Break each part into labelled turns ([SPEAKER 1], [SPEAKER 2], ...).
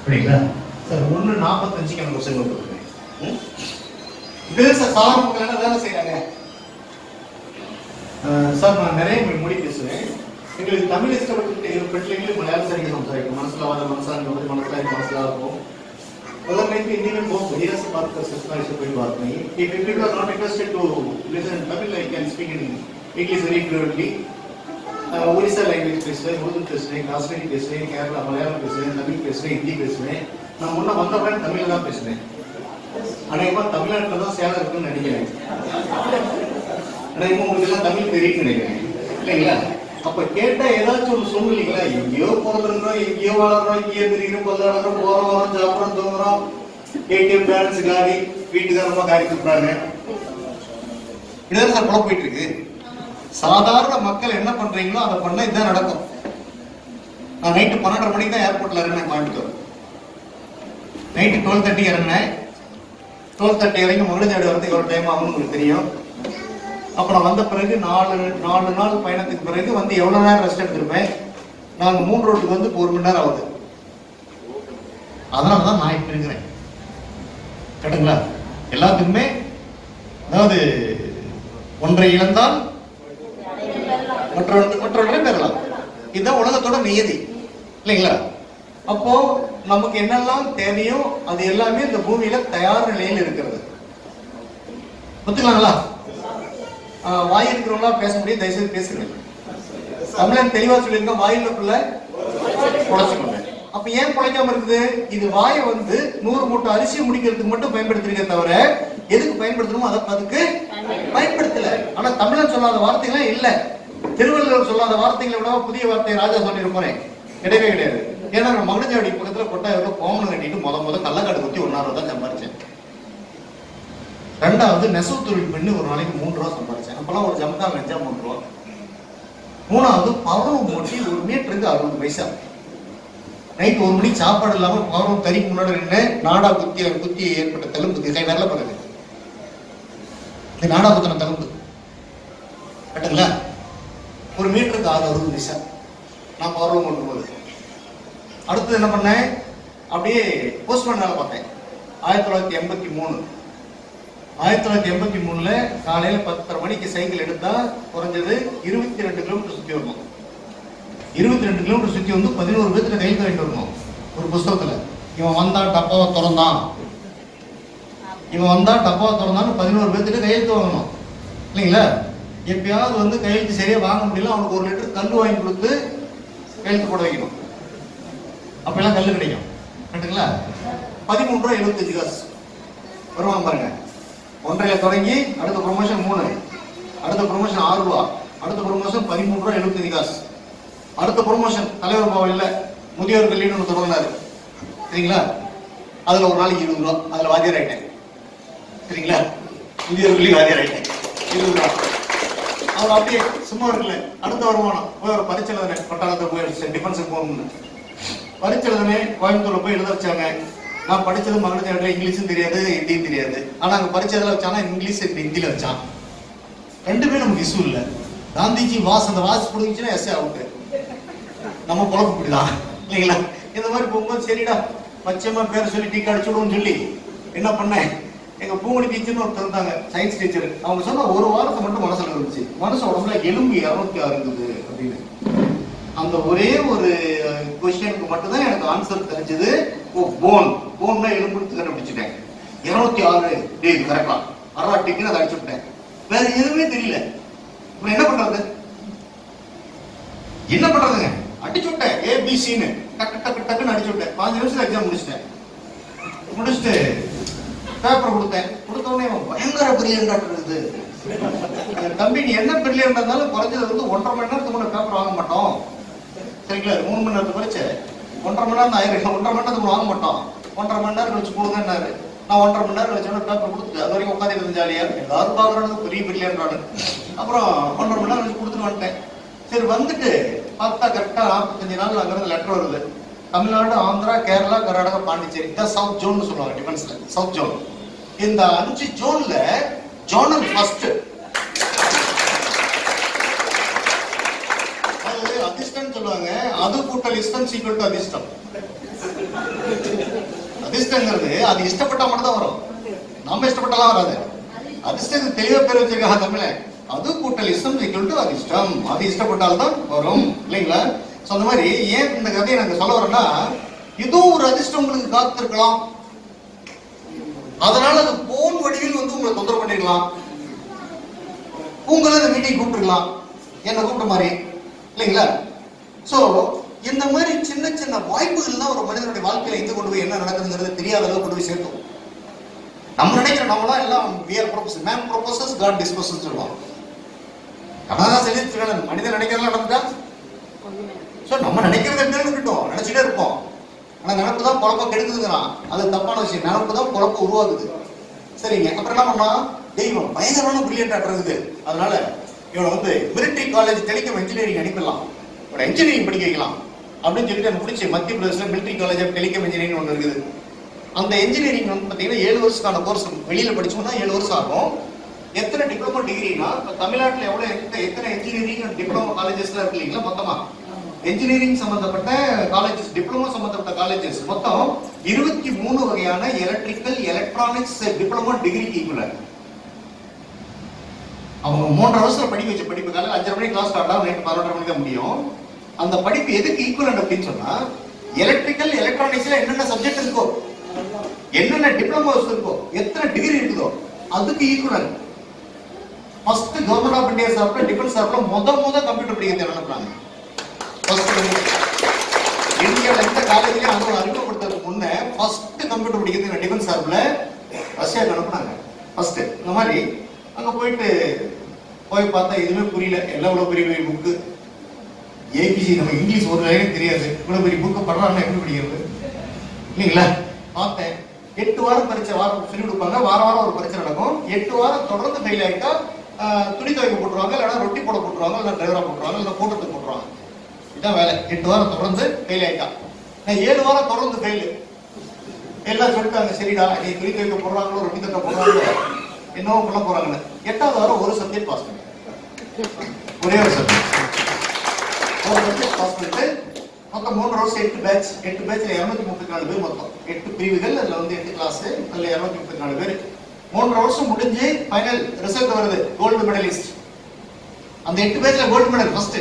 [SPEAKER 1] சரிங்களா சார் ஒன்று நாற்பத்தஞ்சுக்கு எனக்கு கொஸ்டின் கொடுத்துருக்கேன் ம்? இதுல சார் சாதாரண மக்கள் என்ன வேலை செய்யறாங்க அஹ் சார் நான் நிறைய மொழி மொழி பேசுவேன் எங்களுக்கு தமிழ் இஷ்டப்பட்டு இருப்பட்டு எங்களுக்கு மலையாளம் சரிங்க சம்சாரிக்கும் மனசுல வாத மனசாங்க வந்து மனசுல மனசுல இருக்கும் अगर मैं भी हिंदी में बहुत बढ़िया से बात कर सकता हूँ ऐसे कोई बात नहीं if people are not interested to listen in Tamil I can speak in English very fluently ah Orissa language பேசுவேன் உருது பேசுவேன் காஷ்மீரி பேசுவேன் கேரளா மலையாளம் பேசுவேன் தமிழ் பேசுவேன் ஹிந்தி பேசுவேன் நான் முன்ன வந்தப்பறம் தமிழ்ல தான் பேசுவேன் அநேகமா தமிழ்நாட்டில் தான் சேலம் இருக்குன்னு நினைக்கிறேன் அநேகமா உங்களுக்கு எல்லாம் தமிழ் தெரியும்னு நினைக்கிறேன் இல்லைங்களா அப்ப கேட்டா ஏதாச்சும் ஒன்று சொல்லணும் இல்லைங்களா எங்கேயோ பிறந்திருக்கிறோம் எங்கேயோ வளர்றோம் இங்கேயோ திரிக்கிறோம் கொள்ளாடுறோம் போறோம் வரோம் சாப்பிட்றோம் தூங்குறோம் ஏடிஎம் பேலன்ஸ் காலி வீட்டுக்காரமா காரி கொடுக்குறாங்க இதுதான் சார் குழப்பம் போயிட்டு இருக்கு சாதாரண மக்கள் என்ன பண்றீங்களோ அதை பண்ணா இதுதான் நடக்கும் நான் நைட்டு பன்னெண்டரை மணிக்கு தான் ஏர்போர்ட்ல இறங்கினேன் கோயம்புத்தூர் நைட்டு டுவெல் தேர்ட்டி இறங்கினேன் டுவெல் தேர்ட்டி இறங்கி மகிழ்ச்சி வரதுக்கு ஒரு டைம் ஆகும்னு உங்களுக்கு தெரியும் அப்புறம் வந்த பிறகு நாலு நாலு நாள் பயணத்துக்கு பிறகு வந்து எவ்வளவு நேரம் ரெஸ்ட் எடுத்திருப்பேன் நாங்க மூணு ரோட்டுக்கு வந்து இப்போ ஒரு மணி நேரம் ஆகுது அதனால தான் நான் இப்ப இருக்கிறேன் கேட்டுங்களா எல்லாத்துக்குமே அதாவது ஒன்றை இழந்தால் மற்றொன்று மற்றொன்றை பெறலாம் இதுதான் உலகத்தோட நியதி இல்லைங்களா அப்போ நமக்கு என்னெல்லாம் தேவையோ அது எல்லாமே இந்த பூமியில தயார் நிலையில் இருக்கிறது ஒத்துக்கலாங்களா ஆஹ் வாய் இருக்கிறவங்களா பேச முடியும் தயவுசெய்து பேசுங்க தமிழன் தெளிவா சொல்லியிருக்கோம் வாயிலுக்குள்ள குழைச்சுக்கோங்க அப்ப ஏன் குழைக்காம இருக்குது இது வாயை வந்து நூறு மூட்டை அரிசி முடிக்கிறதுக்கு மட்டும் பயன்படுத்திருக்கே தவிர எதுக்கு பயன்படுத்தணுமோ அதை அதுக்கு பயன்படுத்தல ஆனா தமிழன் சொல்லாத வார்த்தைகளே இல்ல திருவள்ளுவர் சொல்லாத வார்த்தைகளை விட புதிய வார்த்தையை ராஜா சொல்லியிருப்பேன் கிடையவே கிடையாது ஏன்னா நான் மகுடஞ்சாவடி பக்கத்துல கொட்டாயிரம் கோமணம் கட்டிட்டு முத முத கள்ளக்காடு குத்தி ஒன்னாயிரம் தான் சம்பாரிச்சேன் ரெண்டாவது நெசவு தொழில் பண்ணி ஒரு நாளைக்கு மூணு ரூபா சம்பாதிச்சேன் அப்பெல்லாம் ஒரு ஜமக்கா வெஞ்சா மூணு ரூபா மூணாவது பவரம் மூட்டி ஒரு மீட்டருக்கு அறுபது பைசா நைட் ஒரு மணிக்கு சாப்பாடு இல்லாம பவரம் கறிக்கு முன்னாடி நின்று நாடா குத்தி குத்தி ஏற்பட்ட தழும்பு கை வரல பிறகு இந்த நாடா குத்தின தழும்பு கட்டுங்களா ஒரு மீட்டருக்கு ஆறு அறுபது பைசா நான் பவரம் கொண்டு போது அடுத்தது என்ன பண்ணேன் அப்படியே போஸ்ட்மேன் வேலை பார்த்தேன் ஆயிரத்தி தொள்ளாயிரத்தி எண்பத்தி மூணு ஆயிரத்தி தொள்ளாயிரத்தி எண்பத்தி மூணுல காலையில பத்தரை மணிக்கு சைக்கிள் எடுத்தா குறைஞ்சது இருபத்தி ரெண்டு கிலோமீட்டர் சுத்தி வரணும் இருபத்தி ரெண்டு கிலோமீட்டர் சுத்தி வந்து பதினோரு பேத்துல கையில் வாங்கிட்டு வரணும் ஒரு புஸ்தகத்துல இவன் வந்தான் டப்பாவை திறந்தான் இவன் வந்தா டப்பாவை திறந்தான்னு பதினோரு பேர்த்துட்டு கையெழுத்து வாங்கணும் இல்லைங்களா எப்பயாவது வந்து கையெழுத்து சரியா வாங்க முடியல அவனுக்கு ஒரு லிட்டர் கல் வாங்கி கொடுத்து கையெழுத்து போட வைக்கணும் அப்பெல்லாம் கல் கிடைக்கும் கரெக்டுங்களா பதிமூணு ரூபா எழுபத்தஞ்சு காசு வருவாங்க பாருங்க ஒன்றையில தொடங்கி அடுத்த ப்ரொமோஷன் மூணு அடுத்த ப்ரொமோஷன் ஆறு ரூபா அடுத்த ப்ரொமோஷன் பதிமூணு ரூபா எழுபத்தஞ்சு காசு அடுத்த ப்ரொமோஷன் தலைவர் பாவம் இல்ல முதியோர் கல்வின்னு ஒன்று தொடங்கினாரு சரிங்களா அதுல ஒரு நாளைக்கு இருபது ரூபா அதுல வாத்தியார் ஆயிட்டேன் சரிங்களா முதியோர் கல்வி வாத்தியார் ஆயிட்டேன் இருபது ரூபா அவர் அப்படியே சும்மா இருக்கல அடுத்த வருமானம் போய் ஒரு பரிச்சை எழுதுனேன் பட்டாளத்தை போய் டிஃபென்ஸுக்கு போகணும்னு பரிச்சை எழுதுனேன் கோயம்புத்தூர்ல போய் எழுத வச்சாங்க நான் படிச்சது மகளிர் இங்கிலீஷும் தெரியாது ஹிந்தியும் தெரியாது ஆனா அங்க பரிச்சையில வச்சானா இங்கிலீஷ் ஹிந்தியில வச்சான் ரெண்டுமே நமக்கு இஷ்யூ இல்ல காந்திஜி வாஸ் அந்த வாஸ் பிடிச்சுன்னா எஸ் அவுட்டு நம்ம குழப்பம் இப்படிதான் இல்லைங்களா இந்த மாதிரி போகும்போது சரிடா பச்சைமா பேர் சொல்லி டீ அடிச்சுடுவோம்னு சொல்லி என்ன பண்ணேன் எங்க பூமணி டீச்சர்னு ஒருத்தர் இருந்தாங்க சயின்ஸ் டீச்சர் அவங்க சொன்ன ஒரு வாரத்தை மட்டும் மனசுல இருந்துச்சு மனசு உடம்புல எலும்பு இருநூத்தி ஆறு இருந்தது அப்படின்னு அந்த ஒரே ஒரு கொஸ்டினுக்கு மட்டும் தான் எனக்கு ஆன்சர் தெரிஞ்சது ஓ போன் போன்னா எலும்பு கண்டுபிடிச்சிட்டேன் இருநூத்தி ஆறு டே கரெக்டா அராட்டிக்கு அதை அடிச்சு விட்டேன் வேற எதுவுமே தெரியல இப்ப என்ன பண்றது என்ன பண்றதுங்க அடிச்சு விட்டேன் ஏபிசின்னு டக்கு டக்கு டக்குன்னு அடிச்சு விட்டேன் பாஞ்சு நிமிஷத்துல எக்ஸாம் முடிச்சிட்டேன் முடிச்சுட்டு பேப்பர் கொடுத்தேன் கொடுத்த உடனே இவன் பயங்கர பிரில்லியண்டா இருக்குது அந்த தம்பி நீ என்ன பிரில்லியண்டா இருந்தாலும் குறைஞ்சது வந்து ஒன்றரை மணி நேரத்துக்கு முன்ன பேப்பர் வாங்க மாட்டோம் சரிங்களா மூணு மணி நேரத்துக்கு படிச்சு ஒன்றரை மணி நேரம் தான் ஆயிரம் ஒன்றரை மணி நேரத்துக்கு வாங்க மாட்டோம் ஒன்றரை மணி நேரம் கழிச்சு கொடுங்கன்னாரு நான் ஒன்றரை மணி நேரம் கழிச்சு பேப்பர் கொடுத்துட்டு அது வரைக்கும் உட்காந்து ஜாலியா எல்லாரும் பாக்குறது பெரிய பிரில்லியன்றானு அப்புறம் ஒன்றரை மணி நேரம் கழிச்சு கொடுத்துட்டு வந்துட்டேன் சரி வந்துட்டு பார்த்தா கரெக்டா நாற்பத்தஞ்சு நாள் அங்கிருந்து லெட்டர் வருது தமிழ்நாடு ஆந்திரா கேரளா கர்நாடகா பாண்டிச்சேரி இதான் சவுத் ஜோன் சொல்லுவாங்க டிஃபென்ஸ்ல சவுத் ஜோன் இந்த அஞ்சு ஜோன்ல ஜோனல் ஃபர்ஸ்ட் அது அதிர்ஷ்டம் சொல்லுவாங்க அது கூட்டல் இஷ்டம் சீக்கிரம் டு அதிர்ஷ்டம் அதிர்ஷ்டங்கிறது அது இஷ்டப்பட்டா மட்டும் தான் வரும் நாம இஷ்டப்பட்டாலாம் வராது அதிர்ஷ்டத்துக்கு தெளிவா பேர் வச்சிருக்காங்க தமிழ அது கூட்டல் இஷ்டம் ஈக்குவல் டு அதிர்ஷ்டம் அது இஷ்டப்பட்டால்தான் வரும் இல்லைங்களா சோ அந்த மாதிரி ஏன் இந்த கதையை நாங்க சொல்ல வரோம்னா ஏதோ ஒரு அதிர்ஷ்டம் உங்களுக்கு காத்திருக்கலாம் அதனால அது போன் வடிவில் வந்து உங்களை தொந்தரவு பண்ணிடலாம் உங்களை அந்த மீட்டிங் கூப்பிட்டுருக்கலாம் என்ன கூப்பிட்ட மாதிரி இல்லைங்களா சோ இந்த மாதிரி சின்ன சின்ன வாய்ப்புகள் தான் ஒரு மனிதனுடைய வாழ்க்கையில எங்க கொண்டு போய் என்ன நடக்குதுங்கிறது தெரியாத அளவு கொண்டு போய் சேர்த்தோம் நம்ம நினைக்கிற நம்மளாம் எல்லாம் we're propose man proposes God disposes சொல்லுவோம் கனடா சொல்லி மனிதன் நினைக்கிறதெல்லாம் நடந்துட்டா சோ நம்ம நினைக்கிறது என்ன இருக்கட்டும் நினைச்சிட்டே இருப்போம் ஆனா நினப்பு தான் குழப்ப கெடுக்குதுங்கிறான் அது தப்பான விஷயம் நினப்பு தான் குழப்பம் உருவாகுது சரிங்க அப்புறம் என்ன பண்ணா தெய்வம் பயங்கரமான பிரில்லியன்ட் இருக்குது அதனால இவனை வந்து மிலிட்டரி காலேஜ் டெலிகம் இன்ஜினியரிங் அனுப்பிடலாம் ஒரு இன்ஜினியரிங் படிக்க வைக்கலாம் அப்படின்னு சொல்லிட்டு எனக்கு பிடிச்சி மத்திய பிரதேசல military college of telecom engineering ஒன்று இருக்குது அந்த இன்ஜினியரிங் வந்து பார்த்தீங்கன்னா ஏழு வருஷத்துக்கான கோர்ஸ் வெளியில படிச்சோம்னா ஏழு வருஷம் ஆகும் எத்தனை டிப்ளமோ டிகிரினா இப்போ தமிழ்நாட்டில் எவ்வளோ எத்தனை எத்தனை இன்ஜினியரிங் டிப்ளமோ காலேஜஸ்லாம் இருக்கு இல்லைங்களா மொத்தமா இன்ஜினியரிங் சம்பந்தப்பட்ட காலேஜஸ் டிப்ளமோ சம்பந்தப்பட்ட காலேஜஸ் மொத்தம் இருபத்தி மூணு வகையான எலக்ட்ரிக்கல் எலக்ட்ரானிக்ஸ் டிப்ளமோ டிகிரிக்கு ஈக்குவலர் அவங்க மூன்றரை வருஷத்துல படிக்க வச்ச படிப்பு காலையில் அஞ்சரை மணிக்கு கிளாஸ் ஸ்டார்ட் ஆகும் நைட்டு பதினொன்றரை மணிக்கு தான் முடியும் அந்த படிப்பு எதுக்கு ஈக்குவலண்ட் அப்படின்னு சொன்னா எலக்ட்ரிக்கல் எலக்ட்ரானிக்ஸ்ல என்னென்ன சப்ஜெக்ட் இருக்கோ என்னென்ன டிப்ளமோஸ் இருக்கோ எத்தனை டிகிரி இருக்குதோ அதுக்கு equivalent first government of India சார்பில் டிஃபென்ஸ் சார்பில் முத முத கம்ப்யூட்டர் படிக்கிறது அனுப்புறாங்க ஃபர்ஸ்ட் இந்தியாவில் எந்த காலேஜ்லயும் அது அறிமுகப்படுத்துறதுக்கு முன்னே ஃபர்ஸ்ட் கம்ப்யூட்டர் படிக்கிறது டிஃபென்ஸ் சார்பில் ரஷ்யாவுக்கு அனுப்புனாங்க ஃபர்ஸ்ட் இந்த மாதிரி அங்க போயிட்டு போய் பார்த்தா எதுவுமே புரியல எல்லாம் இவ்வளவு பெரிய பெரிய புக்கு ஏபிசி நம்ம இங்கிலீஷ் ஒரு லைனும் தெரியாது இவ்வளவு பெரிய புக்கு படுறாங்கன்னா எப்படி படிக்கிறது இல்லைங்களா பார்த்தேன் எட்டு வாரம் பரீட்சை வாரம் சொல்லி கொடுப்பாங்க வாரம் வாரம் ஒரு பரீட்சை நடக்கும் எட்டு வாரம் தொடர்ந்து ஃபெயில் ஆகிட்டா ஆஹ், துணி துவைக்க போட்டுருவாங்க இல்லைன்னா ரொட்டி போட போட்டுருவாங்க இல்லை டிரைவரா போட்டுருவாங்க இல்லை கூட்டத்துக்கு போட்டுருவாங்க இதான் வேலை எட்டு வாரம் தொடர்ந்து ஃபெயில் ஆயிட்டா நான் ஏழு வாரம் தொடர்ந்து ஃபெயில் எல்லாம் சொல்லிட்டாங்க சரிடா நீ துணி துவைக்க போடுறாங்களோ ரொட்டி தட்ட போடுறாங்களோ என்னவோ பண்ண போறாங்கன்னு எட்டாவது வாரம் ஒரு சப்ஜெக்ட் பாஸ் பண்ணேன் ஒரே ஒரு சப்ஜெக்ட் ஒரு சப்ஜெக்ட் பாஸ் பண்ணிட்டு மொத்தம் மூணு வருஷம் எட்டு பேட்ச் எட்டு பேட்ச்ல இருநூத்தி முப்பத்தி நாலு பேர் மொத்தம் எட்டு பிரிவுகள் அதுல வந்து எட்டு கிளாஸ் அதுல இருநூத்தி முப்பத்தி நாலு பேர் மூன்றரை வருஷம் முடிஞ்சு ஃபைனல் ரிசல்ட் வருது கோல்டு மெடலிஸ்ட் அந்த எட்டு பேட்ச்ல கோல்டு மெடல் ஃபர்ஸ்ட்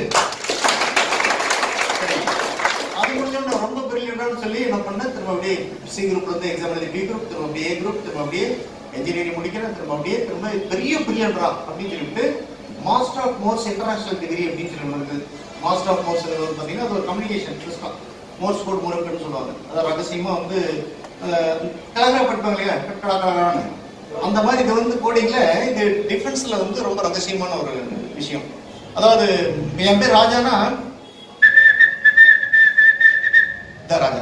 [SPEAKER 1] அது முடிஞ்சோன்னு ரொம்ப பிரில்லியன்டான்னு சொல்லி என்ன பண்ணேன் திரும்ப அப்படியே சி குரூப்ல இருந்து எக்ஸாம் எழுதி பி குரூப் திரும்ப அப்படியே ஏ குரூப் திரும்ப அப்படியே இன்ஜினியரிங் முடிக்கிறேன் திரும்ப அப்படியே திரும்ப பெரிய பிரில்லியன்டா அப்படின்னு சொல்லிட்டு master of Morse international degree அப்படின்னு சொல்லி ஒண்ணு இருக்குது மாஸ்டர் ஆஃப் மோர்ஸ் வந்து பார்த்தீங்கன்னா அது ஒரு கம்யூனிகேஷன் சிஸ்டம் மோர்ஸ் கோட் முறைன்னு சொல்லுவாங்க அதாவது ரகசியமா வந்து டெலகிராம் படிப்பாங்க இல்லையா கடகடான்னு அந்த மாதிரி இது வந்து கோடிங்ல இது டிஃபென்ஸ்ல வந்து ரொம்ப ரகசியமான ஒரு விஷயம் அதாவது என் பேர் ராஜானா இதான் ராஜா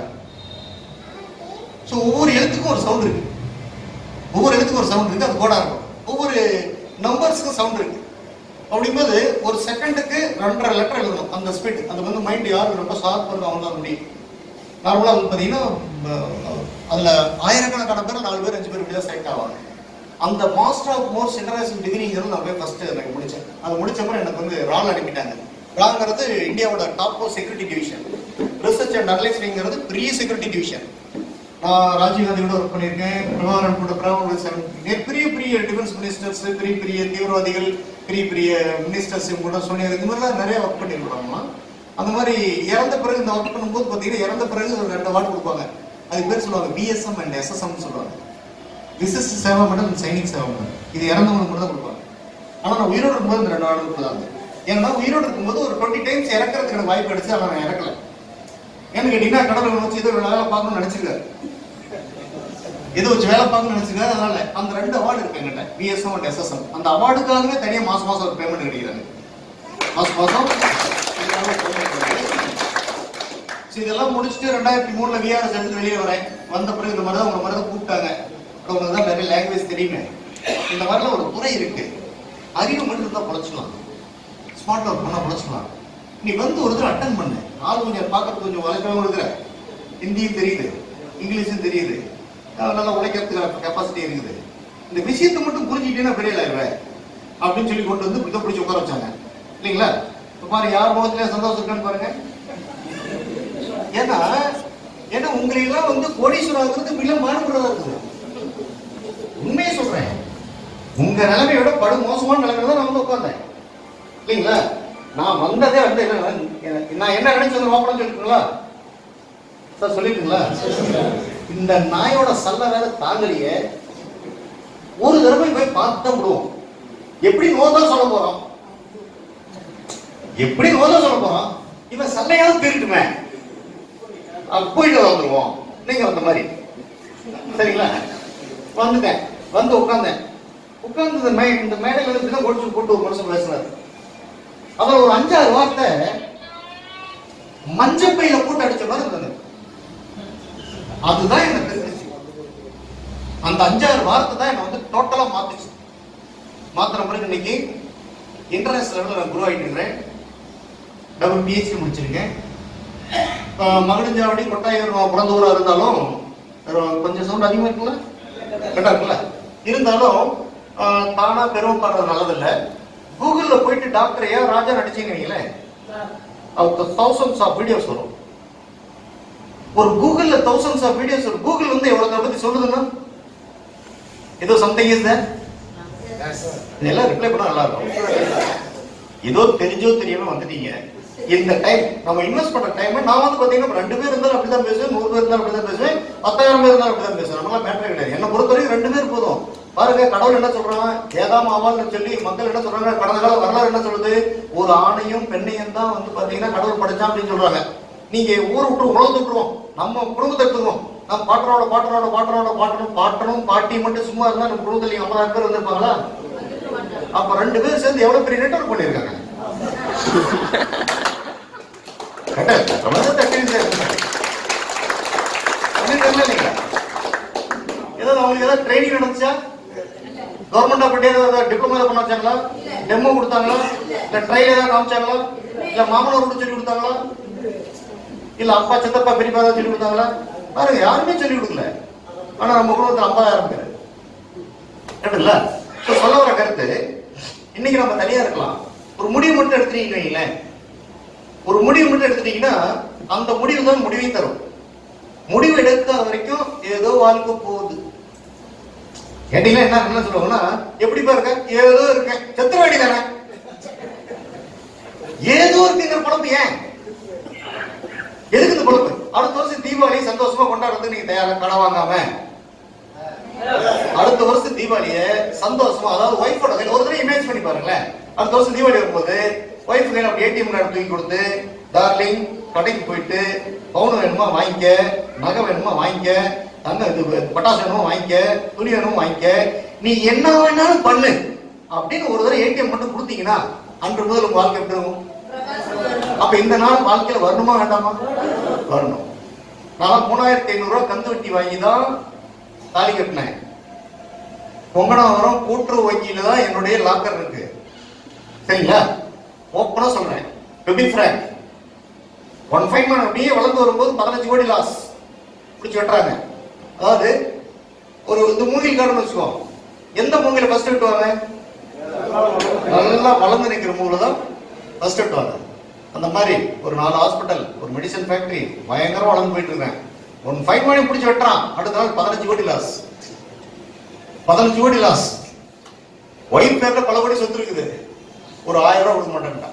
[SPEAKER 1] ஸோ ஒவ்வொரு எழுத்துக்கும் ஒரு சவுண்ட் இருக்கு ஒவ்வொரு எழுத்துக்கும் ஒரு சவுண்ட் இருக்கு அது கோடா இருக்கும் ஒவ்வொரு நம்பர்ஸ்க்கும் சவுண்ட் இருக்கு அப்படிங்கும்போது ஒரு செகண்டுக்கு ரெண்டரை லெட்டர் எழுதணும் அந்த ஸ்பீட் அது வந்து மைண்ட் யாருக்கு ரொம்ப ஷார்ப் பண்ண அவங்க தான் முடியும் நார்மலாக வந்து பார்த்தீங்கன்னா அஹ், அதுல ஆயிரக்கணக்கான பேர் நாலு பேர் அஞ்சு பேர் இப்படி தான் செலக்ட் ஆவாங்க அந்த மாஸ்டர் ஆஃப் மோர்ஸ் இன்டர்நேஷனல் டிகிரிங்கிறது நான் போய் ஃபர்ஸ்ட் எனக்கு முடிச்சேன் அது முடிச்சப்பறம் எனக்கு வந்து ரால் அனுப்பிட்டாங்க ராங்கிறது இந்தியாவோட top security division research and அனலைசிங்கிறது பெரிய செக்யூரிட்டி டிவிஷன் நான் ராஜீவ்காந்தியோட ஒர்க் பண்ணியிருக்கேன் பிரபாகரன் கூட பிரபாகரன் பெரிய பெரிய டிஃபென்ஸ் மினிஸ்டர்ஸ் பெரிய பெரிய தீவிரவாதிகள் பெரிய பெரிய மினிஸ்டர்ஸ் கூட சோனியா இந்த மாதிரிலாம் நிறைய ஒர்க் பண்ணியிருக்காங்கம்மா அந்த மாதிரி இறந்த பிறகு இந்த ஒர்க் பண்ணும்போது பார்த்தீங்கன்னா இறந்த பிறகு ஒரு ரெண்டு அவார்டு கொடுப்பாங்க அதுக்கு பேர் சொல்லுவாங்க பிஎஸ்எம் அண்ட் எஸ்எஸ்எம் சொல்லுவாங்க விசிஸ் சேவா மெடல் சைனிக் சேவா மெடல் இது இறந்தவங்களுக்கு மட்டும் தான் கொடுப்பாங்க ஆனா நான் உயிரோடு இருக்கும்போது இந்த ரெண்டு அவார்டு கொடுத்தாங்க ஏன்னா உயிரோடு இருக்கும்போது ஒரு டுவெண்ட்டி டைம்ஸ் இறக்கிறதுக்கு எனக்கு வாய்ப்பு கிடைச்சு ஆனால் நான் இறக்கல ஏன்னு கேட்டீங்கன்னா கடவுள் வச்சு ஏதோ வேலை பார்க்கணும்னு நினைச்சிருக்காரு ஏதோ வச்சு வேலை பார்க்கணும்னு நினைச்சிருக்காரு அதனால அந்த ரெண்டு அவார்டு இருக்கு என்கிட்ட பிஎஸ்எம் அண்ட் எஸ்எஸ்எம் அந்த அவார்டுக்காகவே தனியா மாசம் மாசம் ஒரு பேமெண்ட் கிடைக்கிறாங்க மாசம் மாசம் இதுக்காக payment கிடைக்குது. சரி, இதெல்லாம் முடிச்சுட்டு ரெண்டாயிரத்தி மூணுல விஆர்எஸ் எடுத்து வெளியே வரேன் வந்த பிறகு இந்த மாதிரி தான் உங்க மாதிரி தான் கூப்பிட்டாங்க அப்புறம் உங்களுக்கு தான் நிறைய லாங்குவேஜ் தெரியுமே இந்த மாதிரிலாம் ஒரு துறை இருக்கு அறிவு மட்டும் இருந்தா பொழைச்சிக்கலாம் ஸ்மார்ட் ஒர்க் பண்ணா பொழைச்சிக்கலாம் நீ வந்து ஒரு தடவை அட்டன் பண்ணு ஆள் கொஞ்சம் பார்க்கறதுக்கு கொஞ்சம் வளைக்காம இருக்கிற ஹிந்தியும் தெரியுது இங்கிலீஷும் தெரியுது அஹ் நல்லா உழைக்கிறதுக்கு கெப்பாசிட்டி இருக்குது இந்த விஷயத்தை மட்டும் புரிஞ்சுக்கிட்டேன்னா பெரிய ஆயிடுவேன் அப்படின்னு சொல்லி கொண்டு வந்து இதை பிடிச்சி உட்கார வச்சாங்க இல்லைங்களா இப்ப பாரு யார் முகத்துல சந்தோஷம் இருக்கான்னு பாருங்க ஏன்னா ஏன்னா உங்களை எல்லாம் வந்து கோடீஸ்வரர் ஆகுறது மிக மாறுபடுறதா இருக்குது உண்மையை சொல்றேன் உங்க நிலைமையை விட படு மோசமான நிலைமையில தான் நான் வந்து உட்கார்ந்தேன் இல்லைங்களா நான் வந்ததே வந்து என்ன நான் என்ன நினைச்சது ஓப்பனம் சொல்லிட்டுங்களா சார் சொல்லிட்டுங்களா இந்த நாயோட சல்ல வேலை தாங்கலையே ஒரு தடவை போய் பார்த்து தான் விடுவோம் எப்படி நோதான் சொல்ல போறோம் எப்படி நோதான் சொல்ல போறோம் இவன் சல்லையாவது திருட்டுமே அப்ப போயிட்டு வந்துருவோம் நீங்க வந்த மாதிரி சரிங்களா வந்துட்டேன் வந்து உட்கார்ந்தேன் உட்கார்ந்து இந்த மே இந்த மேடையில இருந்து தான் கொடிச்சு போட்டு ஒரு மனுஷன் பேசினாரு அதுல ஒரு அஞ்சாறு வார்த்தை மஞ்சப்பையில போட்டு அடிச்ச மாதிரி இருந்தது அதுதான் எனக்கு தெரிஞ்சிச்சு அந்த அஞ்சாறு வார்த்தை தான் என்ன வந்து டோட்டலா மாத்துச்சு மாத்திர பிறகு இன்னைக்கு இன்டர்நேஷனல் லெவலில் நான் குரு ஆகிட்டு இருக்கிறேன் டபுள் பிஹெச்டி முடிச்சிருக்கேன் மகளிஞ்சாவடி கொட்டாயூர் நான் பிறந்த ஊரா இருந்தாலும் ஒரு கொஞ்சம் சவுண்ட் அதிகமா இருக்குல்ல கரெக்டா இருக்குல்ல இருந்தாலும் ஆஹ், தானா பெருமைப்படுறது நல்லதில்ல கூகுள்ல போயிட்டு டாக்டர் ஏன் ராஜா நடிச்சீங்க வைங்களேன் அவருக்கு தௌசண்ட்ஸ் ஆஃப் வீடியோஸ் வரும் ஒரு கூகுள்ல தௌசண்ட்ஸ் ஆஃப் வீடியோஸ் வரும் கூகுள் வந்து எவ்வளவு பத்தி சொல்லுதுன்னா ஏதோ சம்திங் இஸ் தட் இதெல்லாம் ரிப்ளை பண்ணா நல்லா இருக்கும் ஏதோ தெரிஞ்சோ தெரியாம வந்துட்டீங்க இந்த டைம் நம்ம இன்வெஸ்ட் பண்ற டைம் நான் வந்து பாத்தீங்கன்னா இப்ப ரெண்டு பேர் இருந்தாலும் அப்படிதான் பேசுவேன் நூறு பேர் இருந்தாலும் அப்படிதான் பேசுவேன் பத்தாயிரம் பேர் இருந்தாலும் அப்படிதான் பேசுவேன் நம்மளாம் மேட்டர் கிடையாது என்ன பொறுத்தவரைக்கும் ரெண்டு பேர் போதும் பாருங்க கடவுள் என்ன சொல்றான் ஏதாம் ஆவால்னு சொல்லி மக்கள் என்ன சொல்றாங்க கடந்த கால வரலாறு என்ன சொல்லுது ஒரு ஆணையும் பெண்ணையும் தான் வந்து பாத்தீங்கன்னா கடவுள் படைச்சான் அப்படின்னு சொல்றாங்க நீங்க ஊர் விட்டு உலகத்தை விட்டுருவோம் நம்ம குடும்பத்தை எடுத்துக்குவோம் நம்ம பாட்டனோட பாட்டனோட பாட்டனோட பாட்டனும் பாட்டனும் பாட்டி மட்டும் சும்மா இருந்தா நம்ம குடும்பத்துல ஐம்பதாயிரம் பேர் வந்திருப்பாங்களா அப்ப ரெண்டு பேரும் சேர்ந்து எவ்வளவு பெரிய நெட்வொர்க் பண்ணிருக்காங்க கரெக்டா? அவ்வளவுதான் தட்டின்னு சேர்ந்து. பண்ணிருக்காங்களா இல்லைங்களா? ஏதாவது அவங்களுக்கு ஏதாவது ட்ரைனிங் நடந்துச்சா கவர்மெண்ட் ஆஃப் இந்தியா டிப்ளமா பண்ண வச்சாங்களா டெமோ கொடுத்தாங்களா இல்ல ட்ரையல் ஏதாவது காமிச்சாங்களா இல்ல மாமனார் கூட சொல்லி கொடுத்தாங்களா இல்ல அப்பா சித்தப்பா பெரியப்பா ஏதாவது சொல்லி கொடுத்தாங்களா பாருங்க யாருமே சொல்லி கொடுக்கல ஆனா நம்ம குடும்பத்துல ஐம்பதாயிரம் பேர் கரெக்டுங்கள So, சொல்ல வர கருத்து இன்னைக்கு நம்ம தனியா இருக்கலாம் ஒரு முடிவு மட்டும் எடுத்துட்டீங்கன்னு வைங்களேன் ஒரு முடிவு மட்டும் எடுத்துட்டீங்கன்னா அந்த முடிவு தான் முடிவை தரும் முடிவு எடுக்காத வரைக்கும் ஏதோ வாழ்க்கை போகுது கேட்டீங்கன்னா என்ன என்ன சொல்லுவாங்கன்னா எப்படிப்பா இருக்க ஏதோ இருக்கேன் செத்துற வேண்டி தானே ஏதோ இருக்குங்கிற குழம்பு ஏன் எதுக்கு இந்த குழம்பு அடுத்த வருஷம் தீபாவளி சந்தோஷமா கொண்டாடுறது நீங்க தயாரா கடை வாங்காம அடுத்த வருஷம் தீபாவளிய சந்தோஷமா அதாவது ஒய்ஃபோட கையில ஒரு தடவை இமேஜ் பண்ணி பாருங்களேன் அடுத்த வருஷம் தீபாவளி வரும்போது ஒய்ஃப் கையில அப்படி ஏடிஎம் கார்டு தூக்கி கொடுத்து டார்லிங் கடைக்கு போயிட்டு பவுன் வேணுமா வாங்கிக்க நகை வேணுமா வாங்கிக்க தங்க இது பட்டாசு வேணுமா வாங்கிக்க துணி வேணுமா வாங்கிக்க நீ என்ன வேணாலும் பண்ணு அப்படின்னு ஒரு தடவை ஏடிஎம் மட்டும் கொடுத்தீங்கன்னா அன்று முதல் உங்க வாழ்க்கை எப்படி இருக்கும் அப்ப இந்த நாள் வாழ்க்கையில வரணுமா வேண்டாமா வரணும் நான் மூணாயிரத்தி ஐநூறு ரூபாய் கந்து வட்டி வாங்கி தான் தாலி கட்டினேன் பொங்கனாவரம் கூட்டுறவு வங்கியில தான் என்னுடைய லாக்கர் இருக்கு சரிங்களா ஓப்பனா சொல்றேன் பெபி ஃபிராங்க் ஒன் ஃபைவ் மணி அப்படியே வளர்ந்து வரும்போது பதினஞ்சு கோடி லாஸ் பிடிச்சி வெட்டுறாங்க அதாவது ஒரு இந்த மூங்கில் கார்டுன்னு வச்சுக்கோ எந்த மூங்கில ஃபர்ஸ்ட் வெட்டுவாங்க நல்லா வளர்ந்து நிக்கிற மூங்கில தான் ஃபர்ஸ்ட் வெட்டுவாங்க அந்த மாதிரி ஒரு நாலு ஹாஸ்பிட்டல் ஒரு மெடிசன் ஃபேக்டரி பயங்கரம் வளர்ந்து போயிட்டு இருக்கேன் ஒன் ஃபைவ் மணி பிடிச்சி வெட்டுறான் அடுத்த நாள் பதினஞ்சு கோடி லாஸ் பதினஞ்சு கோடி லாஸ் ஒய்ஃப் பேர்ல பல கோடி சொத்து இருக்குது ஒரு ஆயிரம் ரூபாய் கொடுக்க மாட்டேன்ட்டான்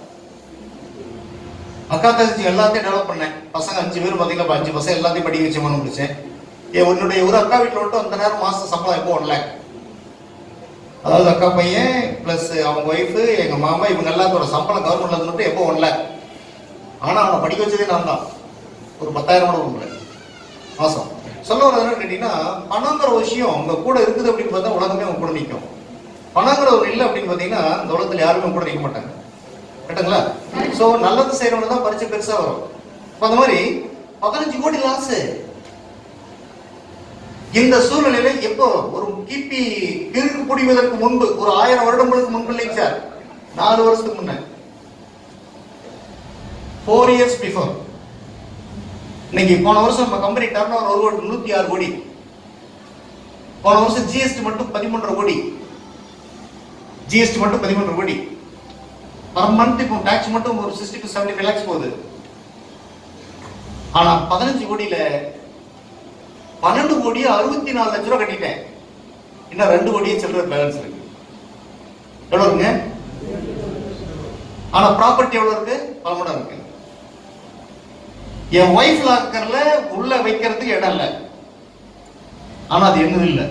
[SPEAKER 1] அக்கா தங்கச்சி எல்லாத்தையும் டெவலப் பண்ணேன் பசங்க அஞ்சு பேர் பாத்தீங்கன்னா இப்ப அஞ்சு பசங்க எல்லாத்தையும் படிக்க வச்சு மனம் முடிச்சேன் ஏன் உன்னுடைய ஒரு அக்கா வீட்டுல மட்டும் அந்த நேரம் மாசம் சம்பளம் எப்போ ஒன் லேக் அதாவது அக்கா பையன் பிளஸ் அவங்க ஒய்ஃப் எங்க மாமா இவங்க எல்லாத்தோட சம்பளம் கவர்மெண்ட்ல இருந்து மட்டும் எப்போ ஒன் லேக் ஆனா அவனை படிக்க வச்சதே நான் தான் ஒரு பத்தாயிரம் கூட கொடுக்கல மாசம் சொல்ல வர என்ன கேட்டீங்கன்னா பணங்கிற ஒரு விஷயம் உங்க கூட இருக்குது அப்படின்னு பார்த்தா உலகமே உங்க கூட நிற்கும் பணங்கிற ஒரு இல்லை அப்படின்னு பார்த்தீங்கன்னா இந்த உலகத்துல யாருமே உங்க கூட நிற்க மாட்டாங்க கரெக்டுங்களா சோ நல்லது செய்யறவங்க தான் பரிச்சை பெருசா வரும் இப்ப அந்த மாதிரி பதினஞ்சு கோடி லாஸ் இந்த சூழ்நிலையில எப்போ ஒரு கிபி கிறுக்கு புடிவதற்கு முன்பு ஒரு ஆயிரம் வருடங்களுக்கு முன்பு இல்லைங்க சார் நாலு வருஷத்துக்கு முன்ன ஃபோர் இயர்ஸ் பிஃபோர் இன்னைக்கு போன வருஷம் நம்ம கம்பெனி டர்ன் ஓவர் ஒரு கோடி நூத்தி ஆறு கோடி போன வருஷம் ஜிஎஸ்டி மட்டும் பதிமூன்றரை கோடி ஜிஎஸ்டி மட்டும் பதிமூன்று கோடி பர் மந்த் இப்போ டாக்ஸ் மட்டும் ஒரு sixty to seventy five lakhs போகுது ஆனா பதினஞ்சு கோடியில பன்னெண்டு கோடியே அறுபத்தி நாலு லட்ச ரூபா கட்டிட்டேன் இன்னும் ரெண்டு கோடியே சில்லற பேலன்ஸ் இருக்கு எவ்வளவு இருக்குங்க ஆனா ப்ராப்பர்ட்டி எவ்வளவு இருக்கு பல மடம் இருக்கு என் ஒய்ஃப் லாக்கர்ல உள்ள வைக்கிறதுக்கு இடம் இல்ல ஆனா அது என்னது இல்ல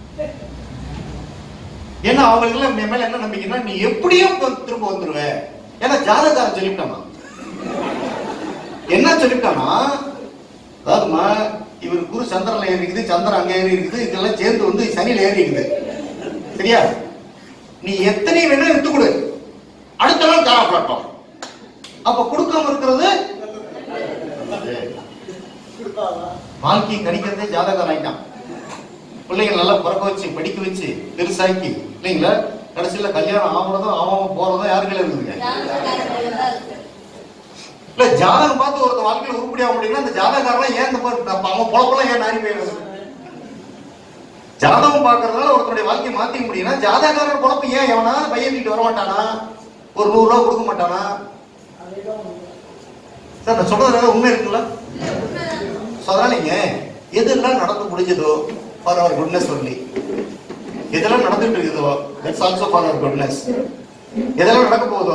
[SPEAKER 1] ஏன்னா அவங்களுக்கு எல்லாம் என் மேல என்ன நம்பிக்கைன்னா நீ எப்படியும் வந்து திரும்ப வந்துருவ ஏன்னா ஜாதகாரன் சொல்லிவிட்டானா என்ன சொல்லிவிட்டானா அதாவதுமா இவர் குரு சந்திரன்ல ஏறி இருக்குது சந்திரன் அங்க ஏறி இருக்குது இதெல்லாம் சேர்ந்து வந்து சனியில ஏறி இருக்குது சரியா நீ எத்தனை வேணா எடுத்து கொடு அடுத்த நாள் காரா பிளாட்பார்ம் அப்ப கொடுக்காம இருக்கிறது வாழ்க்கையை கணிக்கிறதே ஜாதகம் ஆயிட்டான் பிள்ளைங்க நல்லா பிறக்க வச்சு படிக்க வச்சு பெருசாக்கி இல்லைங்களா கடைசியில கல்யாணம் ஆகுறதும் ஆகாம போறதும் யாரு கையில இருக்குதுங்க இல்ல ஜாதகம் பார்த்து ஒருத்த வாழ்க்கையில உருப்படியாக முடியும்னா அந்த ஜாதகாரெல்லாம் ஏன் இந்த மாதிரி அப்ப அவன் பொழப்பெல்லாம் ஏன் நாரி போயிடுது ஜாதகம் பார்க்கறதுனால ஒருத்தருடைய வாழ்க்கையை மாத்திக்க முடியும்னா ஜாதகாரர் பொழப்பு ஏன் எவனா பையன் வீட்டு வர மாட்டானா ஒரு நூறு ரூபா கொடுக்க மாட்டானா சார் நான் சொல்றதுனால உண்மை இருக்குல்ல So, அதனால நீங்க எதெல்லாம் நடந்து முடிஞ்சதோ ஃபார் அவர் குட்னஸ் ஒன்லி எதெல்லாம் நடந்துட்டு இருக்குதோ that's also for our goodness எதெல்லாம் நடக்க போகுதோ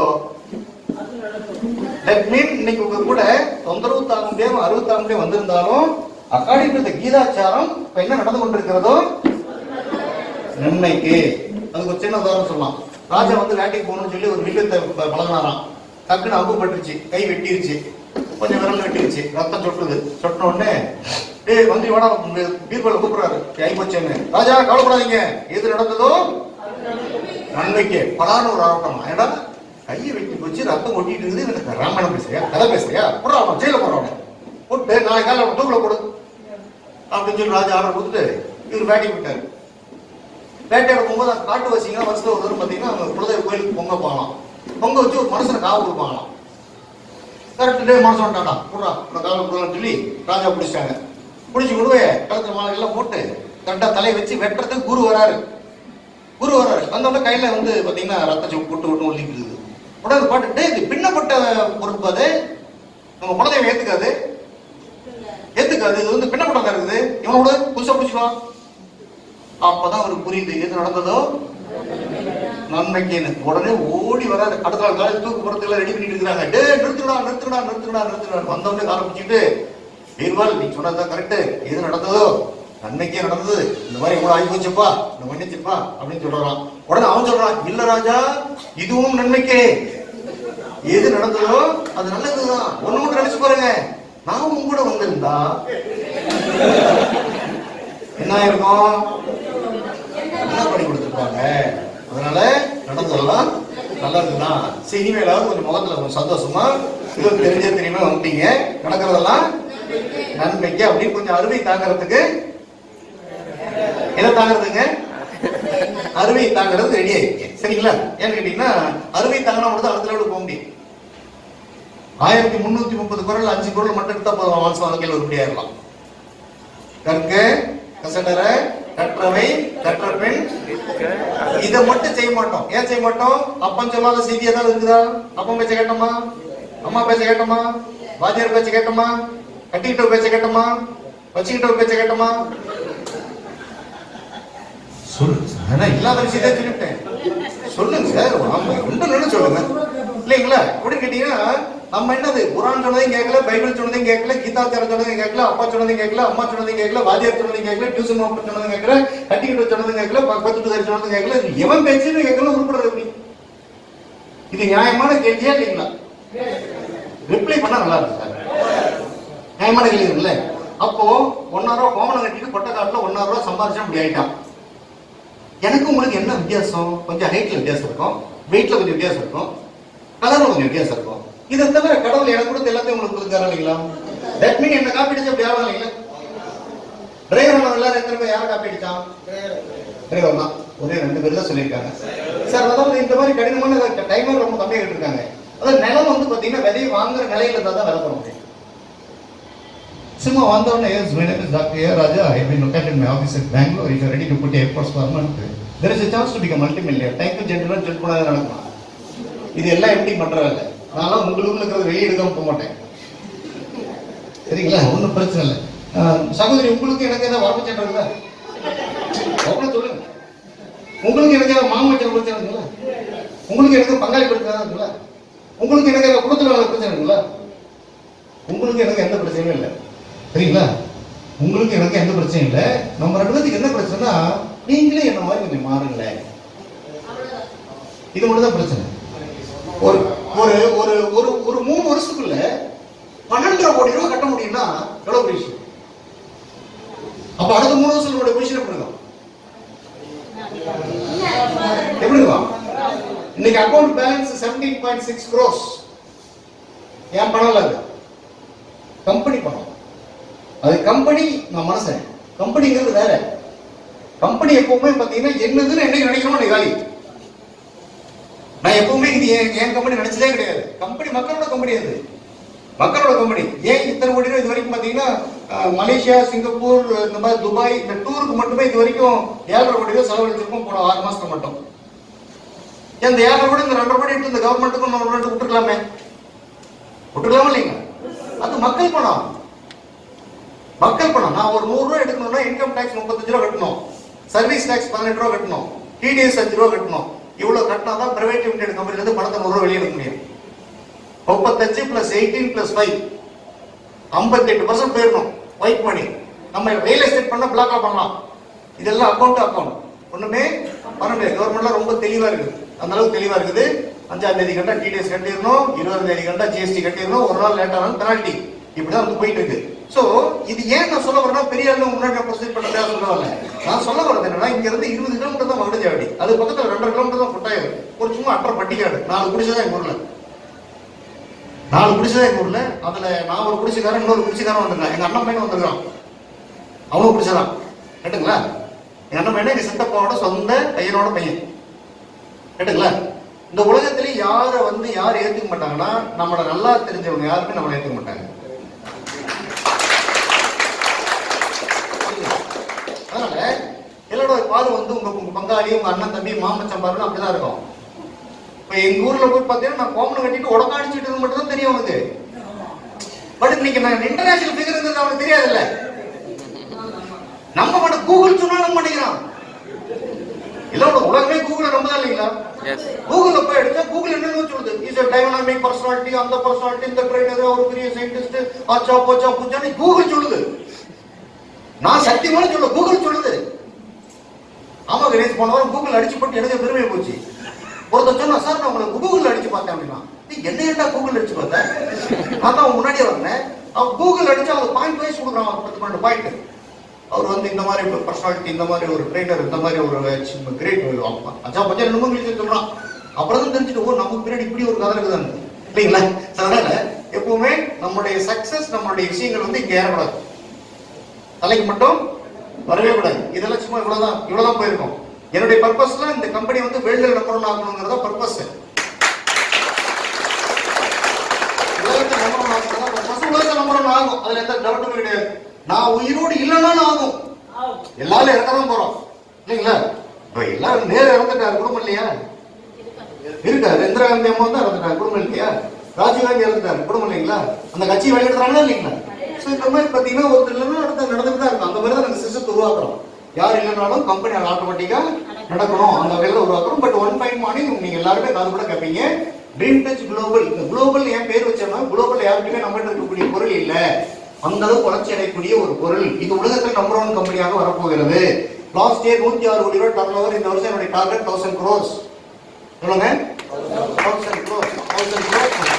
[SPEAKER 1] தட் மீன் இன்னைக்கு உங்க கூட தொந்தரவு தாங்க முடியாம அறுபது தாங்க முடியாம வந்திருந்தாலும் அக்கார்டிங் டு கீதாச்சாரம் இப்ப என்ன நடந்து கொண்டிருக்கிறதோ நன்மைக்கு அதுக்கு ஒரு சின்ன உதாரணம் சொல்லலாம் ராஜா வந்து வேட்டைக்கு போகணும்னு சொல்லி ஒரு வில்லத்தை ப- பழகுனாராம் டக்குன்னு அம்பு பட்டுருச்சு கை வெட்டிருச்சு கொஞ்சம் விரல் வெட்டிருச்சு ரத்தம் சொட்டுது சொட்டின உடனே ஏய் மந்திரி வாடா பீர்பல கூப்பிடுறாரு கை போச்சேன்னு ராஜா கவலைப்படாதீங்க எது நடந்ததோ நன்மைக்கு பலான ஒரு ஆரோட்டம் ஏடா கையை வெட்டி போச்சு ரத்தம் கொட்டிட்டு இருக்குது இவனுக்கு ராமாயணம் பேசுறியா கதை பேசுறியா போடுறா அவன் ஜெயில போடுறவன போட்டு நாளை காலையில் அவன் தூக்கில போடு அப்படின்னு சொல்லி ராஜா ஆர்டர் கொடுத்துட்டு இவர் வேட்டைக்கு விட்டாரு வேட்டையாட போகும்போது அந்த காட்டுவாசிங்க வருஷத்துல ஒரு தடவை பார்த்தீங்கன்னா அவங்க குலதெய்வ கோயிலுக்கு பொங்க போகலாம் பொங்க வச்சு ஒரு மனுஷனை காவு கொடுப்பாங்களாம் கரெக்ட் டே மனசு வந்துட்டாடா போடுறா உன காவல் கொடுக்கலாம்னு சொல்லி ராஜா பிடிச்சிட்டாங்க பிடிச்சி விடுவே கழுத்துல மாலை எல்லாம் போட்டு கரெக்டா தலையை வச்சு வெட்டுறதுக்கு குரு வராரு குரு வராரு வந்தோடனே கையில வந்து பாத்தீங்கன்னா ரத்த சொப்பு போட்டு விட்டு ஒல்லிக்குது உடனே பாட்டுட்டு இது பின்னப்பட்ட பொறுப்பு அது நம்ம குலதெய்வம் ஏத்துக்காது ஏத்துக்காது இது வந்து பின்னப்பட்டதா இருக்குது இவனோட புதுசா பிடிச்சிக்கலாம் அப்பதான் அவருக்கு புரியுது எது நடந்ததோ நன்மைக்குன்னு உடனே ஓடி வர அந்த கடத்தல காலையில் தூக்கு போறதுக்கு ரெடி பண்ணிட்டு இருக்காங்க டே நிறுத்துடா நிறுத்துடா நிறுத்துடா நிறுத்துடா வந்தவொடனே காலை பிடிச்சிட்டு பீர்பால் நீ சொன்னதுதான் கரெக்ட் எது நடந்ததோ நன்மைக்கே நடந்தது இந்த மாதிரி எவ்வளவு ஆகி போச்சுப்பா இந்த மன்னிச்சுப்பா அப்படின்னு சொல்றான் உடனே அவன் சொல்றான் இல்ல ராஜா இதுவும் நன்மைக்கே எது நடந்ததோ அது நல்லதுதான் ஒண்ணு மட்டும் நினைச்சு பாருங்க நான் உங்க கூட வந்திருந்தா என்ன இருக்கும் என்ன பண்ணி கொடுத்துருப்பாங்க அதனால நடந்ததெல்லாம் நல்லதுதான் சரி இனிமேலாவது கொஞ்சம் முகத்துல கொஞ்சம் சந்தோஷமா இது தெரிஞ்ச தெரியுமா வந்துட்டீங்க நடக்கிறதெல்லாம் நன்மைக்கு அப்படின்னு கொஞ்சம் அருமை தாங்கிறதுக்கு என்ன தாங்கிறதுங்க அருமை தாங்கிறது ரெடி ஆயிருக்கு சரிங்களா ஏன்னு கேட்டீங்கன்னா அருமை தாங்கினா மட்டும் தான் அடுத்த லெவலுக்கு போக முடியும் ஆயிரத்தி முன்னூத்தி முப்பது குரல் அஞ்சு குரல் மட்டும் எடுத்தா போதும் மாசம் வாழ்க்கையில் உருப்படியாயிரலாம் கற்க கசடர கற்றவை கற்ற பெண் இதை மட்டும் செய்ய மாட்டோம் ஏன் செய்ய மாட்டோம் அப்பன் சொல்லாத செய்தி ஏதாவது இருக்குதா அப்பன் பேச்ச கேட்டோமா அம்மா பேச்ச கேட்டோமா வாத்தியார் பேச்ச கேட்டோமா கட்டிக்கிட்ட பேச்ச கேட்டோமா வச்சுக்கிட்ட பேச்ச கேட்டோமா சொல்லுங்க சார் ஆனா இல்லாத விஷயத்தை சொல்லிவிட்டேன் சொல்லுங்க சார் ஆமா உண்டுன்னு சொல்லுங்க இல்லைங்களா எப்படி கேட்டீங்கன்னா நம்ம என்னது குரான் சொன்னதையும் கேட்கல பைபிள் சொன்னதையும் கேட்கல கீதாச்சாரம் சொன்னதையும் கேட்கல அப்பா சொன்னதையும் கேட்கல அம்மா சொன்னதையும் கேட்கல வாத்தியார் சொன்னதையும் கேட்கல டியூஷன் மாஸ்டர் சொன்னதையும் கேட்கல கட்டிக்கிட்டு சொன்னதும் கேட்கல பக்கத்து பேர் சொன்னதும் கேட்கல இது எவன் பேச்சுன்னு கேட்கல உருப்படுறது எப்படி இது நியாயமான கேள்வியா இல்லைங்களா ரிப்ளை பண்ணா நல்லா இருக்கு சார் நியாயமான கேள்வி இருக்குல்ல அப்போ ஒன்னாயிரம் ரூபா கோமணம் கட்டிட்டு கொட்டை காட்டுல ஒன்னாயிரம் ரூபா சம்பாதிச்சா அப்படி ஆயிட்டான் எனக்கு உங்களுக்கு என்ன வித்தியாசம் கொஞ்சம் ஹைட்ல வித்தியாசம் இருக்கும் வெயிட்ல கொஞ்சம் வித்தியாசம் இருக்கும் கலர்ல கொஞ்சம் வித்தியாசம் இருக்கும் இதை தவிர கடவுள் எனக்கு கொடுத்த எல்லாத்தையும் உங்களுக்கு கொடுத்தாரு இல்லைங்களா தட் மீன் என்ன காப்பி அடிச்சு அப்படி யாரும் இல்லைங்களா டிரைவர் எல்லாரும் எத்தனை பேர் யாரை காப்பி அடிச்சான் டிரைவர் தான் ஒரே ரெண்டு பேர் தான் சொல்லியிருக்காங்க சார் அதாவது இந்த மாதிரி கடினமான டைமர் ரொம்ப கம்மியாக இருக்காங்க அதாவது நிலம் வந்து பாத்தீங்கன்னா விதையை வாங்குற நிலையில இருந்தா தான் விலை போட முடியும் சும்மா வந்தவொடனே yes my name is Dr. A. Raja I have been located in my office at Bangalore if you are ready to put your efforts for a month there is a chance to become multimillionaire thank you gentlemen ஜெட் பண்ணாத நடக்கலாம் இது எல்லாம் எப்படி பண்றதில்ல நான்லாம் உங்களுக்கு இருக்கிறது வெளியே எடுக்காம போக மாட்டேன் சரிங்களா ஒன்றும் பிரச்சனை இல்லை ஆஹ், சகோதரி உங்களுக்கு எனக்கு ஏதாவது வரப்பு சண்டை இருக்குதா அவ்வளோ சொல்லுங்க உங்களுக்கு எனக்கு ஏதாவது மாமச்சம் பிரச்சனை இருக்குல்ல உங்களுக்கு எனக்கு பங்காளி பிரச்சனை இருக்குல்ல உங்களுக்கு எனக்கு ஏதாவது குடும்பத்தில் உள்ள பிரச்சனை இருக்குல்ல உங்களுக்கு எனக்கு எந்த பிரச்சனையும் இல்லை சரிங்களா உங்களுக்கு எனக்கு எந்த பிரச்சனையும் இல்லை நம்ம ரெண்டு பேத்துக்கு என்ன பிரச்சனைனா நீங்களே என்ன மாதிரி கொஞ்சம் மாறுங்களேன் இது மட்டும் தான் பிரச்சனை ஒரு ஒரு ஒரு ஒரு ஒரு மூணு வருஷத்துக்குள்ள பன்னெண்டரை கோடி ரூபாய் கட்ட முடியும்னா எவ்வளவு பெரிய விஷயம் அப்ப அடுத்த மூணு வருஷம் நம்மளுடைய பொசிஷன் எப்படி இருக்கும் எப்படி இருக்கும் இன்னைக்கு account balance seventeen point six crores ஏன் பணம் இல்ல அது கம்பெனி பணம் அது கம்பெனி நான் மனசன் கம்பெனிங்கிறது வேற கம்பெனி எப்பவுமே பாத்தீங்கன்னா என்னதுன்னு என்னைக்கு நினைக்கணும் நீ காலி நான் எப்பவுமே இது என் என் கம்பெனி நினைச்சதே கிடையாது கம்பெனி மக்களோட கம்பெனி அது மக்களோட கம்பெனி ஏன் இத்தனை கோடி ரூபாய் இது வரைக்கும் பாத்தீங்கன்னா அஹ், மலேசியா சிங்கப்பூர் இந்த மாதிரி துபாய் இந்த டூருக்கு மட்டுமே இது வரைக்கும் ஏழரை கோடி ரூபாய் செலவழிச்சிருக்கோம் போன ஆறு மாசத்துக்கு மட்டும் ஏன் இந்த ஏழரை கோடி இந்த ரெண்டரை கோடி எடுத்து இந்த கவர்மெண்ட்டுக்கும் கவர்மெண்ட் விட்டுக்கலாமே விட்டுக்கலாமா இல்லைங்க அது மக்கள் பணம் மக்கள் பணம் நான் ஒரு நூறு ரூபாய் எடுக்கணும்னா இன்கம் டாக்ஸ் முப்பத்தஞ்சு ரூபா கட்டணும் சர்வீஸ் டாக்ஸ் பதினெட்டு ரூபா கட்டணும் டிடிஎஸ் அஞ்சு ரூபா கட்டணும் இவ்வளவு கட்டினா தான் பிரைவேட் லிமிடெட் கம்பெனில இருந்து பணத்தை நூறு ரூபா வெளியே எடுக்க முடியும் முப்பத்தஞ்சு பிளஸ் எயிட்டீன் பிளஸ் ஃபைவ் ஐம்பத்தெட்டு பர்சன்ட் போயிடணும் ஒயிட் மணி நம்ம ரியல் எஸ்டேட் பண்ண பிளாக்ல பண்ணலாம் இதெல்லாம் அக்கௌண்ட் அக்கௌண்ட் ஒண்ணுமே பண்ண முடியாது கவர்மெண்ட்ல ரொம்ப தெளிவா இருக்குது அந்த அளவுக்கு தெளிவா இருக்குது அஞ்சாம் தேதி கண்டா டிடிஎஸ் கட்டிடணும் இருபதாம் தேதி கண்டா ஜிஎஸ்டி கட்டிடணும் ஒரு நாள் லேட் ஆனாலும் பெனால்டி இப்படிதான் வந்து போயிட்டு இருக்கு சோ இது ஏன் நான் சொல்ல வரேன்னா பெரிய ஆளு முன்னாடி ப்ரொசீட் பண்ணதா சொல்ல வரல நான் சொல்ல வரது என்னன்னா இங்க இருந்து இருபது கிலோமீட்டர் தான் மகுடஞ்சாவடி அது பக்கத்துல ரெண்டரை கிலோமீட்டர் தான் கொட்டாயம் ஒரு சும்மா அட்டரை பட்டிக்காடு நாலு குடிசை எங்க ஊர்ல நாலு குடிசை எங்க ஊர்ல அதுல நான் ஒரு குடிசைக்காரன் இன்னொரு குடிசைக்காரன் வந்திருக்கான் எங்க அண்ணன் பையன் வந்திருக்கான் அவனும் குடிசைதான் கேட்டுங்களா எங்க அண்ணன் பையன் எங்க சித்தப்பாவோட சொந்த பையனோட பையன் கேட்டுங்களா இந்த உலகத்திலே யார வந்து யார் ஏத்துக்க மாட்டாங்கன்னா நம்மள நல்லா தெரிஞ்சவங்க யாருமே நம்மளை ஏத்துக்க மாட்டாங்க அதனால எல்லாரோட பால் வந்து உங்க உங்க பங்காளி உங்க அண்ணன் தம்பி மாமச்சம் பாருன்னு அப்படிதான் இருக்கும் இப்ப எங்க ஊர்ல போய் பாத்தீங்கன்னா நான் கோமனை கட்டிட்டு உடம்பு அடிச்சுட்டு மட்டும் தான் தெரியும் அவனுக்கு பட் இன்னைக்கு நான் இன்டர்நேஷனல் ஃபிகர் அவனுக்கு தெரியாதுல்ல நம்ம மட்டும் கூகுள் சொன்னா நம்ப மாட்டேங்கிறான் இல்ல உனக்கு உலகமே கூகுள் நம்பதான் இல்லைங்களா
[SPEAKER 2] Yes.
[SPEAKER 1] கூகுள்ல போய் எடுத்தா கூகுள் என்னன்னு சொல்லுது இஸ் டைனாமிக் பர்சனாலிட்டி அந்த பர்சனாலிட்டி இந்த ட்ரெயினர் ஒரு பெரிய சயின்டிஸ்ட் ஆச்சா போச்சா பூச்சான்னு கூகுள் சொல்லுது நான் சத்தியமான சொல்ல கூகுள் சொல்லுது ஆமா கணேஷ் போன வாரம் கூகுள் அடிச்சு போட்டு எனக்கு பெருமை போச்சு ஒருத்தர் சொன்னா சார் நான் உங்களுக்கு கூகுள் அடிச்சு பார்த்தேன் அப்படின்னா நீ என்ன ஏன்டா கூகுள் அடிச்சு பார்த்தேன் நான் தான் முன்னாடியே வந்தேன் அவன் கூகுள் அடிச்சு அவனுக்கு பாயிண்ட் வைஸ் கொடுக்குறான் ஒரு பத்து பன்னெண்டு பாயிண்ட் அவர் வந்து இந்த மாதிரி பர்சனாலிட்டி இந்த மாதிரி ஒரு ட்ரெயினர் இந்த மாதிரி ஒரு கிரேட் அச்சா பச்சா ரெண்டு மூணு விஷயம் சொல்றான் அப்புறம் தான் தெரிஞ்சுட்டு ஓ நமக்கு பின்னாடி இப்படி ஒரு கதை இருக்குதான்னு இல்லைங்களா அதனால எப்பவுமே நம்முடைய சக்சஸ் நம்மளுடைய விஷயங்கள் வந்து இங்க ஏறக்கூடாது தலைக்கு மட்டும் வரவே கூடாது இதெல்லாம் சும்மா இவ்வளவுதான் இவ்வளவுதான் போயிருக்கும் என்னுடைய பர்பஸ்ல இந்த கம்பெனி வந்து வேர்ல்டு நம்பர் ஒன் ஆகணுங்கிறத பர்பஸ் உலகத்தை நம்பர் ஒன் ஆகணுங்கிறத purpose. உலகத்தை நம்பர் ஒன் ஆகும் அதுல எந்த டவுட்டுமே கிடையாது நான் உயிரோடு இல்லைனாலும் ஆகும் எல்லாரும் இறக்கதான் போறோம் இல்லைங்களா இப்ப எல்லாரும் நேரம் இறந்துட்டாரு குடும்பம் இல்லையா இருக்காரு இந்திரா காந்தி அம்மா தான் இறந்துட்டாரு குடும்பம் இல்லையா ராஜீவ் காந்தி இறந்துட்டாரு குடும்பம் இல்லைங்களா அந்த கட்சி வெளியிடுறாங்களா இல்லைங்களா சோ இந்த மாதிரி பாத்தீங்கன்னா ஒருத்தர் இல்லைன்னா அடுத்த நடந்துட்டு தான் இருக்கும் அந்த மாதிரி தான் நாங்க சிஸ்டத்தை உருவாக்குறோம் யார் இல்லைனாலும் கம்பெனி ஆட்டோமேட்டிக்கா நடக்கணும் அந்த வகையில உருவாக்குறோம் பட் ஒன் பாயிண்ட் மார்னிங் நீங்க எல்லாருமே காது கூட கேட்பீங்க ட்ரீம் டச் குளோபல் இந்த குளோபல் ஏன் பேர் வச்சோம்னா குளோபல் யாருக்குமே நம்மகிட்ட இருக்கக்கூடிய பொருள் இல்ல அந்த அளவுக்கு வளர்ச்சி அடையக்கூடிய ஒரு பொருள் இது உலகத்தில் நம்பர் ஒன் கம்பெனியாக வரப்போகிறது லாஸ்ட் இயர் நூத்தி ஆறு கோடி ரூபாய் டர்ன் ஓவர் இந்த வருஷம் என்னுடைய டார்கெட் தௌசண்ட் க்ரோஸ் சொல்லுங்க thousand crores thousand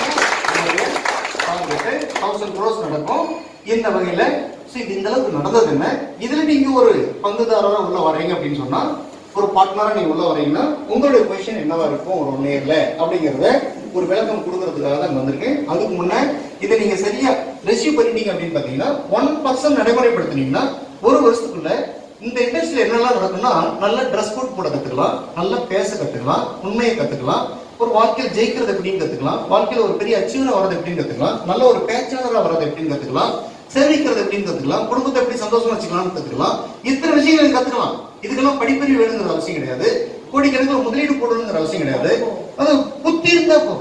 [SPEAKER 1] crores thousand crores நடக்கும் இந்த வகையில see, இது இந்த அளவுக்கு நடந்தது என்ன இதுல நீங்க ஒரு பங்குதாரரா உள்ள வரீங்க அப்படின்னு சொன்னா ஒரு பார்ட்னரா நீங்க உள்ள வரீங்கன்னா உங்களுடைய பொசிஷன் என்னவா இருக்கும் ஒரு ஒன் இயர்ல அப்படிங்கறத ஒரு விளக்கம் கொடுக்கறதுக்காக தான் வந்திருக்கேன் அதுக்கு முன்ன இதை நீங்க சரியா ரிசீவ் பண்ணிட்டீங்க அப்படின்னு பாத்தீங்கன்னா ஒன் பர்சன்ட் நடைமுறைப்படுத்தினீங்கன்னா ஒரு வருஷத்துக்குள்ள இந்த இண்டஸ்ட்ரியில என்னெல்லாம் நடக்கும்னா நல்ல ட்ரெஸ் கோட் போட கத்துக்கலாம் நல்லா பேச கத்துக்கலாம் உண்மையை கத்துக்கலாம் ஒரு வாழ்க்கையில் ஜெயிக்கிறது எப்படின்னு கத்துக்கலாம் வாழ்க்கையில ஒரு பெரிய அச்சீவரா வர்றது எப்படின்னு கத்துக்கலாம் நல்ல ஒரு பேச்சாளரா வர்றது எப்படின்னு கத்துக்கலாம் சேவிக்கிறது எப்படின்னு கத்துக்கலாம் குடும்பத்தை எப்படி சந்தோஷமா வச்சுக்கலாம்னு கத்துக்கலாம் இத்தனை விஷயங்களை கத்துக்கலாம் இதுக்கெல்லாம் படிப்பறிவு வேணுங்கிற அவசியம் கிடையாது கோடிக்கணக்கில் முதலீடு போடணுங்கிற அவசியம் கிடையாது அது புத்தி இருந்தா போதும்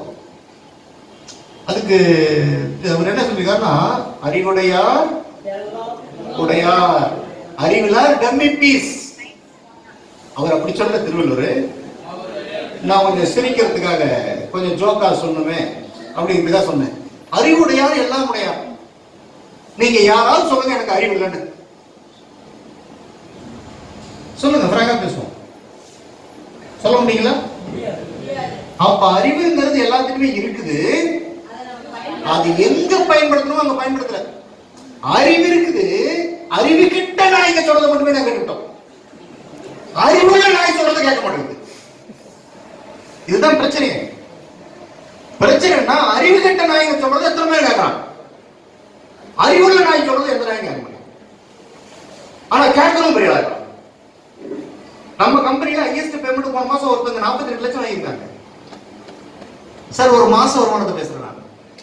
[SPEAKER 1] அதுக்கு அவர் என்ன சொல்லிருக்காருன்னா அறிவுடையார் அறிவுடையார் அறிவிலார் டம்மி பீஸ் அவர் அப்படி சொல்ல திருவள்ளுவர் நான் கொஞ்சம் சிரிக்கிறதுக்காக கொஞ்சம் ஜோக்கா சொன்னமே அப்படிங்கிறதுக்காக சொன்னேன் அறிவுடையார் எல்லாம் உடையார் நீங்க யாராவது சொல்லுங்க எனக்கு அறிவு இல்லைன்னு சொல்லுங்க ஃப்ராங்கா பேசுவோம் சொல்ல முடியுங்களா அப்ப அறிவுங்கிறது எல்லாத்துக்குமே இருக்குது அது எங்க பயன்படுத்தணும் அங்க பயன்படுத்தல அறிவு இருக்குது அறிவு கிட்ட நாய்ங்க சொல்றதை மட்டுமே நான் கேட்டுட்டோம் அறிவுள்ள நாய் சொல்றதை கேட்க மாட்டேங்குது இதுதான் பிரச்சனை பிரச்சனைனா அறிவு கெட்ட நாய்ங்க சொல்றது எத்தனை பேர் கேட்கறான் அறிவுள்ள நாய் சொல்றது எந்த நாயும் கேட்க மாட்டேங்குது ஆனா கேட்கணும் பெரிய ஆளா இருக்கான். நம்ம கம்பெனில ஹையஸ்ட் பேமெண்ட் போன மாசம் ஒருத்தங்க நாற்பத்தி ரெண்டு லட்சம் வாங்கியிருக்காங்க சார் ஒரு மாச வருமானத்தை பேசுறேன் நான்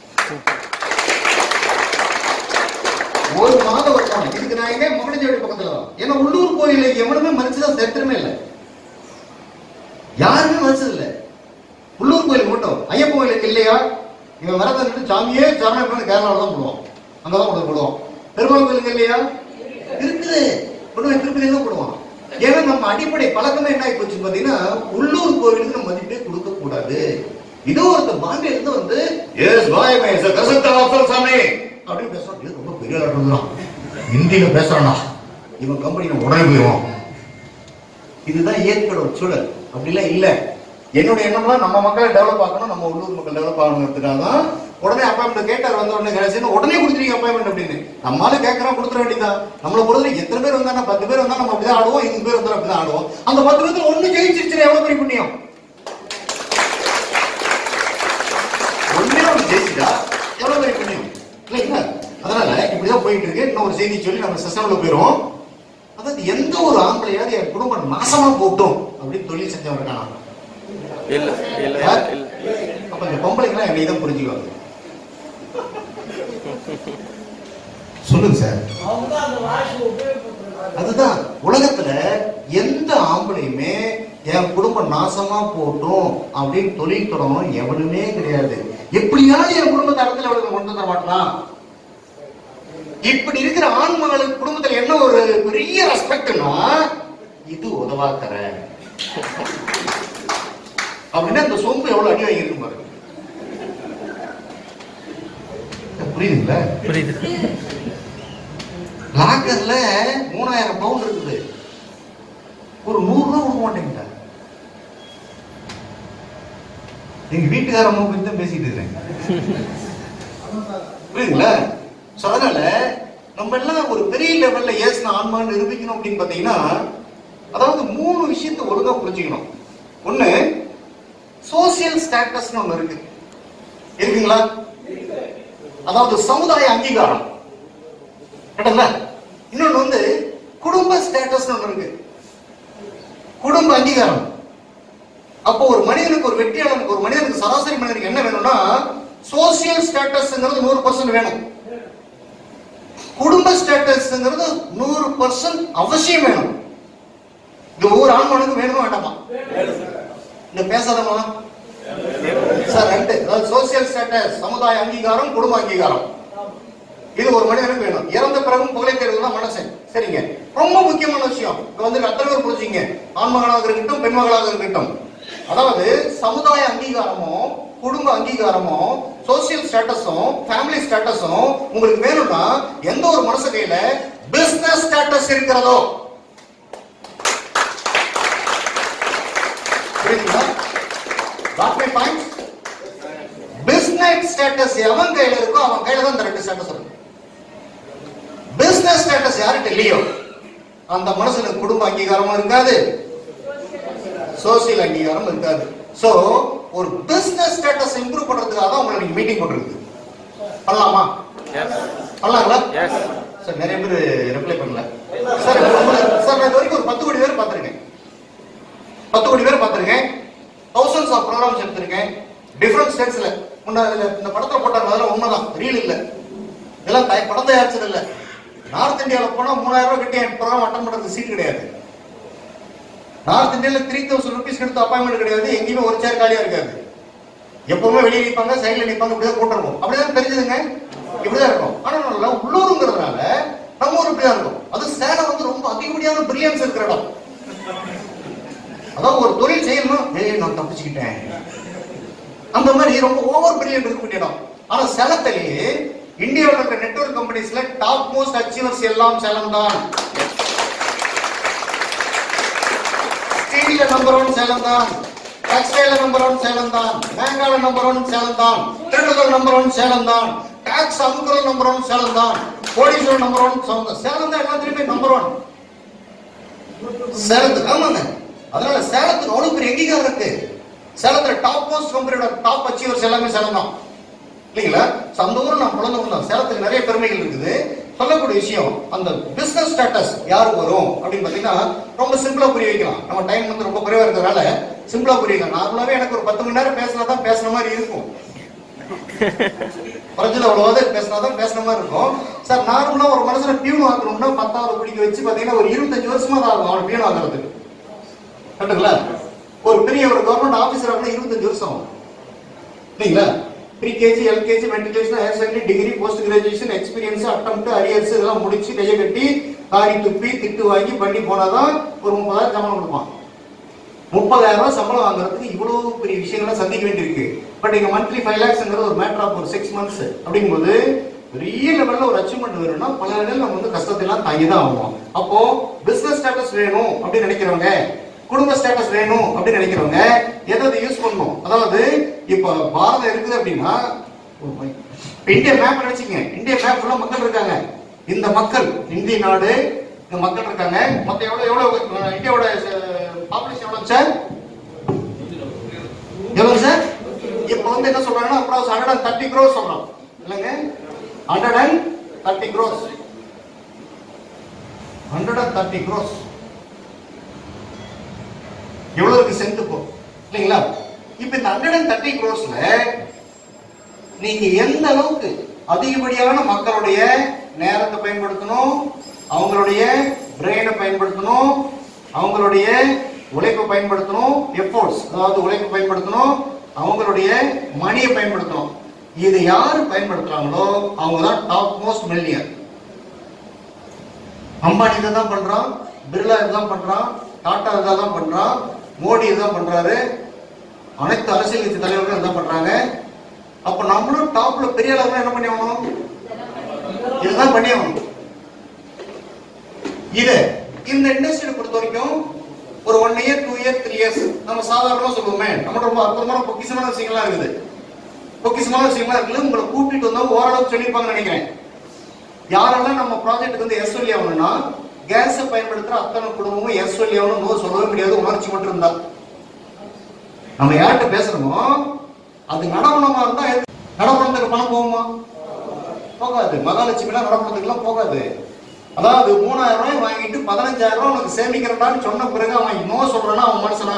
[SPEAKER 1] ஒரு மாத வருமானம் இதுக்கு நான் எங்க மகனஜோடி பக்கத்துல தான் ஏன்னா உள்ளூர் கோயில எவனுமே மதிச்சுதான் சரித்திரமே இல்லை யாருமே மதிச்சது இல்ல உள்ளூர் கோயில் மட்டும் ஐயப்பன் கோயிலுக்கு இல்லையா இவன் வரத நின்று சாமியே சரணம் பண்ணி கேரளாவில் தான் போடுவோம் அங்கதான் கொண்டு போடுவோம் பெருமாள் கோயிலுக்கு இல்லையா இருக்குது கொண்டு போய் திருப்பதியில தான் போடுவான் ஏன்னா நம்ம அடிப்படை பழக்கமே என்ன ஆகி போச்சு பாத்தீங்கன்னா உள்ளூர் கோயிலுக்கு நம்ம மதிப்பே கொடுக்க கூடாது இதோ ஒருத்தர் பாம்பேல இருந்து வந்து எஸ் பாய் மை சார் கசத்தா அப்சல் சாமி அப்படின்னு பேசுறான் இது ரொம்ப பெரிய ஆள் இருந்தான் ஹிந்தியில பேசுறானா இவன் கம்பெனி நம்ம உடனே போயிடுவோம் இதுதான் இயற்கையோட ஒரு சூழல் அப்படிலாம் இல்ல என்னுடைய எண்ணம்லாம் நம்ம மக்களை டெவலப் ஆகணும் நம்ம உள்ளூர் மக்கள் டெவலப் ஆகணுங்கிறதுக்காக தான் உடனே அப்பாயின்மெண்ட் கேட்டார் வந்த உடனே கடைசின்னு உடனே கொடுத்துருங்க அப்பாயின்மெண்ட் அப்படின்னு நம்மளால கேட்கறோம் கொடுத்துட வேண்டியதான் நம்மளை பொறுத்தவரை எத்தனை பேர் வந்தா பத்து பேர் வந்தா நம்ம அப்படிதான் ஆடுவோம் இருபது பேர் வந்தா அப்படிதான் ஆடுவோம் அந்த பத்து பேர்த்துல ஒண்ணு ஜெயிச்சிருச்சு எவ்வளவு பெரிய புண்ணியம் ஒண்ணே ஒண்ணு ஜெயிச்சுட்டா எவ்வளவு பெரிய புண்ணியம் இல்லைங்களா அதனால இப்படிதான் போயிட்டு இருக்கு இன்னும் ஒரு செய்தி சொல்லி நம்ம சிஸ்டம்ல போயிரும் அதாவது எந்த ஒரு ஆம்பளையாவது என் குடும்பம் நாசமா போட்டும் அப்படின்னு தொழில் செஞ்சவன் இருக்கானா
[SPEAKER 2] இல்ல இல்ல
[SPEAKER 1] யார்?
[SPEAKER 2] இல்ல
[SPEAKER 1] அப்ப இந்த பொம்பளைங்களாம் என்னை தான் புரிஞ்சுக்குவாங்க சொல்லுங்க சார் அதுதான் உலகத்துல எந்த ஆம்பளையுமே என் குடும்பம் நாசமா போட்டும் அப்படின்னு தொழில் தொடங்கணும் எவனுமே கிடையாது எப்படியாவது என் குடும்பத்தை இடத்துல அவளுக்கு கொண்டு தர மாட்டான் இப்படி இருக்கிற ஆண்மகளுக்கு குடும்பத்துல என்ன ஒரு பெரிய ரெஸ்பெக்ட்னா இது உதவாக்கற அப்படின்னா இந்த சொம்பு எவ்வளவு அடி வாங்கியிருக்கு பாருங்க புரியுதுங்களா
[SPEAKER 2] புரியுது
[SPEAKER 1] லாக்கர்ல மூணாயிரம் பவுண்ட் இருக்குது ஒரு நூறு ரூபா கொடுக்க மாட்டேங்கிட்ட எங்க வீட்டுக்காரம்மா பத்தி தான் பேசிட்டு இருக்கிறேன் புரியுதுங்களா சோ அதனால நம்ம எல்லாம் ஒரு பெரிய லெவல்ல ஏசின ஆன்மான்னு நிரூபிக்கணும் அப்படின்னு பாத்தீங்கன்னா அதாவது மூணு விஷயத்தை ஒழுங்கா புரிஞ்சுக்கணும் ஒண்ணு சோசியல் ஸ்டேட்டஸ்னு ஒண்ணு இருக்கு இருக்குங்களா அதாவது சமுதாய அங்கீகாரம் கரெக்டுங்களா இன்னொன்னு வந்து குடும்ப ஸ்டேட்டஸ் ஒண்ணு இருக்கு குடும்ப அங்கீகாரம் அப்போ ஒரு மனிதனுக்கு ஒரு வெற்றியாளனுக்கு ஒரு மனிதனுக்கு சராசரி மனிதனுக்கு என்ன வேணும்னா சோசியல் ஸ்டேட்டஸ்ங்கிறது நூறு பர்சன்ட் வேணும் குடும்ப ஸ்டேட்டஸ்ங்கிறது நூறு பர்சன்ட் அவசியம் வேணும் இது ஒவ்வொரு ஆண்மனுக்கும் வேணுமா வேண்டாமா இந்த பேசாதவங்களா சார் ரெண்டு அதாவது சோசியல் ஸ்டேட்டஸ் சமுதாய அங்கீகாரம் குடும்ப அங்கீகாரம் இது ஒரு மனிதனுக்கு வேணும் இறந்த பிறகும் புகழை தேர்வு தான் மனசன் சரிங்க ரொம்ப முக்கியமான விஷயம் இங்க வந்து அத்தனை பேர் புரிஞ்சுங்க ஆண்மகனாக இருக்கட்டும் பெண்மகளாக இருக்கட்டும் அதாவது சமுதாய அங்கீகாரமும் குடும்ப அங்கீகாரமும் சோசியல் ஸ்டேட்டஸும் ஃபேமிலி ஸ்டேட்டஸும் உங்களுக்கு வேணும்னா எந்த ஒரு மனசு கையில பிசினஸ் ஸ்டேட்டஸ் இருக்கிறதோ புரியுதுங்களா got my point business status எவன் கையில இருக்கோ அவன் கையில தான் இந்த ரெண்டு ஸ்டேட்டஸ் இருக்கு பிசினஸ் ஸ்டேட்டஸ் யார்கிட்ட இல்லையோ அந்த மனுஷனுக்கு குடும்ப அங்கீகாரமும் இருக்காது சோசியல் அங்கீகாரம் இருக்காது சோ ஒரு பிசினஸ் ஸ்டேட்டஸ் இம்ப்ரூவ் பண்றதுக்காக தான் உங்களை நீங்க மீட்டிங் போட்டுருக்கு பண்ணலாமா
[SPEAKER 2] எஸ்
[SPEAKER 1] பண்ணலாங்களா
[SPEAKER 2] எஸ்
[SPEAKER 1] சார் நிறைய பேர் ரிப்ளை பண்ணல சார் உங்களை- சார் நான் இது வரைக்கும் ஒரு பத்து கோடி பேர் பார்த்திருக்கேன் பத்து கோடி பேர் பார்த்திருக்கேன் தௌசண்ட்ஸ் ஆஃப் ப்ரோக்ராம்ஸ் எடுத்திருக்கேன் டிஃபரண்ட் ஸ்டேட்ஸ்ல முன்ன இதுல இந்த படத்துல போட்டாங்க அதெல்லாம் உண்மைதான் ரீல் இல்ல இதெல்லாம் தய- படம் தயாரிச்சது இல்ல நார்த் இந்தியால போனா மூணாயிரம் ரூபாய் கட்டி என் ப்ரோக்ராம் அட்டன் பண்றது சீட் கிடையாது நார்த் இந்தியால த்ரீ தௌசண்ட் ருபீஸ் எடுத்து அப்பாயின்மெண்ட் கிடையாது எங்கேயுமே ஒரு சேர் காலியா இருக்காது எப்பவுமே வெளியே நிப்பாங்க சைடுல நிப்பாங்க இப்படிதான் கூட்டம் இருக்கும் அப்படிதான் தெரிஞ்சதுங்க இப்படிதான் இருக்கும் ஆனா நல்லா உள்ளூருங்கிறதுனால நம்ம ஊர் இப்படிதான் இருக்கும் அது சேலம் வந்து ரொம்ப அதிகப்படியான பிரில்லியன்ஸ் இருக்கிற இடம் அதான் ஒரு தொழில் செய்யணும் ஏய் நான் தப்பிச்சுக்கிட்டேன் அந்த மாதிரி ரொம்ப ஓவர் பிரில்லியன்ட் இருக்கக்கூடிய இடம் ஆனா சேலத்திலேயே இந்தியாவில் இருக்க நெட்வொர்க் கம்பெனிஸ்ல டாப் மோஸ்ட் அச்சீவர்ஸ் எல்லாம் சேலம் தான் ஸ்டீல்ல நம்பர் ஒன் சேலம் தான் டெக்ஸ்டைல நம்பர் ஒன் சேலம் தான் மேங்கால நம்பர் ஒன் சேலம் தான் திருடுதல் நம்பர் ஒன் சேலம் தான் டாக்ஸ் அமுக்குறல் நம்பர் ஒன் சேலம் தான் கோடீஸ்வரர் நம்பர் ஒன் சேலம் தான் சேலம் தான் எல்லாத்துலயுமே நம்பர் ஒன் சேலத்துக்கு ஆமாங்க அதனால சேலத்துக்கு அவ்வளவு பெரிய அங்கீகாரம் இருக்கு சேலத்துல டாப் மோஸ்ட் கம்பெனியோட டாப் அச்சீவர்ஸ் எல்லாமே சேலம் தான் இல்லைங்களா So, அந்த ஊர்ல நான் பிறந்தவங்க தான் சேலத்துக்கு நிறைய பெருமைகள் இருக்குது சொல்லக்கூடிய விஷயம் அந்த பிசினஸ் ஸ்டேட்டஸ் யாருக்கு வரும் அப்படின்னு பாத்தீங்கன்னா ரொம்ப சிம்பிளா புரிய வைக்கலாம் நம்ம டைம் வந்து ரொம்ப குறைவா இருக்கிறதுனால சிம்பிளா புரிய வைக்கலாம் நார்மலாவே எனக்கு ஒரு பத்து மணி நேரம் பேசினா தான் பேசுன மாதிரி இருக்கும் குறைஞ்சது அவ்வளவாவது பேசினா தான் பேசுன மாதிரி இருக்கும் சார் நார்மலா ஒரு மனுஷனை பியூன் ஆக்கணும்னா பத்தாவது பிடிக்க வச்சு பாத்தீங்கன்னா ஒரு இருபத்தஞ்சு வருஷமா தான் ஆகும் அவன் பியூன் ஆகிறதுக்கு கரெக்டுங்களா ஒரு பெரிய ஒரு கவர்மெண்ட் ஆபீசர் ஆகணும் இருபத்தஞ்சு வருஷம் ஆகும் இல்லைங்களா pre KG LKG matriculation higher secondary degree post graduation experience attempt arrears இதெல்லாம் முடிச்சு கையை கட்டி காரி துப்பி திட்டு வாங்கி பண்ணி போனாதான் ஒரு முப்பதாயிரம் சம்பளம் கொடுப்பான் முப்பதாயிரம் ரூபாய் சம்பளம் வாங்குறதுக்கு இவ்வளவு பெரிய விஷயங்களை சந்திக்க வேண்டியிருக்கு பட் இங்க மந்த்லி ஃபைவ் லேக்ஸ்ங்கிறது ஒரு மேட்டர் ஆஃப் ஒரு சிக்ஸ் மந்த்ஸ் அப்படிங்கும்போது பெரிய லெவல்ல ஒரு அச்சீவ்மெண்ட் வேணும்னா பல இடங்கள் நம்ம வந்து கஷ்டத்தை எல்லாம் தாங்கி தான் ஆகும் அப்போ பிசினஸ் ஸ்டேட்டஸ் வேணும் அப்படின்னு நினைக்கிறவங்க குடும்ப ஸ்டேட்டஸ் வேணும் அப்படின்னு நினைக்கிறவங்க எதை எதை யூஸ் பண்ணணும் அதாவது இப்ப பாரதம் இருக்குது அப்படின்னா இப்ப இந்திய மேப் நினைச்சுங்க இந்திய மேப் ஃபுல்லா மக்கள் இருக்காங்க இந்த மக்கள் இந்திய நாடு இந்த மக்கள் இருக்காங்க மொத்தம் எவ்வளவு எவ்வளவு அஹ், இந்தியாவோட பாப்புலேஷன் எவ்வளவு சார் எவ்வளவு சார் இப்ப வந்து என்ன சொல்றாங்கன்னா approx hundred and thirty crores சொல்றோம் இல்லைங்க hundred and thirty crores hundred and thirty crores எவ்வளவு இருக்கு சென்ட் இப்போ இல்லைங்களா இப்ப இந்த ஹண்ட்ரட் அண்ட் தேர்ட்டி க்ரோஸ்ல நீங்க எந்த அளவுக்கு அதிகப்படியான மக்களுடைய நேரத்தை பயன்படுத்தணும் அவங்களுடைய பிரெயினை பயன்படுத்தணும் அவங்களுடைய உழைப்பை பயன்படுத்தணும் எஃபோர்ட்ஸ் அதாவது உழைப்பை பயன்படுத்தணும் அவங்களுடைய மணியை பயன்படுத்தணும் இது யாரு பயன்படுத்துறாங்களோ அவங்க தான் டாப் மோஸ்ட் மில்லியன் அம்பானி இதை தான் பண்றான் பிர்லா இதுதான் பண்றான் டாடா இதை தான் பண்றான் மோடி இதுதான் பண்றாரு அனைத்து அரசியல் கட்சி தலைவர்களும் இதான் பண்றாங்க அப்ப நம்மளும் டாப்ல பெரிய அளவுல என்ன பண்ணி ஆகணும் இதுதான் பண்ணி ஆகணும் இது இந்த இண்டஸ்ட்ரியை பொறுத்த வரைக்கும் ஒரு one year two year three years நம்ம சாதாரணமா சொல்லுவோமே நம்ம ரொம்ப அற்புதமான பொக்கிஷமான விஷயங்கள்லாம் இருக்குது பொக்கிஷமான விஷயங்கள்லாம் இருக்குது உங்களை கூட்டிட்டு வந்தா ஓரளவுக்கு சொல்லியிருப்பாங்கன்னு நினைக்கிறேன் யாரெல்லாம் நம்ம ப்ராஜெக்ட்டுக்கு வந்து எஸ் சொல்லி ஆகணும்னா கேஸை பயன்படுத்துற அத்தனை குடும்பமும் எஸ் சொல்லி ஆகணும் நோ சொல்லவே முடியாது உணர்ச்சி மட்டும் இருந்தா நம்ம யார்கிட்ட பேசுறோமோ அது நடவனமா இருந்தா எது- நடவனத்துக்கு பணம் போகுமா போகாது மகாலட்சுமிலாம் நடவனத்துக்குலாம் போகாது அதாவது மூணாயிரம் ரூபாய் வாங்கிட்டு பதினஞ்சாயிரம் ரூபாய் உனக்கு சேமிக்கிறடான்னு சொன்ன பிறகு அவன் நோ சொல்றானா அவன் மனுஷனா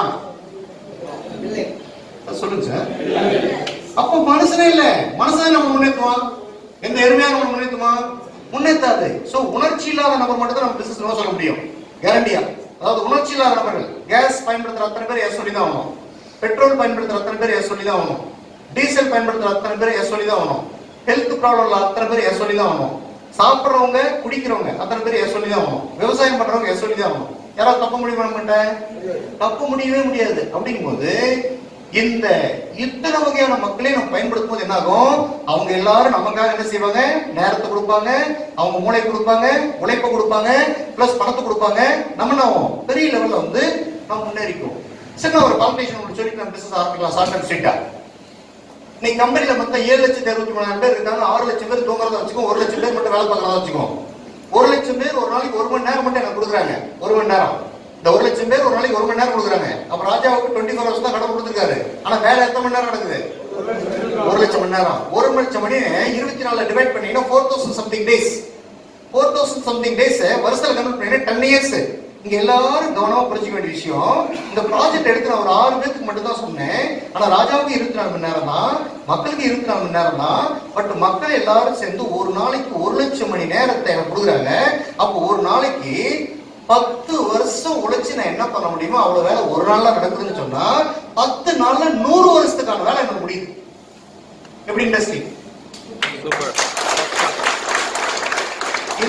[SPEAKER 1] அது சொல்லுங்க சார் அப்போ மனுஷனே இல்ல மனுஷனே நம்ம முன்னேற்றுவான் எந்த எருமையாக நம்ம முன்னேற்றுவான் முன்னேற்றாது சோ உணர்ச்சி இல்லாத நபர் மட்டும் தான் நம்ம பிசினஸ் நோ சொல்ல முடியும் கேரண்டியா அதாவது உணர்ச்சி இல்லாத நபர்கள் கேஸ் பயன்படுத்துற அத்தனை பேர் எஸ் சொல்லி தான் ஆகணும் பெட்ரோல் பயன்படுத்துற அத்தனை பேர் எஸ் சொல்லி தான் ஆகணும் டீசல் பயன்படுத்துற அத்தனை பேர் எஸ் சொல்லி தான் ஆகணும் ஹெல்த் ப்ராப்ளம் உள்ள அத்தனை பேர் எஸ் சொல்லி தான் ஆகணும் சாப்பிடுறவங்க குடிக்கிறவங்க அத்தனை பேர் எஸ் சொல்லி தான் ஆகணும் விவசாயம் பண்றவங்க எஸ் சொல்லி தான் ஆகணும் யாராவது தப்ப முடியுமா நம்மகிட்ட தப்ப முடியவே முடியாது அப்படிங்கும்போது இந்த இத்தனை வகையான மக்களை நம்ம பயன்படுத்தும் போது என்ன ஆகும் அவங்க எல்லாரும் நமக்காக என்ன செய்வாங்க நேரத்தை கொடுப்பாங்க அவங்க மூளை கொடுப்பாங்க உழைப்பை கொடுப்பாங்க பிளஸ் பணத்தை கொடுப்பாங்க நம்ம என்ன ஆகும்? பெரிய லெவல்ல வந்து நம்ம முன்னேறிக்கும் சின்ன ஒரு காம்படிஷன் ஒன்று சொல்லிட்டு நம்ம பிசினஸ் ஆரம்பிக்கலாம் ஷார்ட் அண்ட் ஸ்ட்ரீட்டா நீ கம்பெனில மொத்தம் ஏழு லட்சத்தி அறுபத்தி மூணாயிரம் பேர் இருக்காங்க ஆறு லட்சம் பேர் தூங்குறதா வச்சுக்கோ ஒரு லட்சம் பேர் மட்டும் வேலை பார்க்கறதா வச்சுக்கோ ஒரு லட்சம் பேர் ஒரு நாளைக்கு ஒரு மணி நேரம் மட்டும் எனக்கு கொடுக்குறாங்க ஒரு மணி நேரம் இந்த ஒரு லட்சம் பேர் ஒரு நாளைக்கு ஒரு மணி நேரம் கொடுக்குறாங்க அப்ப ராஜாவுக்கு டுவெண்ட்டி ஃபோர் ஹவர்ஸ் தான் கடன் கொடுத்துருக்காரு ஆனா வேலை எத்தனை மணி நேரம் நடக்குது ஒரு லட்சம் மணி நேரம் ஒரு லட்சம் மணி இருபத்தி நாலுல டிவைட் பண்ணீங்கன்னா four thousand something days four thousand something days வருஷத்துல கன்வெர்ட் பண்ணி டென் இயர்ஸ் இங்க எல்லாரும் கவனமா புரிஞ்சுக்க வேண்டிய விஷயம் இந்த ப்ராஜெக்ட் எடுத்து நான் ஒரு ஆறு பேருக்கு மட்டும் தான் சொன்னேன் ஆனா ராஜாவுக்கு இருபத்தி நாலு மணி நேரம் தான் மக்களுக்கு இருபத்தி நாலு மணி நேரம் தான் பட் மக்கள் எல்லாரும் சேர்ந்து ஒரு நாளைக்கு ஒரு லட்சம் மணி நேரத்தை எனக்கு கொடுக்குறாங்க அப்போ ஒரு நாளைக்கு பத்து வருஷம் உழைச்சு நான் என்ன பண்ண முடியுமோ அவ்வளவு வேலை ஒரு நாள்ல நடக்குதுன்னு சொன்னா பத்து நாள்ல நூறு வருஷத்துக்கான வேலை எனக்கு முடியுது எப்படி இண்டஸ்ட்ரி
[SPEAKER 2] சூப்பர்
[SPEAKER 1] இந்த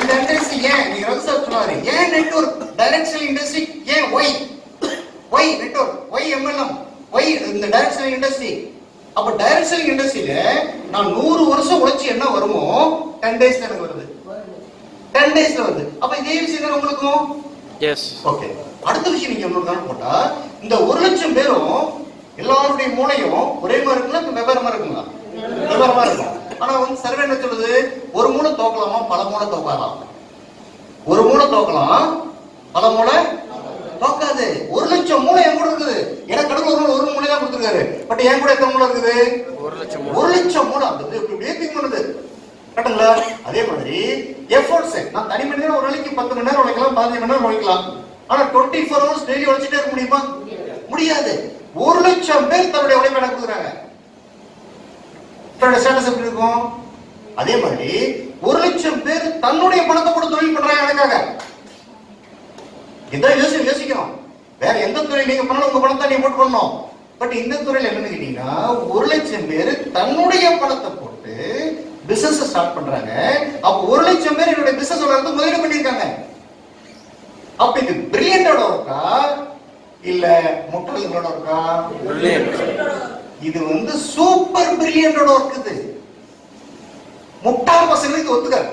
[SPEAKER 1] இந்த இண்டஸ்ட்ரி ஏன் நீங்க ரகு சார் சொன்னாரு ஏன் நெட்வொர்க் டைரக்ஷனல் இண்டஸ்ட்ரி ஏன் why why network why MLM why இந்த டைரக்ஷனல் இண்டஸ்ட்ரி அப்ப டைரக்ஷனல் இண்டஸ்ட்ரியில நான் நூறு வருஷம் உழைச்சு என்ன வருமோ டென் டேஸ்ல எனக்கு வருது டென் டேஸ்ல வருது அப்ப இதே விஷயம் தானே உங்களுக்கும்
[SPEAKER 2] எஸ்
[SPEAKER 1] ஓகே அடுத்த விஷயம் நீங்க இன்னொரு நாள் போட்டா இந்த ஒரு லட்சம் பேரும் எல்லாருடைய மூளையும் ஒரே மாதிரி இருக்குங்களா இல்ல வெவ்வேறமா இருக்குங்களா வெவ்வேறமா இருக்கும் ஆனா வந்து சர்வே என்ன சொல்லுது ஒரு மூளை தோக்கலாமா பல மூளை தோக்கலாம் ஒரு மூளை தோக்கலாம் பல மூளை தோக்காது ஒரு லட்சம் மூளை என் கூட இருக்குது எனக்கு கடவுள் ஒரு நாள் ஒரு மூளை தான் கொடுத்துருக்காரு பட் என் கூட எத்தனை மூளை இருக்குது
[SPEAKER 2] ஒரு லட்சம்
[SPEAKER 1] ஒரு லட்சம் மூளை அந்த இது இப்படி இப்படியே திங்க் பண்ணுது கரெக்டுங்களா அதே மாதிரி எஃபோர்ட்ஸ் நான் தனி மணி நேரம் ஒரு நாளைக்கு பத்து மணி நேரம் உழைக்கலாம் பதினஞ்சு மணி நேரம் உழைக்கலாம் ஆனா டுவெண்ட்டி ஃபோர் ஹவர்ஸ் டெய்லி உழைச்சிட்டே இருக்க முடியுமா முடியாது ஒரு லட்சம் பேர் தன்னுடைய உழைப்பை எனக்கு கொடுக்குறாங்க தன்னுடைய ஸ்டேட்டஸ் எப்படி இருக்கும் அதே மாதிரி ஒரு லட்சம் பேர் தன்னுடைய பணத்தை கூட தொழில் பண்றாங்க எனக்காக இதான் யோசி யோசிக்கணும் வேற எந்த துறை நீங்க பண்ணணும் உங்க பணத்தை நீங்க போட்டு பண்ணணும் பட் இந்த துறையில என்னன்னு கேட்டீங்கன்னா ஒரு லட்சம் பேர் தன்னுடைய பணத்தை போட்டு பிசினஸ் ஸ்டார்ட் பண்றாங்க அப்ப ஒரு லட்சம் பேர் என்னுடைய பிசினஸ் வந்து முதலீடு பண்ணிருக்காங்க அப்ப இது பிரில்லியண்டோட இருக்கா இல்ல முட்டாள்களோட இருக்கா
[SPEAKER 2] பிரில்லியன்ட்
[SPEAKER 1] இது வந்து சூப்பர் பிரில்லியண்டோட ஒர்க் இது முட்டாள் பசங்களுக்கு ஒத்துக்காது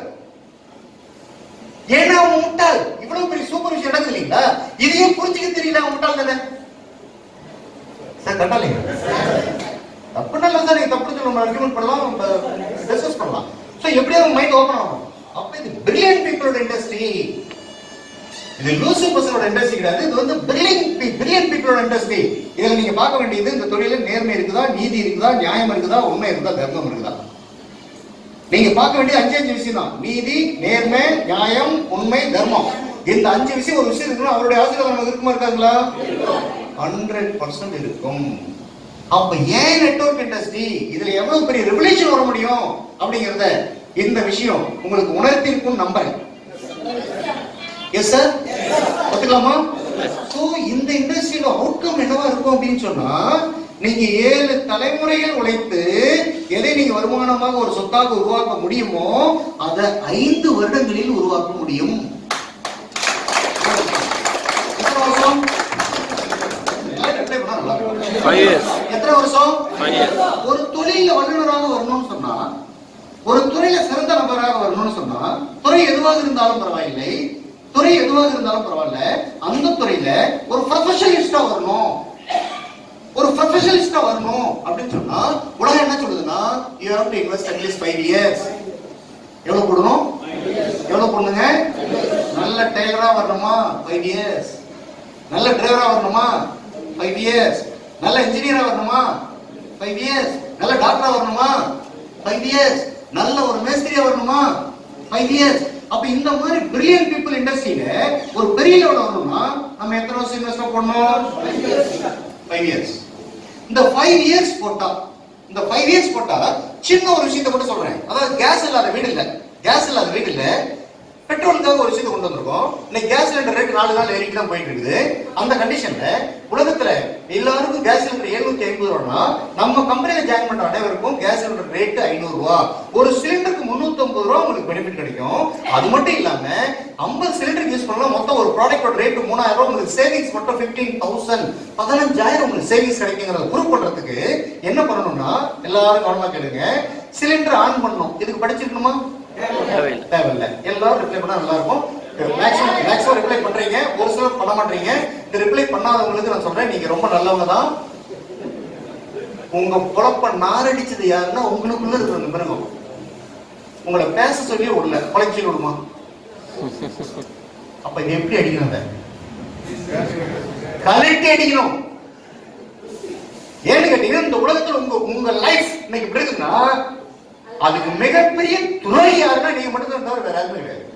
[SPEAKER 1] ஏன்னா அவன் முட்டாள் இவ்வளவு பெரிய சூப்பர் விஷயம் நடக்குது இல்லைங்களா இதையும் புரிஞ்சுக்க தெரியல அவன் முட்டாள் தானே சார் கட்டாளிங்க தப்பு நல்ல சார் நீங்க தப்பு சொல்ல ஆர்குமெண்ட் பண்ணலாம் டிஸ்கஸ் பண்ணலாம் சோ எப்படியாவது மைண்ட் ஓபன் ஆகும் அப்ப இது பிரில்லியன்ட் பீப்புளோட இண்டஸ்ட்ரி இது லூசு பர்சனோட இண்டஸ்ட்ரி கிடையாது இது வந்து பிரில்லியன்ட் பிரில்லியன்ட் பீப்புளோட இண்டஸ்ட்ரி இதுல நீங்க பார்க்க வேண்டியது இந்த தொழில நேர்மை இருக்குதா நீதி இருக்குதா நியாயம் இருக்குதா உண்மை இருக்குதா தர்மம் இருக்குதா நீங்க பார்க்க வேண்டிய அஞ்சு அஞ்சு விஷயம் தான் நீதி நேர்மை நியாயம் உண்மை தர்மம் இந்த அஞ்சு விஷயம் ஒரு விஷயம் இருக்குன்னா அவருடைய ஆசீர்வாதம் நமக்கு இருக்குமா இருக்காங்களா ஹண்ட்ரட் பர்சன்ட் இருக்கும் அப்ப ஏன் நெட்வொர்க் இண்டஸ்ட்ரி இதுல எவ்வளவு பெரிய ரெவல்யூஷன் வர முடியும் அப்படிங்கறத இந்த விஷயம் உங்களுக்கு உணர்த்தி இருக்கும் நம்புறேன் எஸ் சார் ஒத்துக்கலாமா சோ இந்த இண்டஸ்ட்ரியில அவுட்கம் என்னவா இருக்கும் அப்படின்னு சொன்னா நீங்க ஏழு தலைமுறைகள் உழைத்து எதை நீங்க வருமானமாக ஒரு சொத்தாக உருவாக்க முடியுமோ அதை ஐந்து வருடங்களில் உருவாக்க முடியும் எத்தனை வருஷம் எல்லாம் reply பண்ணா நல்லா இருக்கும்.
[SPEAKER 2] ஃபைவ் இயர்ஸ்
[SPEAKER 1] எத்தனை வருஷம்
[SPEAKER 2] ஃபைவ் இயர்ஸ்
[SPEAKER 1] ஒரு தொழில வல்லுநராக வரணும்னு சொன்னா ஒரு துறையில சிறந்த நபராக வரணும்னு சொன்னா துறை எதுவாக இருந்தாலும் பரவாயில்லை துறை எதுவாக இருந்தாலும் பரவாயில்ல அந்த துறையில ஒரு ப்ரொஃபஷனலிஸ்டா வரணும் ஒரு ப்ரொஃபஷனலிஸ்டா வரணும் அப்படின்னு சொன்னா உலகம் என்ன சொல்லுதுன்னா you have to invest at least five years எவ்வளவு போடணும் எவ்வளவு போடணுங்க நல்ல டெய்லரா வரணுமா ஃபைவ் இயர்ஸ் நல்ல டிரைவரா வரணுமா ஃபைவ் இயர்ஸ் நல்ல இன்ஜினியரா வரணுமா ஃபைவ் இயர்ஸ் நல்ல டாக்டரா வரணுமா ஃபைவ் இயர்ஸ் நல்ல ஒரு மேஸ்திரியா வரணுமா ஃபைவ் இயர்ஸ் அப்ப இந்த மாதிரி பிரில்லியன்ட் பீப்புள் இண்டஸ்ட்ரியில ஒரு பெரிய லெவல் வரணும்னா நம்ம எத்தனை வருஷம் இன்வெஸ்ட் பண்ணணும் ஃபைவ் இயர்ஸ் இந்த ஃபைவ் இயர்ஸ் போட்டா இந்த ஃபைவ் இயர்ஸ் போட்டா சின்ன ஒரு விஷயத்தை மட்டும் சொல்றேன் அதாவது கேஸ் இல்லாத வீடு இல்ல கேஸ் இல்லாத வீடு இல்ல பெட்ரோலுக்காக ஒரு விஷயத்தை கொண்டு வந்திருக்கோம் இன்னைக்கு கேஸ் சிலிண்டர் ரேட் நாலு நாள் ஏறிட்டு தான் போயிட்டு இருக்குது அந்த கண்டிஷன்ல உலகத்துல எல்லாருக்கும் கேஸ் சிலிண்டர் எழுநூத்தி ஐம்பது ரூபானா நம்ம கம்பெனில ஜாயின் பண்ற அனைவருக்கும் கேஸ் சிலிண்டர் ரேட் ஐநூறு ரூபா ஒரு சிலிண்டருக்கு முன்னூத்தி ஐம்பது ரூபா உங்களுக்கு பெனிஃபிட் கிடைக்கும் அது மட்டும் இல்லாம ஐம்பது சிலிண்டர் யூஸ் பண்ணலாம் மொத்தம் ஒரு ப்ராடக்டோட ரேட் மூணாயிரம் ரூபாய் உங்களுக்கு சேவிங்ஸ் மட்டும் பிப்டீன் தௌசண்ட் பதினஞ்சாயிரம் உங்களுக்கு சேவிங்ஸ் கிடைக்குங்கிறத ப்ரூவ் பண்றதுக்கு என்ன பண்ணணும்னா எல்லாரும் கவனமா கேளுங்க சிலிண்டர் ஆன் பண்ணணும் இதுக்கு படிச்சிருக்கணுமா
[SPEAKER 2] தேவையில்லை
[SPEAKER 1] தேவையில்லை எல்லாரும் ரிப்ளை பண்ணா நல்லா இருக்கும் மேக்ஸிமம் மேக்ஸிமம் ரிப்ளை பண்றீங்க ஒரு சிலர் பண்ண மாட்டீங்க இந்த ரிப்ளை பண்ணாதவங்களுக்கு நான் சொல்றேன் நீங்க ரொம்ப நல்லவங்க தான் உங்க குழப்ப நாரடிச்சது யாருன்னா உங்களுக்குள்ள இருக்கிற அந்த மிருகம் உங்களை பேச சொல்லி விடல குலைச்சி விடுமா அப்ப இது எப்படி அடிக்கணும் அதை கலட்டி அடிக்கணும் ஏன்னு கேட்டீங்கன்னா இந்த உலகத்துல உங்க உங்க லைஃப் இன்னைக்கு இப்படி இருக்குன்னா அதுக்கு மிகப்பெரிய துணை யாருன்னா நீங்க மட்டும் தான் தவிர வேற யாருமே கிடையாது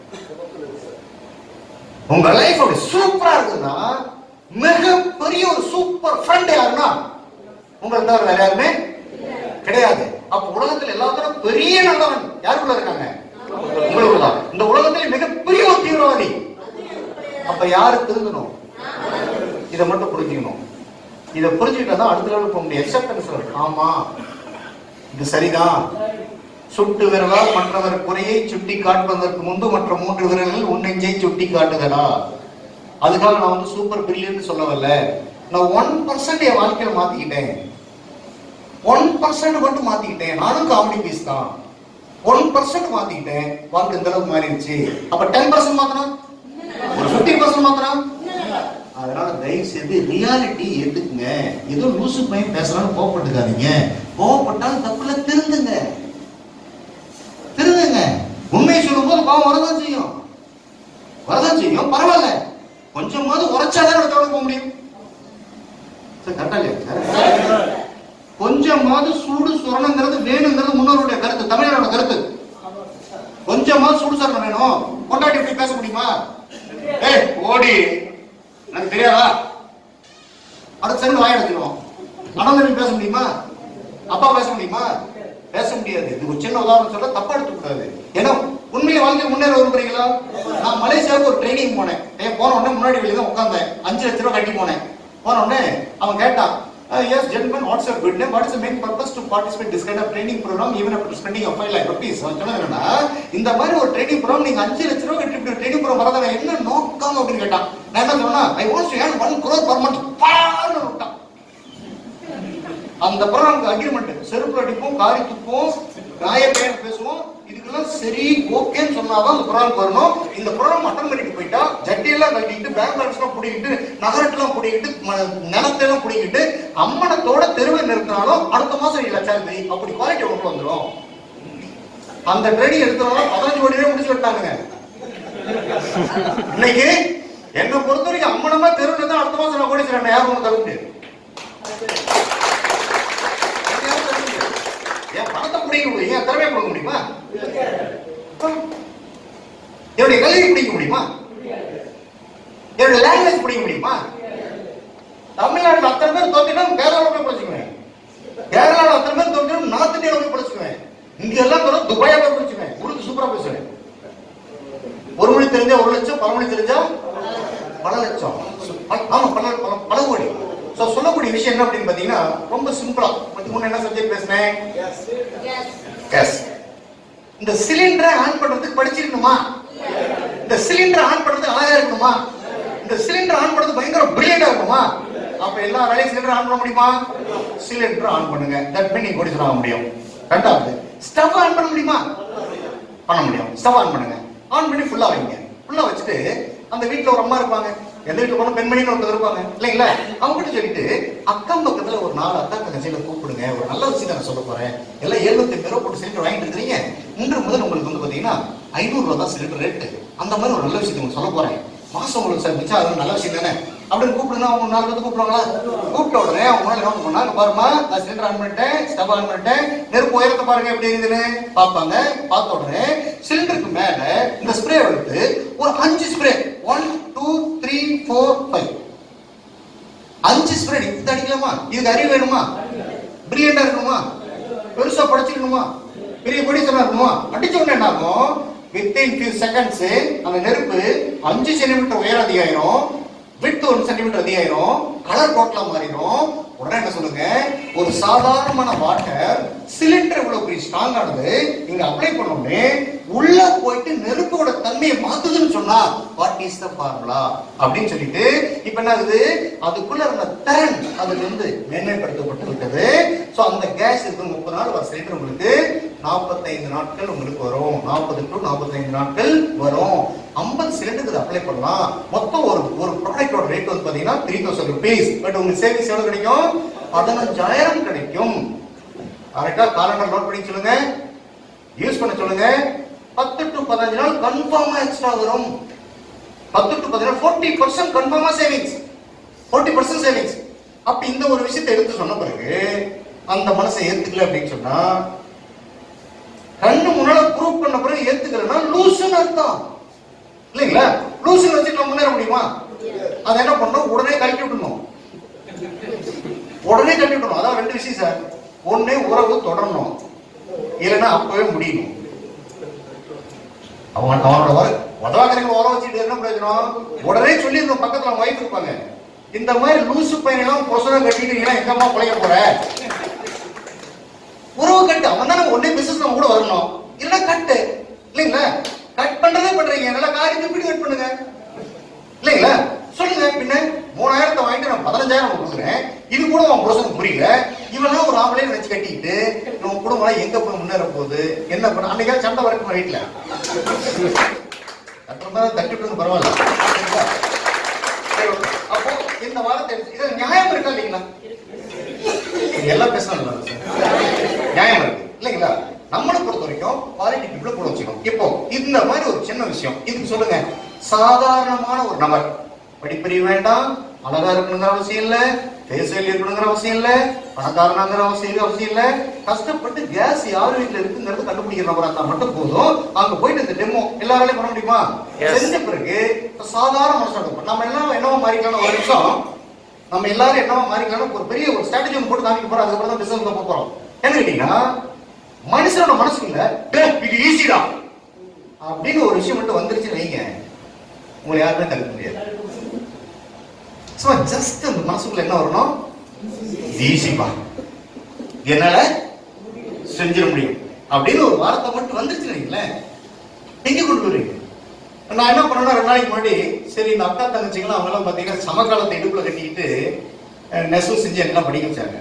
[SPEAKER 1] உங்க லைஃப் அப்படி சூப்பரா இருக்குன்னா மிகப்பெரிய ஒரு சூப்பர் ஃப்ரெண்ட் யாருன்னா உங்களை தவிர வேற யாருமே கிடையாது அப்ப உலகத்துல எல்லாத்தரும் பெரிய நல்லவன் யாருக்குள்ள இருக்காங்க உங்களுக்குள்ள தான் இந்த உலகத்துல மிகப்பெரிய ஒரு தீவிரவாதி அப்ப யாரு திருந்தணும் இதை மட்டும் புரிஞ்சுக்கணும் இதை புரிஞ்சுக்கிட்டா தான் அடுத்த லெவலுக்கு போக முடியும் எக்ஸப்டன்ஸ் ஆமா இது சரிதான் சுட்டு விரலால் மற்றவர் குறையை சுட்டி காட்டுவதற்கு முன்பு மற்ற மூன்று விரல்கள் உன் நெஞ்சை சுட்டி காட்டுதடா அதுக்காக நான் வந்து சூப்பர் பிரில்லியன் சொல்ல வரல நான் ஒன் பர்சன்ட் என் வாழ்க்கையில மாத்திக்கிட்டேன் ஒன் பர்சன்ட் மட்டும் மாத்திக்கிட்டேன் நானும் காமெடி பீஸ் தான் ஒன் பர்சன்ட் மாத்திக்கிட்டேன் வாழ்க்கை இந்த அளவுக்கு மாறிடுச்சு அப்ப டென் பர்சன்ட் மாத்தினா ஒரு பிப்டி பர்சன்ட் மாத்தினா அதனால தயவு செய்து ரியாலிட்டி எடுத்துக்கங்க ஏதோ லூசு பையன் பேசுறான்னு கோவப்பட்டுக்காதீங்க கோவப்பட்டாலும் தப்புல திருந்துங்க திருந்துங்க உண்மையை சொல்லும்போது பாவம் வரதான் செய்யும் வரதான் செய்யும் பரவாயில்ல கொஞ்சமாவது உரைச்சாதான் அடுத்தோட போக முடியும் சார் கரெக்டா இல்லையா சார் கொஞ்சமாவது சூடு சுரணங்கிறது வேணுங்கிறது முன்னோருடைய கருத்து தமிழரோட கருத்து கொஞ்சமாவது சூடு சுரணம் வேணும் கொண்டாடி இப்படி பேச முடியுமா ஏய் ஓடி எனக்கு தெரியாதா அடுத்த செகண்ட் வாய் அடைச்சிடுவோம் அண்ணன் தம்பி பேச முடியுமா அப்பா பேச முடியுமா பேச முடியாது இது ஒரு சின்ன உதாரணம் சொல்ல தப்பா எடுத்துக்க கூடாது ஏன்னா உண்மையில வாழ்க்கை முன்னேற விரும்புறீங்களா நான் மலேசியாவுக்கு ஒரு ட்ரைனிங் போனேன் ஏன் போன உடனே முன்னாடி வெளியே தான் உட்காந்தேன் அஞ்சு லட்ச ரூபாய் கட்டி போனேன் போன உடனே அவன் கேட்டான் எஸ் ஜென்மன் what's up good name what is main purpose to participate this kind of training program even after spending of five lakh rupees அவன் சொன்னது என்னன்னா இந்த மாதிரி ஒரு ட்ரைனிங் ப்ரோக்ராம் நீங்க அஞ்சு லட்ச ரூபாய் கட்டி ட்ரைனிங் ப்ரோக்ராம் வரதான என்ன நோக்கம் அப்படின்னு கேட்டான் நான் என்ன சொன்னா I wants to earn one crore per month பான்னு விட்டான் அந்த ப்ரோக்ராம்க்கு அக்ரிமெண்ட் செருப்பு அடிப்போம் காரி துப்போம் நாய பேர் பேசுவோம் இதுக்கெல்லாம் சரி ஓகேன்னு சொன்னாதான் அந்த ப்ரோக்ராம் வரணும் இந்த ப்ரோக்ராம் அட்டன் பண்ணிட்டு போயிட்டா ஜட்டியெல்லாம் கட்டிக்கிட்டு பேங்க் பேலன்ஸ் எல்லாம் பிடிக்கிட்டு நகரத்தெல்லாம் பிடிக்கிட்டு ம- நிலத்தெல்லாம் பிடிக்கிட்டு அம்மனத்தோட தெருவில் நிறுத்தினாலும் அடுத்த மாசம் நீ லட்சாதி அப்படி குவாலிட்டி உனக்கு வந்துடும் அந்த ட்ரெயினிங் எடுத்தவங்க பதினஞ்சு கோடி ரூபாய் முடிச்சு விட்டாங்க இன்னைக்கு என்ன பொறுத்த வரைக்கும் அம்மனமா தெருவில் தான் அடுத்த மாசம் நான் கோடீஸ்வரன் யாரும் ஒன்று தர முடியாது என் பணத்தை பிடிக்க முடியும் என் திறமையை கொடுக்க முடியுமா என்னுடைய கல்வியை பிடிக்க முடியுமா என்னுடைய லாங்குவேஜ் பிடிக்க முடியுமா தமிழ்நாட்டில் அத்தனை பேர் தோத்தினா கேரளாவில் போய் படிச்சுக்குவேன் கேரளாவில் அத்தனை பேர் தோத்தினா நார்த் இந்தியாவில் போய் படிச்சுக்குவேன் இங்க எல்லாம் தவிர துபாயா போய் படிச்சுக்குவேன் உருது சூப்பரா பேசுவேன் ஒரு மணி தெரிஞ்சா ஒரு லட்சம் பல மணி தெரிஞ்சா பல லட்சம் பல- ஆமா பல பல பல கோடி சோ சொல்லக்கூடிய விஷயம் என்ன அப்படின்னு பாத்தீங்கன்னா ரொம்ப சிம்பிளா இதுக்கு முன்ன என்ன சப்ஜெக்ட் பேசினேன் எஸ் இந்த சிலிண்டரை ஆன் பண்றதுக்கு படிச்சிருக்கணுமா இந்த சிலிண்டர் ஆன் பண்றதுக்கு அழகா இருக்கணுமா இந்த சிலிண்டர் ஆன் பண்றது பயங்கர பிரில்லியண்டா இருக்குமா அப்ப எல்லா வேலையும் சிலிண்டர் ஆன் பண்ண முடியுமா சிலிண்டர் ஆன் பண்ணுங்க தட் மீன் நீங்க கொடிச்சு ஆக முடியும் ரெண்டாவது ஸ்டவ் ஆன் பண்ண முடியுமா பண்ண முடியும் ஸ்டவ் ஆன் பண்ணுங்க ஆன் பண்ணி ஃபுல்லா வைங்க ஃபுல்லா வச்சுட்டு அந்த வீட்ல ஒரு அம்மா இருப்பாங்க எந்த வீட்டுல போனா பெண்மணின்னு ஒருத்தர் இருப்பாங்க இல்லைங்களா அவங்க கிட்ட சொல்லிட்டு அக்கம் பக்கத்துல ஒரு நாலு அக்கா தங்கச்சியில கூப்பிடுங்க ஒரு நல்ல விஷயம் நான் சொல்ல போறேன் எல்லாம் எழுபத்தி பேரோ போட்டு சிலிண்டர் வாங்கிட்டு இருக்கிறீங்க இன்று முதல் உங்களுக்கு வந்து பாத்தீங்கன்னா ஐநூறு ரூபா தான் சிலிண்டர் ரேட்டு அந்த மாதிரி ஒரு நல்ல விஷயத்தை உங்களுக்கு சொல்ல போறேன் மாசம் உங்களுக்கு சார் மிச்சம் அது நல்ல விஷயம் தானே அப்படின்னு கூப்பிடுனா அவங்க நாலு பேர் கூப்பிடுவாங்களா கூப்பிட்ட உடனே அவங்க முன்னாடி என்ன பண்ணாங்க பாருமா நான் சிலிண்டர் ஆன் பண்ணிட்டேன் ஸ்டவ் ஆன் பண்ணிட்டேன் நெருப்பு உயரத்தை பாருங்க எப்படி இருக்குதுன்னு பார்ப்பாங்க பார்த்த உடனே சிலிண்டருக்கு மேல இந்த ஸ்ப்ரே எடுத்து ஒரு அஞ்சு spray one two three four five அஞ்சு ஸ்ப்ரே இது அடிக்கலாமா இதுக்கு அறிவு வேணுமா பிரில்லியண்டா இருக்கணுமா பெருசா படிச்சிருக்கணுமா பெரிய படிச்சனா இருக்கணுமா அடிச்ச உடனே என்ன ஆகும் வித்தின் ஃபியூ செகண்ட்ஸ் அந்த நெருப்பு அஞ்சு சென்டிமீட்டர் உயரம் அதிகாயிரும் வித் ஒன் சென்டிமீட்டர் அதிகாயிரும் கலர் டோட்டலா மாறிடும் உடனே என்ன சொல்லுங்க ஒரு சாதாரணமான வாட்டர் சிலிண்டர் இவ்வளவு பெரிய ஸ்ட்ராங் ஆனது இங்க அப்ளை பண்ண உடனே உள்ள போயிட்டு நெருப்போட தன்மையை மாத்துதுன்னு சொன்னா வாட் இஸ் த ஃபார்முலா அப்படின்னு சொல்லிட்டு இப்ப என்ன ஆகுது அதுக்குள்ள இருந்த திறன் அதுல இருந்து மேன்மைப்படுத்தப்பட்டு விட்டது சோ அந்த கேஸ் இருக்கு முப்பது நாள் ஒரு சிலிண்டர் உங்களுக்கு நாற்பத்தைந்து நாட்கள் உங்களுக்கு வரும் நாற்பது டு நாற்பத்தைந்து நாட்கள் வரும் ஐம்பது சிலிண்டருக்கு அப்ளை பண்ணலாம் மொத்தம் ஒரு ஒரு ப்ராடக்டோட ரேட் வந்து பாத்தீங்கன்னா த்ரீ தௌசண்ட் ருபீஸ் பட் உங்களுக்கு சேவிங்ஸ் எவ்வளவு கிடைக்கும் பதினஞ்சாயிரம் கிடைக்கும் கரெக்டா காலண்டர் நோட் பண்ணி சொல்லுங்க யூஸ் பண்ண சொல்லுங்க பத்து டு பதினஞ்சு நாள் கன்ஃபார்மா எக்ஸ்ட்ரா வரும் பத்து டு பதினஞ்சு ஃபோர்ட்டி பர்சன்ட் கன்ஃபார்மா சேவிங்ஸ் ஃபோர்ட்டி பர்சன்ட் சேவிங்ஸ் அப்ப இந்த ஒரு விஷயத்தை எடுத்து சொன்ன பிறகு அந்த மனசை ஏத்துக்கல அப்படின்னு சொன்னா கண்ணு முன்னால ப்ரூவ் பண்ண பிறகு ஏத்துக்கலன்னா லூசுன்னு அர்த்தம் இல்லைங்களா லூசுன்னு வச்சுட்டு நம்ம முன்னேற முடியுமா அதை என்ன பண்ணணும் உடனே கழட்டி விடணும் உடனே கழட்டி விடணும் அதான் ரெண்டு விஷயம் சார் ஒண்ணு உறவு தொடரணும் இல்லைன்னா அப்பவே முடியணும் அவன் அவனோட வர உதவாக்கரைக்கு உரம் வச்சுட்டு என்ன பிரயோஜனம் உடனே சொல்லிடணும் பக்கத்துல அவங்க வைஃப் இருப்பாங்க இந்த மாதிரி லூசு பையனெல்லாம் பொசனம் கட்டிட்டு நீ எல்லாம் எங்கம்மா பிழைக்க போற உறவு கட்டு அவன் தானே ஒன்னே பிசினஸ் நம்ம கூட வரணும் இல்லைன்னா கட்டு இல்லைங்களா கட் பண்றதே பண்றீங்க நல்லா காரியத்தை இப்படி கட் பண்ணுங்க இல்லைங்களா சொல்லுங்க பின்ன மூணாயிரத்தை வாங்கிட்டு நான் பதினஞ்சாயிரம் கொடுக்குறேன் இது கூட உன் புருஷனுக்கு புரியல இவெல்லாம் ஒரு ஆம்பளை நினைச்சு கட்டிக்கிட்டு உன் குடும்பம் எங்க போய் முன்னேற போகுது என்ன பண்ண அன்னைக்கா சண்டை வரைக்கும் வீட்டுல அப்புறமா தட்டிட்டு பரவாயில்ல சரிங்களா? சரி, அப்போ இந்த வாரத்தை இது நியாயம் இருக்கா இல்லைங்களா இது எல்லாம் பேசலாம் நியாயம் இருக்கு இல்லைங்களா நம்மளை பொறுத்த வரைக்கும் குவாலிட்டி பீப்புளை கூட வச்சுக்கணும் இப்போ இந்த மாதிரி ஒரு சின்ன விஷயம் இதுக்கு சொல்லுங்க சாதாரணமான ஒரு நபர் படிப்பறிவு வேண்டாம் அழகா இருக்கணுங்கிற அவசியம் இல்ல பேசல் இருக்கணுங்கிற அவசியம் இல்ல பணக்காரனாங்கிற அவசியம் அவசியம் இல்ல கஷ்டப்பட்டு கேஸ் யார் வீட்டுல இருக்குங்கிறது கண்டுபிடிக்கிற நபரா இருந்தா மட்டும் போதும் அங்க போயிட்டு இந்த டெமோ எல்லாராலையும் பண்ண முடியுமா
[SPEAKER 2] Yes.
[SPEAKER 1] செஞ்ச பிறகு சாதாரண மனுஷன் நம்ம எல்லாம் என்னவா மாறிக்கலாம் ஒரு நிமிஷம் நம்ம எல்லாரும் என்னவா மாறிக்கலாம் ஒரு பெரிய ஒரு ஸ்ட்ராட்டஜி ஒன்று போட்டு காமிக்க போறோம் அதுக்கப்புறம் தான் பிசினஸ் போக போறோம் என்ன கேட்டீங்கன்னா மனுஷனோட மனசுக்குள்ள "டேய், இது ஈஸிடா அப்படின்னு ஒரு விஷயம் மட்டும் வந்துருச்சு வைங்க உங்களை யாருமே தடுக்க முடியாது சும்மா ஜஸ்ட் அந்த மனசுக்குள்ள என்ன வரணும் ஈஸிப்பா என்னால செஞ்சிட முடியும் அப்படின்னு ஒரு வார்த்தை மட்டும் வந்துருச்சு வைங்களேன் எங்க கொண்டு வருவீங்க நான் என்ன பண்ணேன்னா ரெண்டு நாளைக்கு முன்னாடி சரி இந்த அக்கா தங்கச்சிங்களாம் அவங்க எல்லாம் பாத்தீங்கன்னா சமகாலத்தை இடுப்புல கட்டிக்கிட்டு அஹ், நெசவு செஞ்சு எல்லாம் படிக்க வச்சாங்க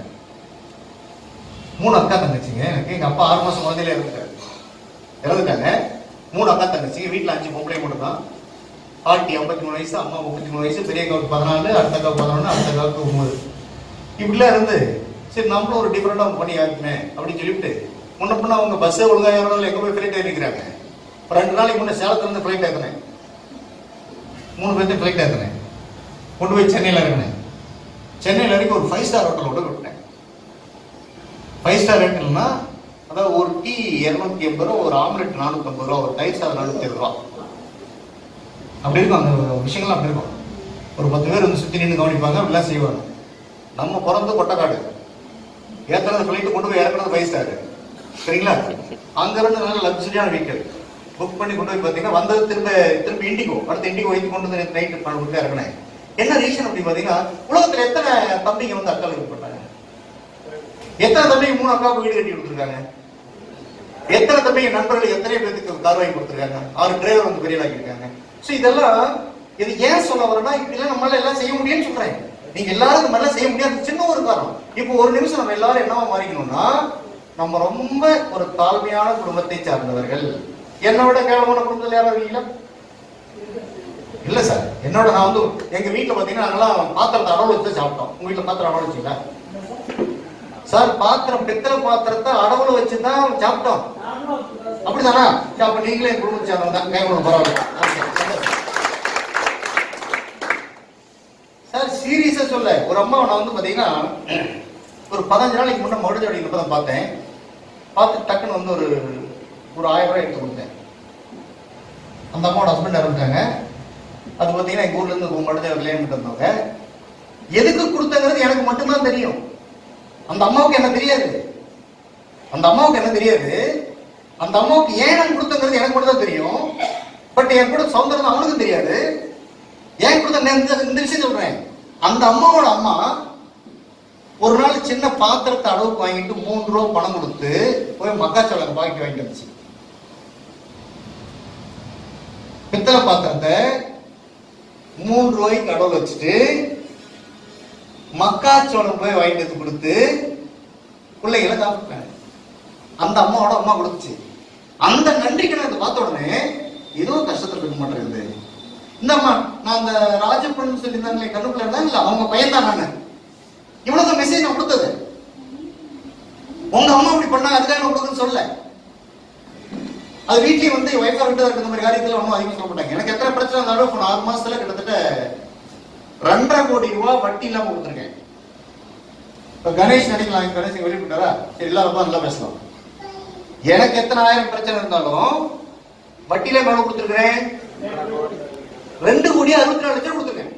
[SPEAKER 1] மூணு அக்கா தங்கச்சிங்க எனக்கு எங்க அப்பா ஆறு மாசம் குழந்தையில இறந்துட்டாரு இறந்துட்டாங்க மூணு அக்கா தங்கச்சிங்க வீட்டுல அஞ்சு பொம்பளை மட்டும் தான் பாட்டி ஐம்பத்தி மூணு வயசு அம்மா முப்பத்தி மூணு வயசு பெரிய அக்காவுக்கு பதினாலு அடுத்த அக்காவுக்கு பதினொன்று அடுத்த அக்காவுக்கு ஒன்பது இப்படிலாம் இருந்து சரி நம்மளும் ஒரு டிஃபரெண்டா பண்ணி ஆகுமே அப்படின்னு சொல்லிட்டு முன்ன பின்ன அவங்க பஸ்ஸே ஒழுங்கா ஏறணும் எங்க போய் ஃபிளைட் ஏறிக்கிறாங்க ஒரு ரெண்டு நாளைக்கு முன்ன சேலத்துல இருந்து ஃபிளைட் ஏற்றினேன் மூணு பேர்த்து ஃபிளைட் ஏற்றினேன் கொண்டு போய் சென்னையில் இறங்கினேன் சென்னையில் இறங்கி ஒரு ஃபைவ் ஸ்டார் ஹோட்டல் விட விட்டேன் ஃபைவ் ஸ்டார் ஹோட்டல்னா அதாவது ஒரு டீ இரநூத்தி எண்பது ரூபா ஒரு ஆம்லெட் நானூற்றம்பது ரூபா ஒரு தயிர் சாதம் நானூற்றி ரூபா அப்படி இருக்கும் அந்த விஷயங்கள்லாம் அப்படி இருக்கும் ஒரு பத்து பேர் வந்து சுற்றி நின்று கவனிப்பாங்க அப்படிலாம் செய்வாங்க நம்ம பிறந்து கொட்டக்காடு ஏத்தனது ஃபிளைட்டு கொண்டு போய் இறக்குறது ஃபைவ் ஸ்டார் சரிங்களா அங்கிருந்து நல்ல லக்ஸரியான வெஹிக்கிள் புக் பண்ணி கொண்டு போய் பார்த்தீங்கன்னா வந்தது திரும்ப திரும்ப இண்டிகோ அடுத்து இண்டிகோ வைத்து கொண்டு வந்து நைட்டு பண்ண விட்டு இறங்கினேன் என்ன ரீசன் அப்படி பார்த்தீங்கன்னா உலகத்துல எத்தனை தம்பிங்க வந்து அக்காவுக்கு பண்ணாங்க எத்தனை தம்பிங்க மூணு அக்காவுக்கு வீடு கட்டி கொடுத்துருக்காங்க எத்தனை தம்பிங்க நண்பர்கள் எத்தனை பேருக்கு கார் வாங்கி கொடுத்துருக்காங்க ஆறு டிரைவர் வந்து பெரிய ஆக்கியிருக்காங்க ஸோ இதெல்லாம் இது ஏன் சொல்ல வரேன்னா இப்படிலாம் நம்மளால எல்லாம் செய்ய முடியும்னு சொல்றேன் நீங்க எல்லாரும் இந்த மாதிரிலாம் செய்ய முடியாது சின்ன ஒரு காரணம் இப்போ ஒரு நிமிஷம் நம்ம எல்லாரும் என்னவா மாறிக்கணும்னா நம்ம ரொம்ப ஒரு தாழ்மையான குடும்பத்தை சார்ந்தவர்கள் என்னோட கேவலமான குடும்பத்தில் யாரும் இருக்கீங்களா இல்ல சார் என்னோட நான் வந்து எங்க வீட்டுல பாத்தீங்கன்னா நாங்கெல்லாம் பாத்திரத்தை அடவு வச்சு தான் சாப்பிட்டோம் உங்க வீட்டுல பாத்திரம் அடவு வச்சீங்களா சார் பாத்திரம் பித்தளை பாத்திரத்தை அடவுல வச்சு தான் சாப்பிட்டோம் அப்படிதானா சரி, அப்ப நீங்களே என் குடும்பத்தை சேர்ந்தவங்க தான் கை கொடுங்க பரவாயில்ல Okay, சந்தோஷம். சார் சீரியஸா சொல்ல ஒரு அம்மா நான் வந்து பாத்தீங்கன்னா ஒரு பதினஞ்சு நாளைக்கு முன்ன மறுபடியும் அப்படி இப்பதான் பார்த்தேன் பார்த்து டக்குன்னு வந்து ஒரு ஒரு ஆயிரம் ரூபாய் எடுத்து கொடுத்தேன் அந்த அம்மாவோட ஹஸ்பண்ட் இறந்துட்டாங்க அது பாத்தீங்கன்னா எங்க ஊர்ல இருந்து மறுபடியும் கல்யாணம் பண்ணிட்டு வந்தவங்க எதுக்கு கொடுத்தங்கிறது எனக்கு மட்டும்தான் தெரியும் அந்த அம்மாவுக்கு என்ன தெரியாது அந்த அம்மாவுக்கு என்ன தெரியாது அந்த அம்மாவுக்கு ஏன் நான் கொடுத்தங்கிறது எனக்கு மட்டும் தான் தெரியும் பட் என் கூட சௌந்தரம் அவனுக்கும் தெரியாது ஏன் கொடுத்த நான் இந்த இந்த விஷயம் சொல்றேன் அந்த அம்மாவோட அம்மா ஒரு நாள் சின்ன பாத்திரத்தை அளவுக்கு வாங்கிட்டு மூன்று ரூபா பணம் கொடுத்து போய் மக்காச்சோளம் பாக்கெட் வாங்கிட்டு வந்துச்சு பித்தளை பாத்திரத்தை மூன்று ரூபாய்க்கு கடவுள் வச்சுட்டு மக்காச்சோளம் போய் வாங்கிட்டு வந்து கொடுத்து பிள்ளைகளை சாப்பிட்டாங்க அந்த அம்மாவோட அம்மா கொடுத்துச்சு அந்த நன்றிக்கு நான் இதை பார்த்த உடனே ஏதோ கஷ்டத்துல இருக்க மாட்டேங்குது இந்த அம்மா நான் அந்த ராஜப்பன் சொல்லியிருந்தாங்களே கண்ணுக்குள்ள இருந்தாங்க அவங்க பையன் தான் நானு இவ்வளவு மெசேஜ் நான் கொடுத்தது உங்க அம்மா இப்படி பண்ணா அதுக்காக நான் கொடுக்குன்னு சொல்லல அது வீட்லயும் வந்து ஒய்ஃபா விட்டு இந்த மாதிரி காரியத்துல ஒன்றும் அதிகமாக சொல்ல மாட்டாங்க எனக்கு எத்தனை பிரச்சனை இருந்தாலும் இப்போ ஆறு மாசத்துல கிட்டத்தட்ட ரெண்டரை கோடி ரூபாய் வட்டி இல்லாம கொடுத்துருக்கேன் இப்ப கணேஷ் நினைக்கலாம் கணேஷ் வெளியிட்டாரா சரி எல்லாரும் நல்லா பேசலாம் எனக்கு எத்தனை ஆயிரம் பிரச்சனை இருந்தாலும் வட்டியில மேல கொடுத்துருக்கிறேன் ரெண்டு கோடி அறுபத்தி நாலு லட்சம் கொடுத்துருக்கேன்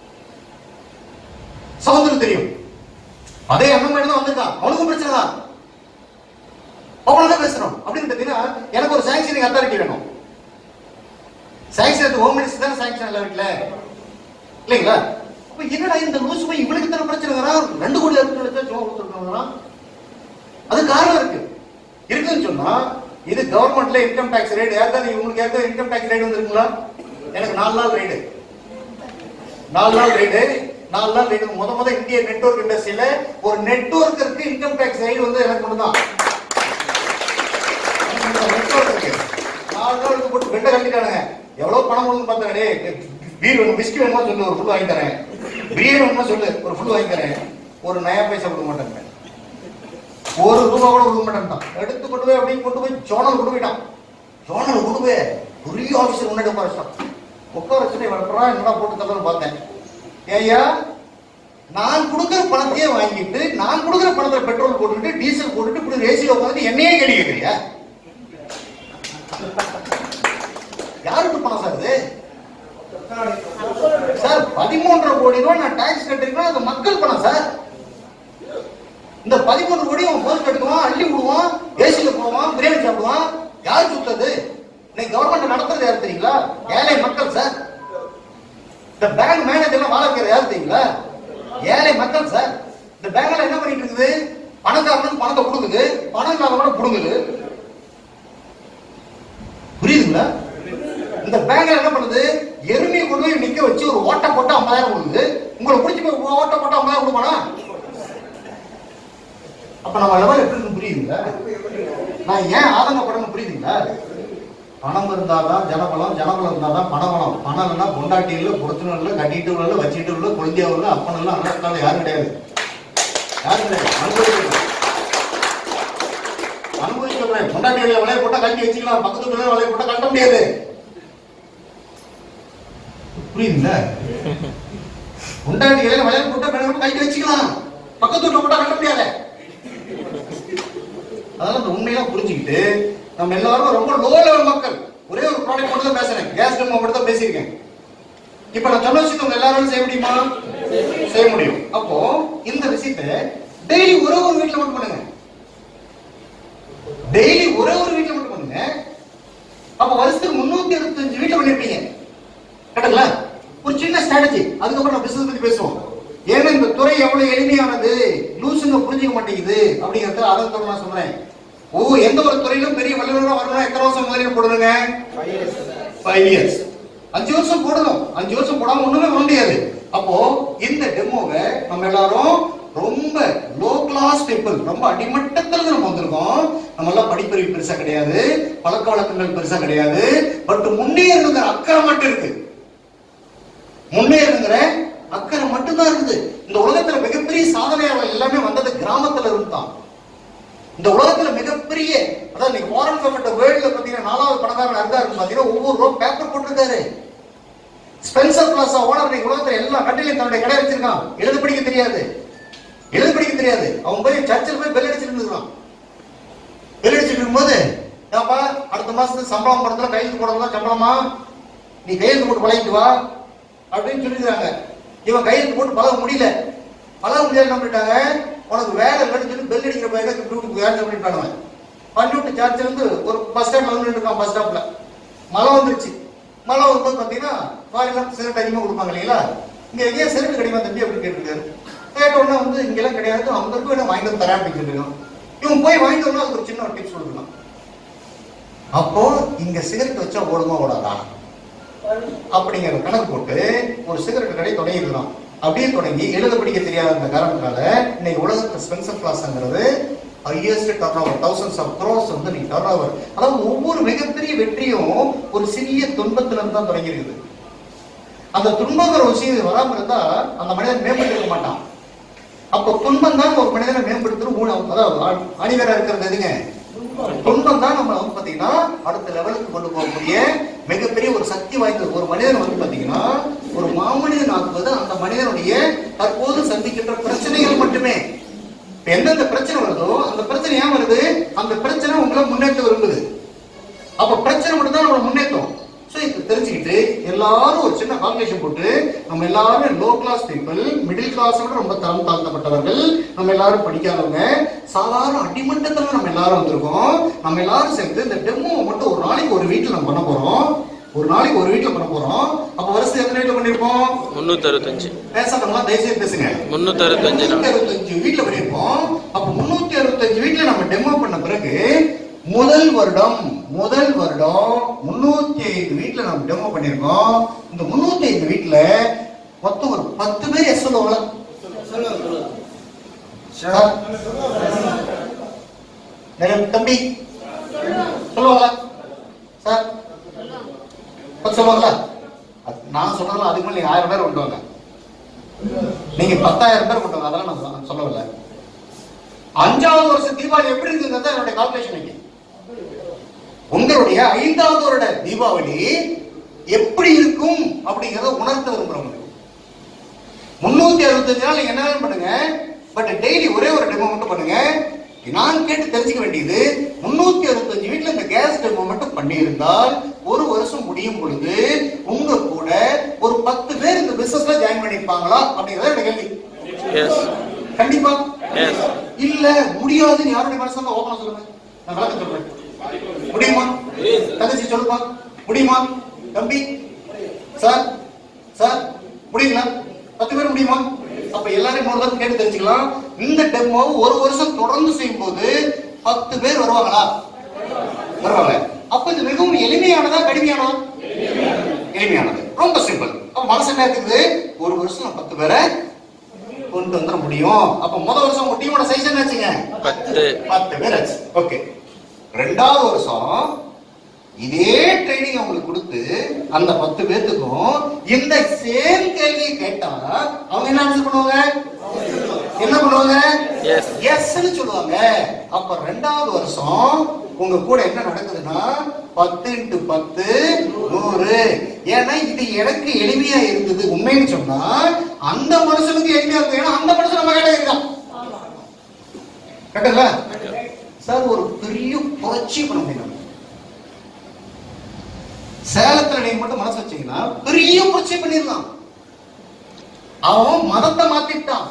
[SPEAKER 1] சமுத்திரம் தெரியும் அதே அண்ணன் தான் வந்திருக்கான் அவனுக்கும் பிரச்சனை தான் அவ்வளவுதான் பேசுறோம் அப்படின்னு பாத்தீங்கன்னா எனக்கு ஒரு சாங்ஷனிங் அத்தாரிட்டி வேணும் சாங்ஷன் ஹோம் மினிஸ்டர் தான் சாங்ஷன் இல்ல வீட்டுல இல்லைங்களா அப்ப என்னடா இந்த லூசு போய் இவனுக்கு தானே பிரச்சனை ரெண்டு கோடி அறுபத்தி லட்சம் சும்மா கொடுத்துருக்காங்க அது காரணம் இருக்கு இருக்குன்னு சொன்னா இது கவர்மெண்ட்ல இன்கம் டாக்ஸ் ரைடு யாருக்காவது உங்களுக்கு யாருக்காவது இன்கம் டாக்ஸ் ரைடு வந்திருக்குங்களா எனக்கு நாலு நாள் ரைடு நாலு நாள் ரைடு நாலு நாள் ரைடு முத முத இந்திய நெட்வொர்க் இண்டஸ்ட்ரியில ஒரு நெட்வொர்க்கருக்கு இன்கம் டாக்ஸ் ரைடு வந்து எனக்கு மட்டும்தான் நெட்வொர்க் இருக்கு நாலு நாள் இது போட்டு பெட்டை கட்டிட்டானுங்க எவ்வளவு பணம் கொடுத்து பார்த்தாடே பீர் வேணும் பிஸ்கி வேணுமா சொல்லு ஒரு ஃபுல் வாங்கி தரேன் பிரியாணி வேணுமா சொல்லு ஒரு ஃபுல் வாங்கி தரேன் ஒரு நயா பைசா கொடுக்க மாட்டேன் ஒரு ரூபா கூட கொடுக்க மாட்டேன் எடுத்து கொண்டு போய் அப்படியே கொண்டு போய் ஜோனல் கொண்டு போயிட்டான் ஜோனல் கொண்டு போய் பெரிய ஆபீசர் முன்னாடி உட்கார வச்சிட்டான் உட்கார வச்சுட்டு இவன் என்னடா போட்டு தரணும்னு பார்த்தேன் ஏய்யா நான் கொடுக்குற பணத்தையே வாங்கிட்டு நான் கொடுக்குற பணத்தை பெட்ரோல் போட்டுட்டு டீசல் போட்டுட்டு இப்படி ரேசியில் உட்காந்து என்னையே கேள்வி கேட்கறியா யாருக்கு பணம் சார் இது சார் பதிமூன்றரை கோடி ரூபாய் நான் டாக்ஸ் கட்டிருக்கேன் அது மக்கள் பணம் சார் இந்த பதிமூணு கோடி அவன் போஸ்ட் எடுக்குவான் அள்ளி விடுவான் ஏசியில போவான் பிரியாணி சாப்பிடுவான் யார் சுத்தது இன்னைக்கு கவர்மெண்ட் நடத்துறது யார் தெரியுங்களா ஏழை மக்கள் சார் இந்த பேங்க் மேனேஜர்லாம் வாழ வைக்கிறது யார் தெரியுங்களா ஏழை மக்கள் சார் இந்த பேங்க்ல என்ன பண்ணிட்டு இருக்குது பணக்காரனுக்கு பணத்தை கொடுக்குது பணம் இல்லாதவன புடுங்குது புரியுதுங்களா இந்த பேங்க்ல என்ன பண்ணுது எருமையை கொண்டு போய் நிக்க வச்சு ஒரு ஓட்டை போட்டு ஐம்பதாயிரம் கொடுக்குது உங்களை பிடிச்சி போய் ஓட்டை போட்டு ஐம்பதாயிரம் கொடுப்பானா அப்ப நம்ம லெவல் எப்படி இருக்குன்னு புரியுதுங்களா நான் ஏன் ஆதங்கப்படணும் புரியுதுங்களா பணம் இருந்தாதான் ஜனபலம் ஜனபலம் இருந்தாதான் பணபலம் பணம் இல்லைன்னா பொண்டாட்டி இல்லை பொருத்தனும் இல்லை கட்டிட்டு இல்லை வச்சிட்டு இல்லை குழந்தையா இல்லை அப்பன் இல்லை அண்ணன் யாரும் கிடையாது யாரும் கிடையாது அனுபவிக்கணும் அனுபவிச்சு சொல்றேன் பொண்டாட்டி வழியா வளைய போட்டா கழட்டி வச்சுக்கலாம் பக்கத்து வீட்டுல வளைய போட்டா கட்ட முடியாது புரியுதுங்களா பொண்டாட்டி வழியா வளைய போட்டா மேல கழட்டி வச்சுக்கலாம் பக்கத்து வீட்டுல போட்டா கட்ட முடியாது அதனால இந்த உண்மையெல்லாம் புரிஞ்சுக்கிட்டு நம்ம எல்லாரும் ரொம்ப லோ லெவல் மக்கள் ஒரே ஒரு ப்ராடக்ட் மட்டும் தான் பேசுறேன் கேஸ் டெமோ மட்டும் தான் பேசியிருக்கேன் இப்ப நான் சொன்ன விஷயத்தை உங்க எல்லாரும் செய்ய முடியுமா செய்ய முடியும் அப்போ இந்த விஷயத்தை டெய்லி ஒரே ஒரு வீட்டுல மட்டும் பண்ணுங்க டெய்லி ஒரே ஒரு வீட்டுல மட்டும் பண்ணுங்க அப்ப வருஷத்துக்கு முன்னூத்தி அறுபத்தஞ்சு வீட்டுல பண்ணிருப்பீங்க கரெக்டுங்களா ஒரு சின்ன ஸ்ட்ராட்டஜி அதுக்கப்புறம் நம்ம பிசினஸ் பத்தி பேசுவோம் ஏன்னா இந்த துறை எவ்வளவு எளிமையானது லூசுங்க புரிஞ்சுக்க மாட்டேங்குது அப்படிங்கறத அதை நான் சொல்றேன் ஓ எந்த ஒரு துறையிலும் பெரிய வல்லுநரா வரணும் எத்தனை வருஷம் முதலீடு போடணுங்க ஃபைவ் இயர்ஸ் அஞ்சு வருஷம் போடணும் அஞ்சு வருஷம் போடாம ஒண்ணுமே பண்ண முடியாது அப்போ இந்த டெமோவை நம்ம எல்லாரும் ரொம்ப லோ கிளாஸ் பீப்புள் ரொம்ப அடிமட்டத்துல இருந்து நம்ம வந்திருக்கோம் நம்ம எல்லாம் படிப்பறிவு பெருசா கிடையாது பழக்க வழக்கங்கள் பெருசா கிடையாது பட் முன்னேறுங்கிற அக்கறை மட்டும் இருக்கு முன்னேறுங்கிற அக்கறை மட்டும்தான் இருக்குது இந்த உலகத்துல மிகப்பெரிய சாதனையாளர் எல்லாமே வந்தது கிராமத்துல இருந்து தான் இந்த உலகத்துல மிகப்பெரிய அதாவது நீங்க வாரன் பஃபெட் வேர்ல்ட்ல பாத்தீங்கன்னா நாலாவது பணக்காரன் இருந்தாருன்னு பாத்தீங்கன்னா ஒவ்வொரு ரூபா பேப்பர் போட்டிருக்காரு ஸ்பென்சர் பிளாசா ஓனர் நீங்க உலகத்துல எல்லா கட்டிலையும் தன்னுடைய கடை வச்சிருக்கான் எழுத படிக்க தெரியாது எழுத படிக்க தெரியாது அவன் போய் சர்ச்சில் போய் பெல் அடிச்சிட்டு இருந்துருக்கான் பெல் அடிச்சிட்டு இருக்கும்போது ஏப்பா அடுத்த மாசத்துக்கு சம்பளம் படத்துல கையெழுத்து போடலாம் சம்பளமா நீ கையெழுத்து போட்டு பழகிட்டு வா அப்படின்னு சொல்லிடுறாங்க இவன் கையெழுத்து போட்டு பழக முடியல பழக முடியாது என்ன பண்ணிட்டாங்க உனக்கு வேலை இல்லைன்னு சொல்லி பெல் அடிக்கிற பையன் டியூட்டிக்கு வேலை பண்ணிட்டானுங்க பண்ணிவிட்டு சர்ச்சில் இருந்து ஒரு பஸ் ஸ்டாண்ட்ல வந்து இருக்கான் பஸ் ஸ்டாப்ல மழை வந்துருச்சு மழை வரும்போது பார்த்தீங்கன்னா ஃபாரின்லாம் சிகரெட் அதிகமாக கொடுப்பாங்க இல்லைங்களா இங்க எங்கேயா சிகரெட் கிடைக்குமா தம்பி அப்படின்னு கேட்டிருக்காரு கேட்ட உடனே வந்து இங்கெல்லாம் கிடையாது அவங்க இருக்கும் வேணும் வாங்கிட்டு வந்து தரேன் அப்படின்னு சொல்லிருக்கான் இவன் போய் வாங்கிட்டு வரணும் அதுக்கு ஒரு சின்ன ஒரு டிப்ஸ் கொடுக்கலாம் அப்போ இங்க சிகரெட் வச்சா ஓடுமா ஓடாதா அப்படிங்கிற கணக்கு போட்டு ஒரு சிகரெட் கடை தொடங்கிருக்கலாம் அப்படியே தொடங்கி எழுத படிக்க தெரியாத அந்த காரணத்தினால இன்னைக்கு உலகத்துல ஸ்பென்சர் கிளாஸ்ங்கிறது highest turnover thousands of crores வந்து நீங்க டர்ன் ஓவர் அதாவது ஒவ்வொரு மிகப்பெரிய வெற்றியும் ஒரு சிறிய துன்பத்துல இருந்து தான் தொடங்கி இருக்குது அந்த துன்பங்கிற ஒரு விஷயம் வராம இருந்தா அந்த மனிதன் மேம்பட்டு இருக்க மாட்டான் அப்ப துன்பம் தான் ஒரு மனிதனை மேம்படுத்துற மூணு அதாவது அணிவரா இருக்கிறது எதுங்க துன்பம் தான் நம்மள வந்து பாத்தீங்கன்னா அடுத்த லெவலுக்கு கொண்டு போகக்கூடிய மிகப்பெரிய ஒரு சக்தி வாய்ந்த ஒரு மனிதன் வந்து பாத்தீங்கன்னா ஒரு மாமனிதன் ஆக்குவது அந்த மனிதனுடைய தற்போது சந்திக்கின்ற பிரச்சனைகள் மட்டுமே இப்ப எந்தெந்த பிரச்சனை வருதோ அந்த பிரச்சனை ஏன் வருது அந்த பிரச்சனை உங்களை முன்னேற்ற விரும்புது அப்ப பிரச்சனை மட்டும் தான் நம்மளை முன்னேற்றம் ஸோ இது தெரிஞ்சுக்கிட்டு எல்லாரும் ஒரு சின்ன கால்குலேஷன் போட்டு நம்ம எல்லாருமே low class people middle class விட ரொம்ப தரம் தாழ்த்தப்பட்டவர்கள் நம்ம எல்லாரும் படிக்காதவங்க சாதாரண அடிமட்டத்துல நம்ம எல்லாரும் வந்திருக்கோம் நம்ம எல்லாரும் சேர்ந்து இந்த டெமோ மட்டும் ஒரு நாளைக்கு ஒரு வீட்டில் நம்ம பண்ண போறோம் ஒரு நாளைக்கு ஒரு வீட்டில் பண்ண போறோம் அப்ப வருஷம் எத்தனை வீட்டில் பண்ணிருப்போம்
[SPEAKER 2] முன்னூத்தி அறுபத்தஞ்சு
[SPEAKER 1] பேசாதவங்களா தயவுசெய்து பேசுங்க
[SPEAKER 2] முன்னூத்தி அறுபத்தஞ்சு
[SPEAKER 1] முன்னூத்தி அறுபத்தஞ்சு வீட்டுல பண்ணிருப்போம் அப்ப முன்னூத்தி அறுபத்தஞ்சு வீட்டுல நம்ம டெமோ பண்ண பிறகு முதல் வருடம் முதல் வருடம் முன்னூத்தி ஐந்து வீட்டுல நம்ம டெமோ பண்ணிருக்கோம் இந்த முன்னூத்தி ஐந்து வீட்டுல மொத்தம் ஒரு பத்து பேர் எஸ் சொல்லுவாங்களா சார். நிறைய தம்பி சொல்லுவாங்களா சார் பத்து சொல்லுவாங்களா அது நான் சொல்றதுல அதுக்கு மேல நீங்க ஆயிரம் பேர் கொண்டு வாங்க நீங்க பத்தாயிரம் பேர் கொண்டு வாங்க அதெல்லாம் நான் சொல்ல- சொல்லவில்லை அஞ்சாவது வருஷம் தீபாவளி எப்படி இருக்குங்கிறது என்னுடைய கால்குலேஷன் இன்னைக்கு உங்களுடைய ஐந்தாவது வருட தீபாவளி எப்படி இருக்கும் அப்படிங்கறத உணர்த்த விரும்புறவங்க முன்னூத்தி அறுபத்தஞ்சு நாள் நீங்க என்ன வேணாலும் பண்ணுங்க பட் டெய்லி ஒரே ஒரு டெமோ மட்டும் பண்ணுங்க நான் கேட்டு தெரிஞ்சுக்க வேண்டியது முன்னூத்தி அறுபத்தஞ்சு வீட்டுல இந்த கேஸ் டெமோ மட்டும் பண்ணியிருந்தால் ஒரு வருஷம் முடியும் பொழுது உங்க கூட ஒரு பத்து பேர் இந்த பிசினஸ்ல ஜாயின் பண்ணிருப்பாங்களா அப்படிங்கறத என்னோட கேள்வி
[SPEAKER 2] Yes.
[SPEAKER 1] கண்டிப்பா
[SPEAKER 2] Yes.
[SPEAKER 1] இல்ல முடியாதுன்னு யாருடைய மனசுல ஓபனா சொல்லுங்க நான் விளக்கம் சொல்றேன் முடியுமா தங்கச்சி சொல்லுமா முடியுமா தம்பி சார் சார் முடியுங்களா பத்து பேர் முடியுமா அப்ப எல்லாரையும் மூணு தடவை கேட்டு தெரிஞ்சுக்கலாம் இந்த டெமோ ஒரு வருஷம் தொடர்ந்து செய்யும் போது பத்து பேர் வருவாங்களா வருவாங்க அப்ப இது மிகவும் எளிமையானதா கடுமையானதா எளிமையானது ரொம்ப சிம்பிள் அப்ப மனசு என்ன இருக்குது ஒரு வருஷம் நான் பத்து பேரை கொண்டு வந்துட முடியும் அப்ப முதல் வருஷம் உங்க டீமோட சைஸ் என்ன ஆச்சுங்க
[SPEAKER 2] பத்து
[SPEAKER 1] பத்து பேர் ஆச்சு ஓகே ரெண்டாவது வருஷம் இதே ட்ரைனிங் அவங்களுக்கு கொடுத்து அந்த பத்து பேர்த்துக்கும் இந்த சேம் கேள்வியை கேட்டா அவங்க என்ன ஆன்சர் பண்ணுவாங்க என்ன பண்ணுவாங்க
[SPEAKER 2] Yes.
[SPEAKER 1] எஸ்ன்னு சொல்லுவாங்க அப்ப ரெண்டாவது வருஷம் உங்க கூட என்ன நடக்குதுன்னா பத்து இன்ட்டு பத்து நூறு ஏன்னா இது எனக்கு எளிமையா இருந்தது உண்மைன்னு சொன்னா அந்த மனுஷனுக்கு எளிமையா இருக்கும் ஏன்னா அந்த மனுஷன் நம்ம கிட்ட இருக்கான் கரெக்டுங்களா சார் ஒரு பெரிய புரட்சி பண்ண முடியும் நம்ம. சேலத்துல நீங்க மட்டும் மனசு வச்சீங்கன்னா பெரிய புரட்சி பண்ணிடலாம் அவன் மதத்தை மாத்திட்டான்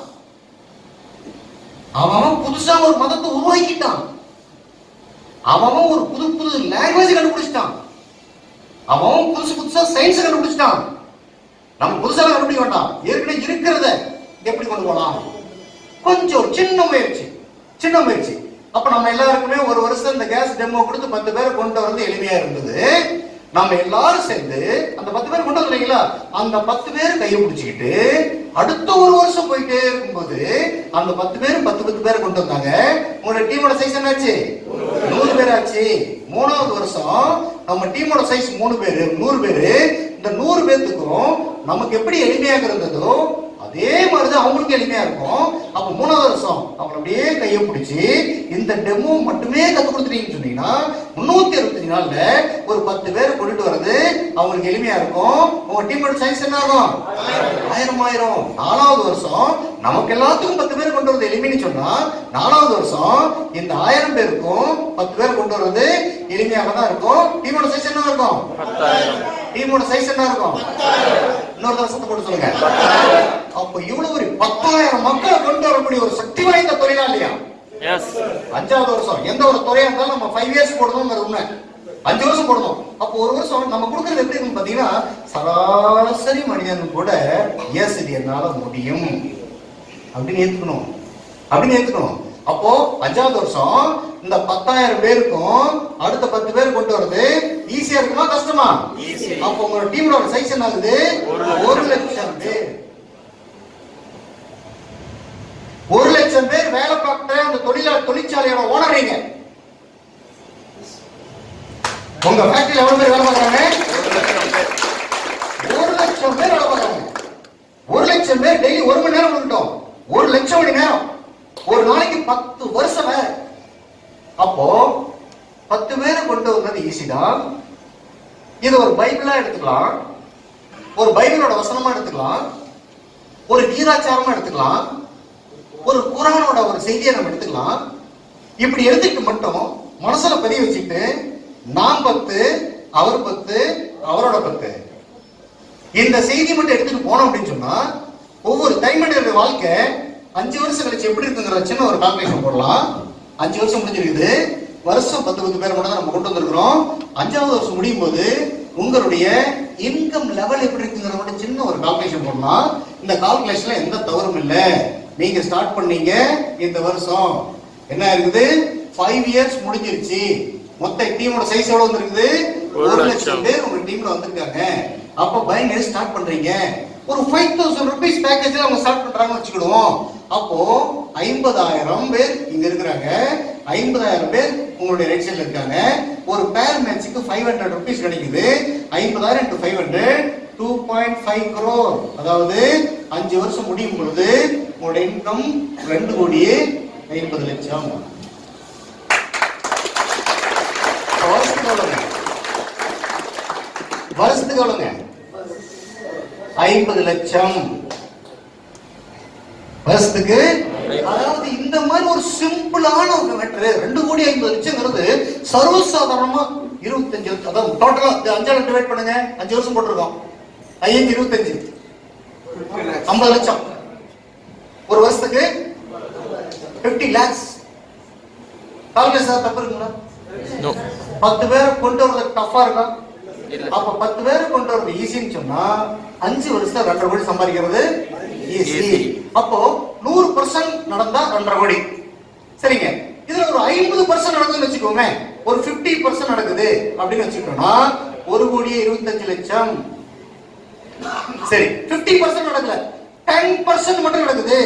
[SPEAKER 1] அவன் புதுசா ஒரு மதத்தை உருவாக்கிட்டான் அவன் ஒரு புது புது லாங்குவேஜ் கண்டுபிடிச்சிட்டான் அவன் புதுசு புதுசா சயின்ஸ் கண்டுபிடிச்சிட்டான் நம்ம புதுசா கண்டுபிடிக்க வேண்டாம் ஏற்கனவே இருக்கிறத எப்படி கொண்டு போலாம் கொஞ்சம் ஒரு சின்ன முயற்சி சின்ன முயற்சி அப்ப நம்ம எல்லாருக்குமே ஒரு வருஷம் இந்த கேஸ் டெமோ கொடுத்து பத்து பேர் கொண்டு வரது எளிமையா இருந்தது நம்ம எல்லாரும் சேர்ந்து அந்த பத்து பேர் கொண்டு வரலைங்களா அந்த பத்து பேர் கையை பிடிச்சிக்கிட்டு அடுத்த ஒரு வருஷம் போயிட்டே இருக்கும்போது அந்த பத்து பேரும் பத்து பத்து பேர் கொண்டு வந்தாங்க உங்களோட டீமோட சைஸ் என்னாச்சு நூறு பேர் ஆச்சு மூணாவது வருஷம் நம்ம டீமோட சைஸ் மூணு பேரு நூறு பேரு இந்த நூறு பேர்த்துக்கும் நமக்கு எப்படி எளிமையாக இருந்ததோ அதே மாதிரிதான் அவங்களுக்கு எளிமையா இருக்கும் அப்ப மூணாவது வருஷம் அவங்க அப்படியே கையை பிடிச்சி இந்த டெமோ மட்டுமே கத்து கொடுத்துட்டீங்கன்னு சொன்னீங்கன்னா முன்னூத்தி அறுபத்தஞ்சு நாள்ல ஒரு பத்து பேர் கொண்டுட்டு வர்றது அவங்களுக்கு எளிமையா இருக்கும் உங்க டீமோட சைஸ் என்ன ஆகும் ஆயிரம் ஆயிரம் நாலாவது வருஷம் நமக்கு எல்லாத்துக்கும் பத்து பேர் கொண்டு வரது எளிமைன்னு சொன்னா நாலாவது வருஷம் இந்த ஆயிரம் பேருக்கும் பத்து பேர் கொண்டு வர்றது எளிமையாக தான் இருக்கும் டீமோட சைஸ் என்ன இருக்கும்
[SPEAKER 2] பத்தாயிரம்
[SPEAKER 1] டீமோட சைஸ் என்ன இருக்கும் இன்னொரு வருஷத்தை போட்டு சொல்லுங்க அப்ப இவ்வளவு ஒரு பத்தாயிரம் மக்களை கொண்டு வரக்கூடிய ஒரு சக்தி வாய்ந்த தொழிலாளியா
[SPEAKER 2] எஸ்
[SPEAKER 1] அஞ்சாவது வருஷம் எந்த ஒரு துறையா இருந்தாலும் நம்ம ஃபைவ் இயர்ஸ் போடணும்ங்கிறது உண்மை அஞ்சு வருஷம் போடணும் அப்போ ஒரு வருஷம் நம்ம கொடுக்கறது எப்படி இருக்குன்னு பாத்தீங்கன்னா சராசரி மனிதன் கூட எஸ் இது என்னால முடியும் அப்படின்னு ஏத்துக்கணும் அப்படின்னு ஏத்துக்கணும் அப்போ அஞ்சாவது வருஷம் இந்த பத்தாயிரம் பேருக்கும் அடுத்த பத்து பேர் கொண்டு வரது ஈஸியா இருக்குமா கஷ்டமா
[SPEAKER 2] Easy.
[SPEAKER 1] அப்போ உங்களோட டீமோட சைஸ் என்ன ஆகுது
[SPEAKER 2] ஒரு லட்சம்.
[SPEAKER 1] ஒரு லட்சம் பேர் ஒரு லட்சம் பேர் வேலை பார்க்கிற அந்த தொழிலாளர் தொழிற்சாலையோட ஓனர் நீங்க உங்க ஃபேக்டரியில எவ்வளவு பேர் வேலை பார்க்கறாங்க ஒரு லட்சம் பேர் வேலை பார்க்கறாங்க ஒரு லட்சம் பேர் டெய்லி ஒரு மணி நேரம் கொடுக்கட்டும் ஒரு லட்சம் மணி நேரம் ஒரு நாளைக்கு பத்து வருஷம் வேலை. அப்போ பத்து பேரை கொண்டு வந்தது ஈஸி தான் இது ஒரு பைபிளா எடுத்துக்கலாம் ஒரு பைபிளோட வசனமா எடுத்துக்கலாம் ஒரு கீதாச்சாரமா எடுத்துக்கலாம் ஒரு குரானோட ஒரு செய்தியை நம்ம எடுத்துக்கலாம் இப்படி எடுத்துட்டு மட்டும் மனசுல பதிய வச்சுட்டு நான் பத்து அவர் பத்து அவரோட பத்து இந்த செய்தி மட்டும் எடுத்துட்டு போனோம் அப்படின்னு சொன்னா ஒவ்வொரு தைமனிதருடைய வாழ்க்கை அஞ்சு வருஷம் கழிச்சு எப்படி இருக்குங்கிற சின்ன ஒரு கால்குலேஷன் போடலாம் அஞ்சு வருஷம் முடிஞ்சிருக்குது வருஷம் பத்து பத்து பேர் மட்டும் தான் நம்ம கொண்டு வந்திருக்கிறோம் அஞ்சாவது வருஷம் முடியும் போது உங்களுடைய இன்கம் லெவல் எப்படி இருக்குங்கிற மட்டும் சின்ன ஒரு கால்குலேஷன் போடலாம் இந்த கால்குலேஷன்ல எந்த தவறும் இல்லை நீங்க ஸ்டார்ட் பண்ணீங்க இந்த வருஷம் என்ன இருக்குது ஃபைவ் இயர்ஸ் முடிஞ்சிருச்சு மொத்த டீமோட சைஸ் எவ்வளவு வந்திருக்குது
[SPEAKER 2] ஒரு
[SPEAKER 1] ஒரு
[SPEAKER 2] லட்சம்.
[SPEAKER 1] லட்சம் பேர் உங்க டீம்ல வந்திருக்காங்க அப்ப பையன் ஸ்டார்ட் பண்றீங்க ஒரு ஃபைவ் தௌசண்ட் ருபீஸ் பேக்கேஜ்ல அவங்க ஸ்டார்ட் பண்றாங்கன்னு வச்சுக்கிடுவோம் அப்போ ஐம்பதாயிரம் பேர் இங்க இருக்கிறாங்க ஐம்பதாயிரம் பேர் உங்களுடைய ரைட் சைடுல இருக்காங்க ஒரு பேர் மேட்சுக்கு ஃபைவ் ஹண்ட்ரட் ருபீஸ் கிடைக்குது ஐம்பதாயிரம் into five hundred two point five crore அதாவது அஞ்சு வருஷம் முடியும் பொழுது உங்களுடைய இன்கம் ரெண்டு கோடியே ஐம்பது லட்சம் வருஷத்துக்கு எவ்வளவுங்க வருஷத்துக்கு எவ்வளவுங்க ஐம்பது லட்சம் வருஷத்துக்கு அதாவது இந்த மாதிரி ஒரு சிம்பிளான ஒரு மேட்ரு ரெண்டு கோடி ஐம்பது லட்சம்ங்கிறது சர்வசாதாரணமா இருபத்தஞ்சு லட்சம் அதாவது டோட்டலா அஞ்சால டிவைட் பண்ணுங்க அஞ்சு வருஷம் போட்டிருக்கோம் ஐயஞ்சு இருபத்தஞ்சு ஐம்பது லட்சம் ஒரு வருஷத்துக்கு 50 லேக்ஸ் கால்குலேஷன் தப்பு இருக்குங்களா
[SPEAKER 2] No.
[SPEAKER 1] பத்து பேரை கொண்டு வரது டஃபா இருக்கா
[SPEAKER 2] இல்ல.
[SPEAKER 1] அப்ப பத்து பேரை கொண்டு வரது ஈஸின்னு சொன்னா அஞ்சு வருஷத்துல ரெண்டரை கோடி சம்பாதிக்கிறது ஈஸி
[SPEAKER 2] Easy.
[SPEAKER 1] அப்போ நூறு பர்சன்ட் நடந்தா ரெண்டரை கோடி சரிங்க இதுல ஒரு ஐம்பது பர்சன்ட் நடக்குதுன்னு வச்சுக்கோங்க ஒரு 50% பர்சன்ட் நடக்குது அப்படின்னு வச்சுக்கிட்டோம்னா ஒரு கோடியே இருபத்தஞ்சு லட்சம் சரி 50% பர்சன்ட் நடக்கல டென் பர்சன்ட் மட்டும் நடக்குது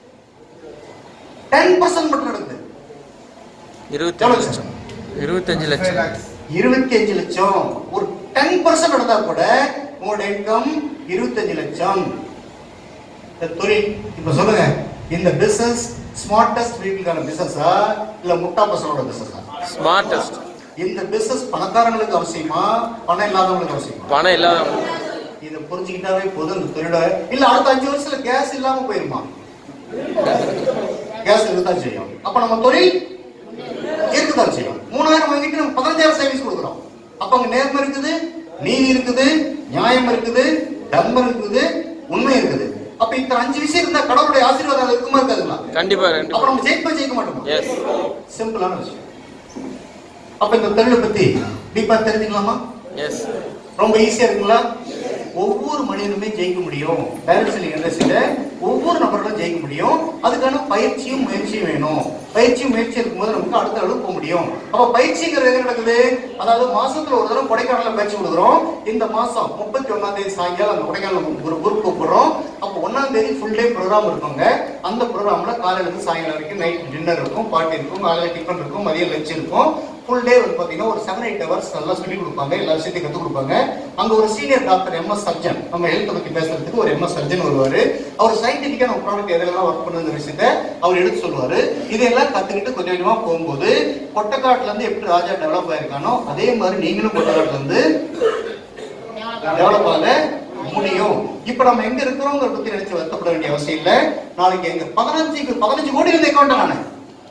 [SPEAKER 1] டென் பர்சன்ட் மட்டும் நடக்குது
[SPEAKER 2] இருபத்தஞ்சு லட்சம் இருபத்தஞ்சு லட்சம்
[SPEAKER 1] இருபத்தி அஞ்சு லட்சம் ஒரு டென் பர்சன்ட் நடந்தா கூட உங்களோட இன்கம் இருபத்தஞ்சு லட்சம் இந்த தொழில் இப்ப சொல்லுங்க இந்த பிசினஸ் ஸ்மார்டஸ்ட் வீட்டுக்கான பிசினஸா இல்ல முட்டா பசங்களோட பிசினஸா
[SPEAKER 2] ஸ்மார்டஸ்ட்
[SPEAKER 1] இந்த பிசினஸ் பணக்காரங்களுக்கு அவசியமா பணம் இல்லாதவங்களுக்கு அவசியமா
[SPEAKER 2] பணம் இல்லாத
[SPEAKER 1] இதை புரிஞ்சுக்கிட்டாவே போதும் இந்த தொழில இல்ல அடுத்த அஞ்சு வருஷத்துல கேஸ் இல்லாம போயிருமா கேஸ் இருக்கத்தான் செய்யும் அப்ப நம்ம தொழில் இருக்கத்தான் செய்யும் மூணாயிரம் வாங்கிட்டு நம்ம பதினஞ்சாயிரம் சர்வீஸ் கொடுக்குறோம் அப்ப அங்க நேர்மை இருக்குது நீதி இருக்குது நியாயம் இருக்குது தர்மம் இருக்குது உண்மை இருக்குது அப்ப இத்தனை அஞ்சு விஷயம் இருந்தா கடவுளுடைய ஆசீர்வாதம் அது இருக்குமா இருக்காதுங்களா
[SPEAKER 2] கண்டிப்பா
[SPEAKER 1] அப்ப
[SPEAKER 2] கண்டிப்பா
[SPEAKER 1] நம்ம ஜெயிப்பா ஜெயிக்க மாட்டோமா
[SPEAKER 2] எஸ்
[SPEAKER 1] சிம்பிளான விஷயம் அப்ப இந்த தொழிலை பத்தி டீப்பா தெரிஞ்சுக்கலாமா
[SPEAKER 2] எஸ்
[SPEAKER 1] ரொம்ப ஈஸியா இருக்குங்களா ஒவ்வொரு மனிதனுமே ஜெயிக்க முடியும் டைரக்ட் செல்லிங் இண்டஸ்ட்ரியில ஒவ்வொரு நபர்களும் ஜெயிக்க முடியும் அதுக்கான பயிற்சியும் முயற்சியும் வேணும் பயிற்சியும் முயற்சி இருக்கும்போது நமக்கு அடுத்த அளவுக்கு போக முடியும் அப்ப பயிற்சிங்கிறது எங்க நடக்குது அதாவது மாசத்துல ஒரு தடவை கொடைக்கானல்ல பயிற்சி கொடுக்குறோம் இந்த மாசம் முப்பத்தி ஒன்னாம் தேதி சாயங்காலம் அந்த கொடைக்கானல் ஒரு குரூப் கூப்பிடுறோம் அப்போ ஒன்னாம் தேதி ஃபுல் டே ப்ரோக்ராம் இருக்குங்க அந்த ப்ரோக்ராம்ல காலையில இருந்து சாயங்காலம் வரைக்கும் நைட் டின்னர் இருக்கும் பார்ட்டி இருக்கும் காலையில டிஃபன் இருக்கும் மதியம் லஞ்ச் இருக்கும் ஃபுல் டே வந்து பாத்தீங்கன்னா ஒரு செவன் எயிட் ஹவர்ஸ் நல்லா சொல்லி கொடுப்பாங்க எல்லா விஷயத்தையும் கற்றுக் கொடுப்பாங்க அங்க ஒரு சீனியர் டாக்டர் எம்எஸ் சர்ஜன் நம்ம ஹெல்த் பத்தி பேசுறதுக்கு ஒரு எம்எஸ் சர்ஜன் வருவாரு அவர் சயின்டிபிக்கா நம்ம ப்ராடக்ட் எதெல்லாம் ஒர்க் பண்ணுங்கிற விஷயத்த அவர் எடுத்து சொல்லுவாரு இதெல்லாம் கத்துக்கிட்டு கொஞ்சம் கொஞ்சமா போகும்போது கொட்டக்காட்டுல இருந்து எப்படி ராஜா டெவலப் ஆயிருக்கானோ அதே மாதிரி நீங்களும் கொட்டக்காட்டுல இருந்து டெவலப் ஆக முடியும் இப்ப நம்ம எங்க இருக்கிறோங்கிற பத்தி நினைச்சு வருத்தப்பட வேண்டிய அவசியம் இல்ல நாளைக்கு எங்க பதினஞ்சுக்கு பதினஞ்சு கோடி இருந்த அக்கௌண்ட் நானு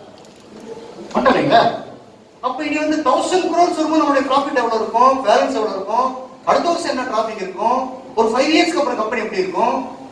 [SPEAKER 1] பண்ணலைங்களா அப்ப இனி வந்து தௌசண்ட் crores வரும்போது நம்மளுடைய ப்ராஃபிட் எவ்வளவு இருக்கும் பேலன்ஸ் எவ்வளவு இருக்கும் அடுத்த வருஷம் என்ன டிராபிக் இருக்கும் ஒரு ஃபைவ் இயர்ஸ்க்கு அப்புறம் கம்பெனி எப்படி இருக்கும்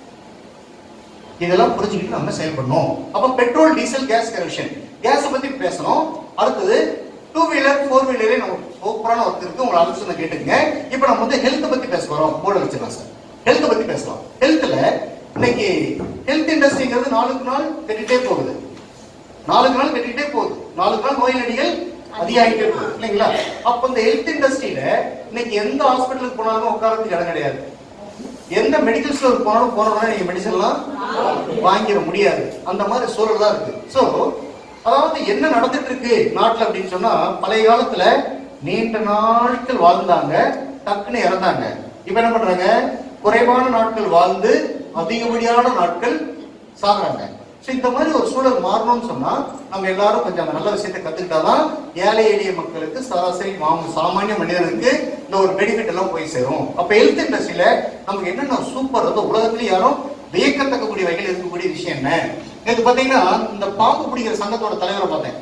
[SPEAKER 1] இதெல்லாம் புரிஞ்சுக்கிட்டு நம்ம செயல்படணும் அப்ப petrol diesel gas connection gas பத்தி பேசணும் அடுத்தது டூ வீலர் ஃபோர் வீலரே நம்ம சூப்பரான ஒர்க் இருக்கு உங்களை ஆலோசனை கேட்டுங்க இப்ப நம்ம வந்து ஹெல்த் பத்தி பேச போறோம் போர்டு வச்சிடலாம் சார் ஹெல்த் பத்தி பேசலாம் ஹெல்த்ல இன்னைக்கு ஹெல்த் இண்டஸ்ட்ரிங்கிறது நாளுக்கு நாள் கட்டிட்டே போகுது நாளுக்கு நாள் கட்டிட்டே போகுது நாளுக்கு நாள் நோய் நடிகள் அதிகாரிட்டே போகுது இல்லைங்களா அப்ப இந்த ஹெல்த் இண்டஸ்ட்ரியில இன்னைக்கு எந்த ஹாஸ்பிட்டலுக்கு போனாலும் உட்காரத்துக்கு இடம் கிடையாது எந்த மெடிக்கல் ஸ்டோர் போனாலும் போனோம்னா நீங்க மெடிசன்லாம் வாங்கிட முடியாது அந்த மாதிரி சூழல் தான் இருக்கு சோ அதாவது என்ன நடந்துட்டு இருக்கு நாட்டுல அப்படின்னு சொன்னா பழைய காலத்துல நீண்ட நாட்கள் வாழ்ந்தாங்க டக்குன்னு இறந்தாங்க இப்ப என்ன பண்றாங்க குறைவான நாட்கள் வாழ்ந்து அதிகப்படியான நாட்கள் சாகுறாங்க சோ இந்த மாதிரி ஒரு சூழல் மாறணும்னு சொன்னா நம்ம எல்லாரும் கொஞ்சம் அந்த நல்ல விஷயத்தை கத்துக்கிட்டாதான் ஏழை எளிய மக்களுக்கு சராசரி மாம சாமானிய மனிதனுக்கு இந்த ஒரு பெனிஃபிட் எல்லாம் போய் சேரும் அப்ப ஹெல்த் இண்டஸ்ட்ரியில நமக்கு என்னென்ன சூப்பர் வந்து உலகத்துல யாரும் வியக்கத்தக்கக்கூடிய வகையில் இருக்கக்கூடிய விஷயம் என்ன நேற்று பாத்தீங்கன்னா இந்த பாம்பு பிடிக்கிற சங்கத்தோட தலைவரை பார்த்தேன்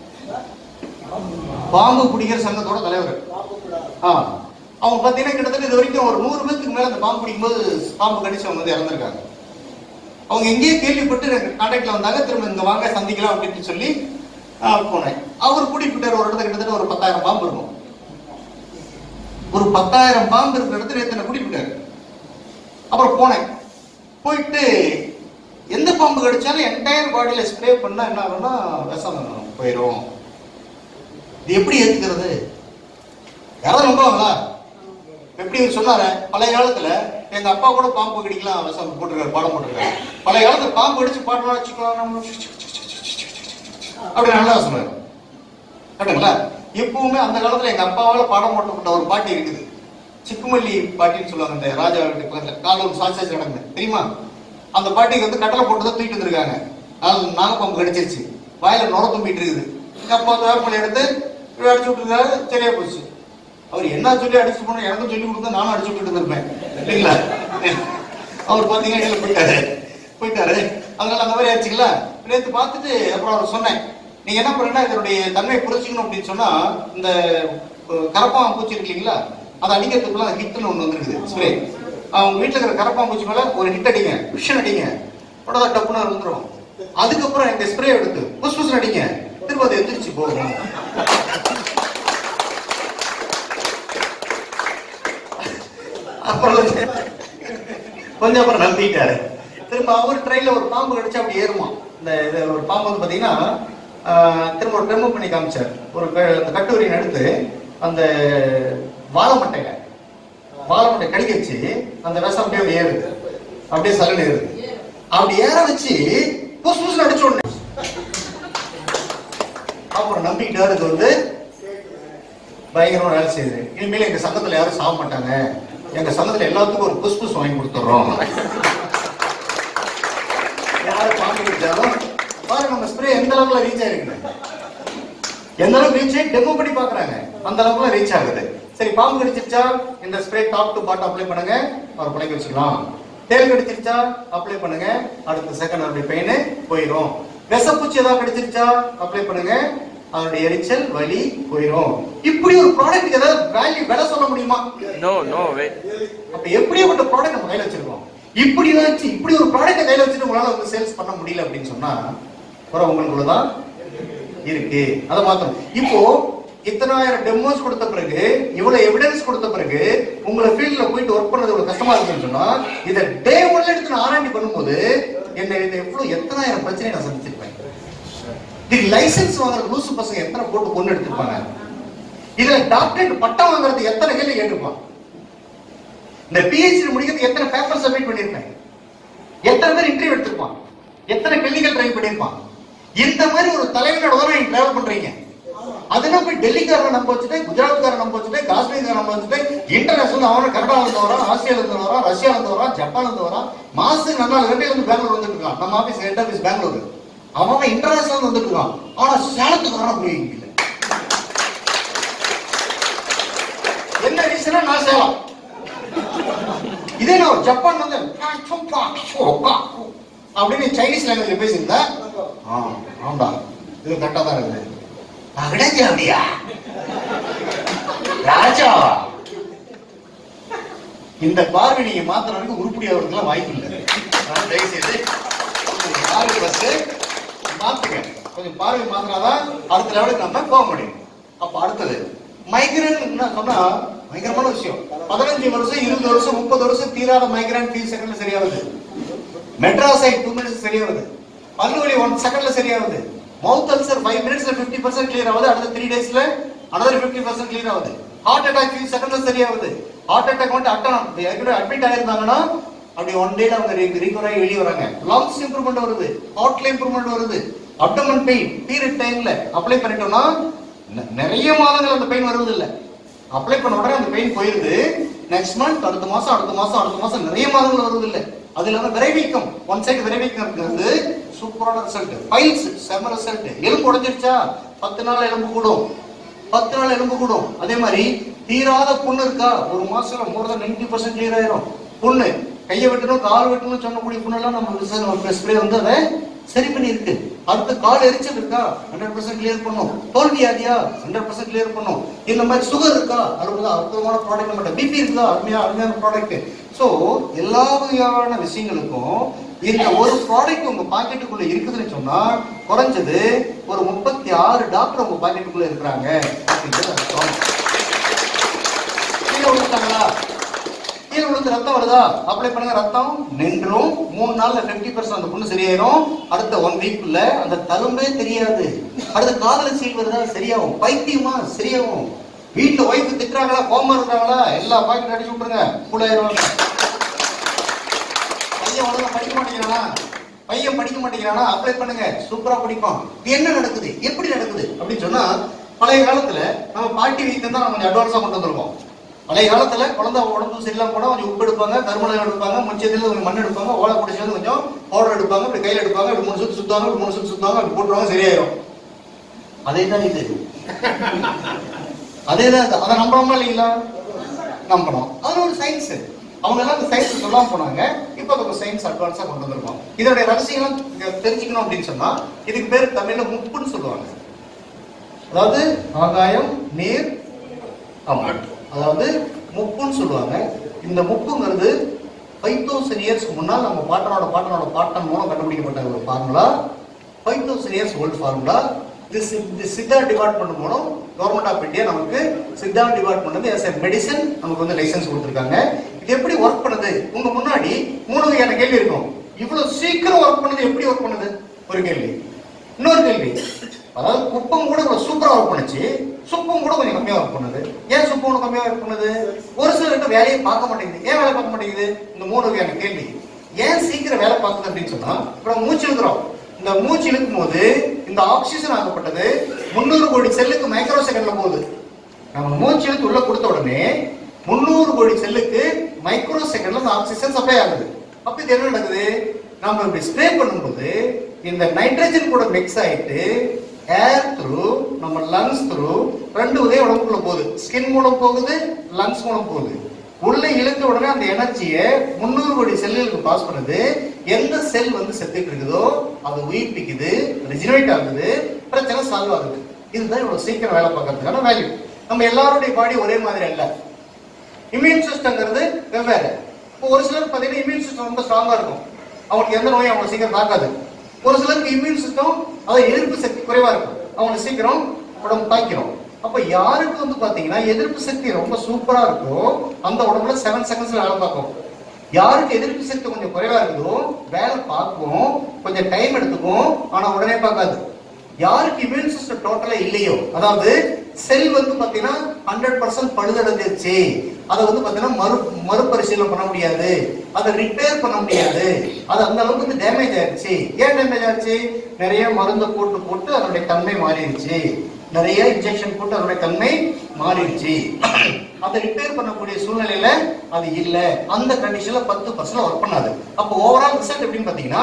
[SPEAKER 1] பாம்பு பிடிக்கிற சங்கத்தோட தலைவர் ஆ அவங்க பாத்தீங்கன்னா கிட்டத்தட்ட இது வரைக்கும் ஒரு நூறு பேருக்கு மேல அந்த பாம்பு பிடிக்கும்போது பாம்பு கடிச்சு அவங்க வந்து இறந்திருக்காங்க அவங்க எங்கேயே கேள்விப்பட்டு எனக்கு கான்டாக்ட்ல வந்தாங்க திரும்ப இங்க வாங்க சந்திக்கலாம் அப்படின்னு சொல்லி ஆ, போனேன் அவர் கூட்டிட்டு போயிட்டாரு ஒரு இடத்துல கிட்டத்தட்ட ஒரு பத்தாயிரம் பாம்பு இருக்கும் ஒரு பத்தாயிரம் பாம்பு இருக்கிற இடத்துல எத்தனை கூட்டிட்டு போயிட்டாரு அப்புறம் போனேன் போயிட்டு எந்த பாம்பு கடிச்சாலும் என்டையர் பாடியில ஸ்ப்ரே பண்ணா என்ன ஆகும்னா விஷம் போயிடும் இது எப்படி ஏத்துக்கிறது யாராவது நம்புவாங்களா எப்படி இவர் சொன்னாரு பழைய காலத்துல எங்க அப்பா கூட பாம்பு கடிக்கலாம் வசம் போட்டிருக்காரு பாடம் போட்டிருக்காரு பழைய காலத்துல பாம்பு கடிச்சு பாட்டு வச்சுக்கலாம் நம்ம அப்படி நல்லா சொன்னாரு கரெக்டுங்களா இப்பவுமே அந்த காலத்துல எங்க அப்பாவால பாடம் போட்டப்பட்ட ஒரு பாட்டு இருக்குது சிக்குமல்லி பாட்டின்னு சொல்லுவாங்க இந்த ராஜா வீட்டு பக்கத்துல காலம் சாட்சாச்சு நடக்குது தெரியுமா அந்த பாட்டிக்கு வந்து கட்டளை போட்டு தான் தூக்கிட்டு வந்திருக்காங்க அதனால நாகப்பாம்பு கடிச்சிருச்சு வாயில நுர தும்பிட்டு இருக்குது எங்க அப்பா அந்த வேப்பலை எடுத்து இப்படி அடிச்சு விட்டுருக்காரு சரியா போச்சு அவர் என்ன சொல்லி அடிச்சு போனோம் எனக்கும் சொல்லி கொடுத்தா நானும் அடிச்சு விட்டுட்டு இருப்பேன் இல்லைங்களா அவர் பாத்தீங்கன்னா இடையில போயிட்டாரு போயிட்டாரு அதனால அந்த மாதிரி ஆச்சுங்களா நேத்து பார்த்துட்டு அப்புறம் அவர் சொன்னேன் நீங்க என்ன பண்ணுன்னா இதனுடைய தன்மையை புரிஞ்சுக்கணும் அப்படின்னு சொன்னா இந்த அஹ், கரப்பான் பூச்சி இருக்கு இல்லைங்களா அதை அடிக்கிறதுக்குள்ள ஹிட்னு ஒண்ணு வந்துருக்குது ஸ்ப்ரே அவங்க வீட்டுல இருக்கிற கரப்பான் பூச்சி மேல ஒரு ஹிட் அடிங்க விஷன் அடிங்க உடனே டப்புன்னு வந்துடும் அதுக்கப்புறம் இந்த ஸ்ப்ரே எடுத்து புஸ் புஸ் அடிங்க திரும்ப அது எந்திரிச்சு போகும் அப்புறம் வந்து கொஞ்சம் அப்புறம் நம்பிட்டாரு திரும்ப அவர் ட்ரெயின்ல ஒரு பாம்பு கடிச்சு அப்படி ஏறுமா இந்த இது ஒரு பாம்பு வந்து பாத்தீங்கன்னா ஆஹ், திரும்ப ஒரு டெமோ பண்ணி காமிச்சார் ஒரு க- அந்த கட்டுரையை எடுத்து அந்த வாழை மட்டையில வாழை மட்டை கடிக்க வச்சு அந்த விஷம் அப்படியே அப்படி ஏறுது அப்படியே சலன் ஏறுது அப்படி ஏற வச்சு புஸ் புஸ் அடிச்ச உடனே அப்புறம் நம்பிக்கிட்டாரு இது வந்து பயங்கரமா வேலை செய்யுது இனிமேல் எங்க சங்கத்துல யாரும் சாக மாட்டாங்க எங்க சங்கத்துல எல்லாத்துக்கும் ஒரு புஸ் புஸ் வாங்கி கொடுத்துறோம் யாரு பாம்பு கடிச்சாலும் பாருங்க நம்ம ஸ்ப்ரே எந்த அளவுல ரீச் ஆயிருக்கு எந்த அளவுக்கு ரீச் ஆகி டெமோ பண்ணி பாக்குறாங்க அந்த அளவுக்கு ரீச் ஆகுது சரி பாம்பு கடிச்சிருச்சா இந்த spray top to bottom apply பண்ணுங்க அவர் பிழைக்க வச்சுக்கலாம் தேல் கடிச்சிருச்சா அப்ளை பண்ணுங்க அடுத்த செகண்ட் அவருடைய பெயின் போயிடும் விஷப்பூச்சி ஏதாவது கடிச்சிருச்சா அப்ளை பண்ணுங்க அதனுடைய எரிச்சல் வலி போயிடும் இப்படி ஒரு ப்ராடக்ட் ஏதாவது வேல்யூ விலை சொல்ல முடியுமா
[SPEAKER 2] No, no way.
[SPEAKER 1] அப்ப எப்படியாப்பட்ட ப்ராடக்ட் நம்ம கையில வச்சிருக்கோம் இப்படி வச்சு இப்படி ஒரு ப்ராடக்ட் கையில வச்சுட்டு உங்களால வந்து சேல்ஸ் பண்ண முடியல அப்படின்னு சொன்னா அப்புறம் உங்களுக்குள்ளதான் இருக்கு அதை மாத்தணும் இப்போ இத்தனாயிரம் டெமோஸ் கொடுத்த பிறகு இவ்வளவு எவிடன்ஸ் கொடுத்த பிறகு உங்களை ஃபீல்ட்ல போயிட்டு ஒர்க் பண்ணது இவ்வளவு கஷ்டமா இருக்குன்னு சொன்னா இதை டே ஒன்ல எடுத்து நான் ஆராய்ச்சி பண்ணும்போது என்ன இது எவ்வளவு எத்தனாயிரம் பிரச்சனை நான் சந்திச்சிருப்பேன் இதுக்கு லைசென்ஸ் வாங்குற லூசு பசங்க எத்தனை போட்டு கொண்டு எடுத்திருப்பாங்க இதுல டாக்டரேட் பட்டம் வாங்குறது எத்தனை கேள்வி கேட்டிருப்பான் இந்த பிஹெச்டி முடிக்கிறது எத்தனை பேப்பர் சப்மிட் பண்ணிருப்பேன் எத்தனை பேர் இன்டர்வியூ எடுத்திருப்பான் எத்தனை கிளினிக்கல் ட்ரைவ் பண்ணிருப்பான் இந்த மாதிரி ஒரு தலைவனோட தான் நீங்க டிராவல் பண்றீங்க அதெல்லாம் போய் டெல்லிக்காரன் நம்ப வச்சுட்டு குஜராத்காரன் நம்ப வச்சுட்டு காஷ்மீர்காரன் நம்ப வச்சுட்டு இன்டர்நேஷனல் அவன கனடால இருந்து வரான் ஆசியால இருந்து வரான் ரஷ்யால இருந்து வரான் ஜப்பான்ல இருந்து வரான் மாசத்துக்கு நல்லா ரெண்டே வந்து பெங்களூர் வந்துட்டு இருக்கான் நம்ம ஆபீஸ் ஹெட் ஆபீஸ் பெங்களூர் அவன் இன்டர்நேஷனல் வந்துட்டு இருக்கான் ஆனா சேலத்துக்கு வர முடியும் இல்ல என்ன ரீசனா நான் சேலம் இதே நான் ஜப்பான் வந்து அப்படின்னு சைனீஸ் லாங்குவேஜ்ல பேசியிருந்தா ஆ, ஆமாடா இது கரெக்டா தான் இருக்குது அகடஞ்சி அப்படியா ராஜாவா இந்த பார்வை நீங்க மாத்துறதுக்கு உருப்படியாகிறதுக்குலாம் வாய்ப்பு இல்லை நான் தயவு செய்து உங்க பார்வை ஃபர்ஸ்ட் மாத்துங்க கொஞ்சம் பார்வை மாத்தினாதான் அடுத்த லெவலுக்கு நம்ம போக முடியும் அப்ப அடுத்தது மைக்ரேன் என்ன சொன்னா பயங்கரமான விஷயம் பதினஞ்சு வருஷம் இருபது வருஷம் முப்பது வருஷம் தீராத மைக்ரேன் த்ரீ செகண்ட்ல சரியாகுது மெட்ராசைட் டூ மினிட்ஸ் சரியாகுது பல்லு வலி ஒன் செகண்ட்ல சரியாகுது மவுத் அல்சர் ஃபைவ் மினிட்ஸ்ல ஃபிஃப்டி பர்சன்ட் கிளியர் ஆகுது அடுத்த த்ரீ டேஸ்ல அனதர் ஃபிஃப்டி பர்சன்ட் கிளியர் ஆகுது ஹார்ட் அட்டாக் ஃபியூ செகண்ட்ல சரியாகுது ஹார்ட் அட்டாக் வந்து அட்டன் அட்மிட் ஆயிருந்தாங்கன்னா அப்படி ஒன் டேல அவங்க ரீகவர் ஆகி வெளியே வராங்க லங்ஸ் இம்ப்ரூவ்மெண்ட் வருது ஹார்ட்ல இம்ப்ரூவ்மெண்ட் வருது அப்டமன் பெயின் பீரியட் டைம்ல அப்ளை பண்ணிட்டோம்னா நெ- நிறைய மாதங்கள் அந்த பெயின் வருவது இல்ல அப்ளை பண்ண உடனே அந்த பெயின் போயிருது நெக்ஸ்ட் மந்த் அடுத்த மாசம் அடுத்த மாசம் அடுத்த மாசம் நிறைய மாதங்கள் வருவது இல்ல அது இல்லாம விரைவீக்கம் ஒன் சைடு விரைவீக்கம் இருக்கிறது சூப்பரான ரிசல்ட் ஃபைல்ஸ் செம ரிசல்ட் எலும்பு உடைஞ்சிருச்சா பத்து நாள் எலும்பு கூடும் பத்து நாள் எலும்பு கூடும் அதே மாதிரி தீராத புண்ணு இருக்கா ஒரு மாசத்துல மோர் தான் நைன்டி பர்சன்ட் கிளியர் ஆயிரும் புண்ணு கையை வெட்டணும் கால் வெட்டணும் சொல்லக்கூடிய புண்ணெல்லாம் நம்ம ஸ்ப்ரே வந்து அதை சரி பண்ணி இருக்கு அடுத்து கால் எரிச்சல் இருக்கா ஹண்ட்ரட் பர்சன்ட் கிளியர் பண்ணும் தோல் வியாதியா ஹண்ட்ரட் பர்சன்ட் கிளியர் பண்ணும் இந்த மாதிரி சுகர் இருக்கா அறுபதா அற்புதமான ப்ராடக்ட் நம்மகிட்ட பிபி இருக்குதா அருமையா அருமையான ப்ராடக்ட் சோ எல்லா வகையான விஷயங்களுக்கும் இந்த ஒரு ப்ராடக்ட் உங்க பாக்கெட்டுக்குள்ள இருக்குதுன்னு சொன்னா குறைஞ்சது ஒரு முப்பத்தி ஆறு டாக்டர் உங்க பாக்கெட்டுக்குள்ள இருக்கிறாங்க அப்படிங்கிறது அர்த்தம் கீழே விழுந்துட்டாங்களா கீழே விழுந்து ரத்தம் வருதா அப்ளை பண்ணுங்க ரத்தம் நின்றும் மூணு நாள்ல 50% பர்சன்ட் அந்த புண்ணு சரியாயிரும் அடுத்த ஒன் வீக்குள்ள அந்த தழும்பே தெரியாது அடுத்த காதல சீல் வருதா சரியாகும் பைத்தியமா சரியாகும் வீட்டுல ஒய்ஃப் திட்டுறாங்களா கோமா இருக்காங்களா எல்லா பாக்கெட் அடிச்சு விட்டுருங்க கூடாயிருவாங்க பையன் ஒழுங்கா படிக்க மாட்டேங்கிறானா பையன் படிக்க மாட்டேங்கிறானா அப்ளை பண்ணுங்க சூப்பரா படிப்பான் இது என்ன நடக்குது எப்படி நடக்குது அப்படின்னு சொன்னா பழைய காலத்துல நம்ம பாட்டி வைத்தியம் தான் நம்ம கொஞ்சம் அட்வான்ஸா கொண்டு வந்திருக்கோம் பழைய காலத்துல குழந்தை உடம்பு சரியில்லாம போனா கொஞ்சம் உப்பு எடுப்பாங்க கருமலம் எடுப்பாங்க முச்சத்துல கொஞ்சம் மண் எடுப்பாங்க ஓலை பிடிச்சி வந்து கொஞ்சம் பவுடர் எடுப்பாங்க இப்படி கையில எடுப்பாங்க இப்படி மூணு சுத்து சுத்துவாங்க இப்படி மூணு சுத்து சுத்துவாங்க இப்படி போட்டுருவாங்க சரியாயிரும் அதே தான் இது அதே தான் இது. அதை நம்பணுமா இல்லைங்களா நம்பணும் அது ஒரு சயின்ஸ் அவங்க எல்லாம் அந்த சயின்ஸ் சொல்லாம போனாங்க இப்போ அது சயின்ஸ் அட்வான்ஸா கொண்டு வந்திருக்கோம் இதோட ரகசியம் இங்க தெரிஞ்சுக்கணும் அப்படின்னு சொன்னா இதுக்கு பேர் தமிழ்ல முப்புன்னு சொல்லுவாங்க அதாவது ஆகாயம் நீர் அமர் அதாவது முப்புன்னு சொல்லுவாங்க இந்த முப்புங்கிறது ஃபைவ் தௌசண்ட் இயர்ஸ்க்கு முன்னால் நம்ம பாட்டனோட பாட்டனோட பாட்டன் மூலம் கண்டுபிடிக்கப்பட்ட ஒரு formula five thousand years old formula இது சி- இது சித்தா டிபார்ட்மெண்ட் மூலம் கவர்மெண்ட் ஆஃப் இந்தியா நமக்கு சித்தா டிபார்ட்மெண்ட் வந்து எஸ் மெடிசன் நமக்கு வந்து லைசன்ஸ் கொடுத்துருக்காங்க இது எப்படி ஒர்க் பண்ணுது உங்க முன்னாடி மூணு வகையான கேள்வி இருக்கும் இவ்வளவு சீக்கிரம் ஒர்க் பண்ணுது எப்படி ஒர்க் பண்ணுது ஒரு கேள்வி இன்னொரு கேள்வி அதாவது குப்பம் கூட இவ்வளவு சூப்பரா ஒர்க் பண்ணுச்சு சுப்பம் கூட கொஞ்சம் கம்மியா ஒர்க் பண்ணுது ஏன் சுப்பம் ஒண்ணு கம்மியா ஒர்க் பண்ணுது ஒரு சிலர்கிட்ட வேலையை பார்க்க மாட்டேங்குது ஏன் வேலை பார்க்க மாட்டேங்குது இந்த மூணு வகையான கேள்வி ஏன் சீக்கிரம் வேலை பார்க்குது அப்படின்னு சொன்னா இப்ப நம்ம மூச்சு இழுக்கிறோம் இந்த மூச்சு இழுக்கும் போது இந்த ஆக்சிஜன் ஆகப்பட்டது முந்நூறு கோடி செல்லுக்கு மைக்ரோ செகண்ட்ல போகுது நம்ம மூச்சு இழுத்து உள்ள கொடுத்த உடனே முந்நூறு கோடி செல்லுக்கு மைக்ரோ செகண்ட்ல அந்த ஆக்சிஜன் சப்ளை ஆகுது அப்ப இது என்ன நடக்குது நம்ம இப்படி ஸ்ப்ரே பண்ணும்போது இந்த நைட்ரஜன் கூட மிக்ஸ் ஆயிட்டு ஏர் த்ரூ நம்ம லங்ஸ் த்ரூ ரெண்டு உதயம் உடம்புக்குள்ள போகுது ஸ்கின் மூலம் போகுது லங்ஸ் மூலம் போகுது உள்ள இழுத்த உடனே அந்த எனர்ஜியை முந்நூறு கோடி செல்லுகளுக்கு பாஸ் பண்ணுது எந்த செல் வந்து செத்துட்டு இருக்குதோ அது உயிர்ப்பிக்குது ரிஜினேட் ஆகுது பிரச்சனை சால்வ் ஆகுது இதுதான் இவ்வளவு சீக்கிரம் வேலை பார்க்கறதுக்கான வேல்யூ நம்ம எல்லாருடைய பாடி ஒரே மாதிரி அல்ல இம்யூன் சிஸ்டம்ங்கிறது வெவ்வேறு இப்போ ஒரு சிலர் பார்த்தீங்கன்னா இம்யூன் சிஸ்டம் ரொம்ப ஸ்ட்ராங்கா இருக்கும் அவங்களுக்கு எந்த நோயும் அவங்களை சீக்கிரம் தாக்காது ஒரு சிலருக்கு இம்யூன் சிஸ்டம் அதாவது எதிர்ப்பு சக்தி குறைவா இருக்கும் அவங்களை சீக்கிரம் உடம்பு தாக்கிரும் அப்ப யாருக்கு வந்து பாத்தீங்கன்னா எதிர்ப்பு சக்தி ரொம்ப சூப்பரா இருக்கோ அந்த உடம்புல செவன் செகண்ட்ஸ்ல வேலை பார்க்கும் யாருக்கு எதிர்ப்பு சக்தி கொஞ்சம் குறைவா இருக்குதோ வேலை பார்க்கும் கொஞ்சம் டைம் எடுத்துக்கும் ஆனா உடனே பார்க்காது யாருக்கு இம்யூன் சிஸ்டம் டோட்டலா இல்லையோ அதாவது செல் வந்து பாத்தீங்கன்னா ஹண்ட்ரட் பர்சன்ட் பழுதடைஞ்சிருச்சு அதை வந்து பாத்தீங்கன்னா மறு மறுபரிசீலனை பண்ண முடியாது அதை ரிப்பேர் பண்ண முடியாது அது அந்த அளவுக்கு வந்து டேமேஜ் ஆயிருச்சு ஏன் டேமேஜ் ஆச்சு நிறைய மருந்து போட்டு போட்டு அதனுடைய தன்மை மாறிடுச்சு நிறைய இன்ஜெக்ஷன் போட்டு அதனுடைய தன்மை மாறிடுச்சு அதை ரிப்பேர் பண்ணக்கூடிய சூழ்நிலையில அது இல்ல அந்த கண்டிஷன்ல பத்து பர்சன்ட் ஒர்க் பண்ணாது அப்போ ஓவரால் ரிசல்ட் எப்படின்னு பாத்தீங்கன்னா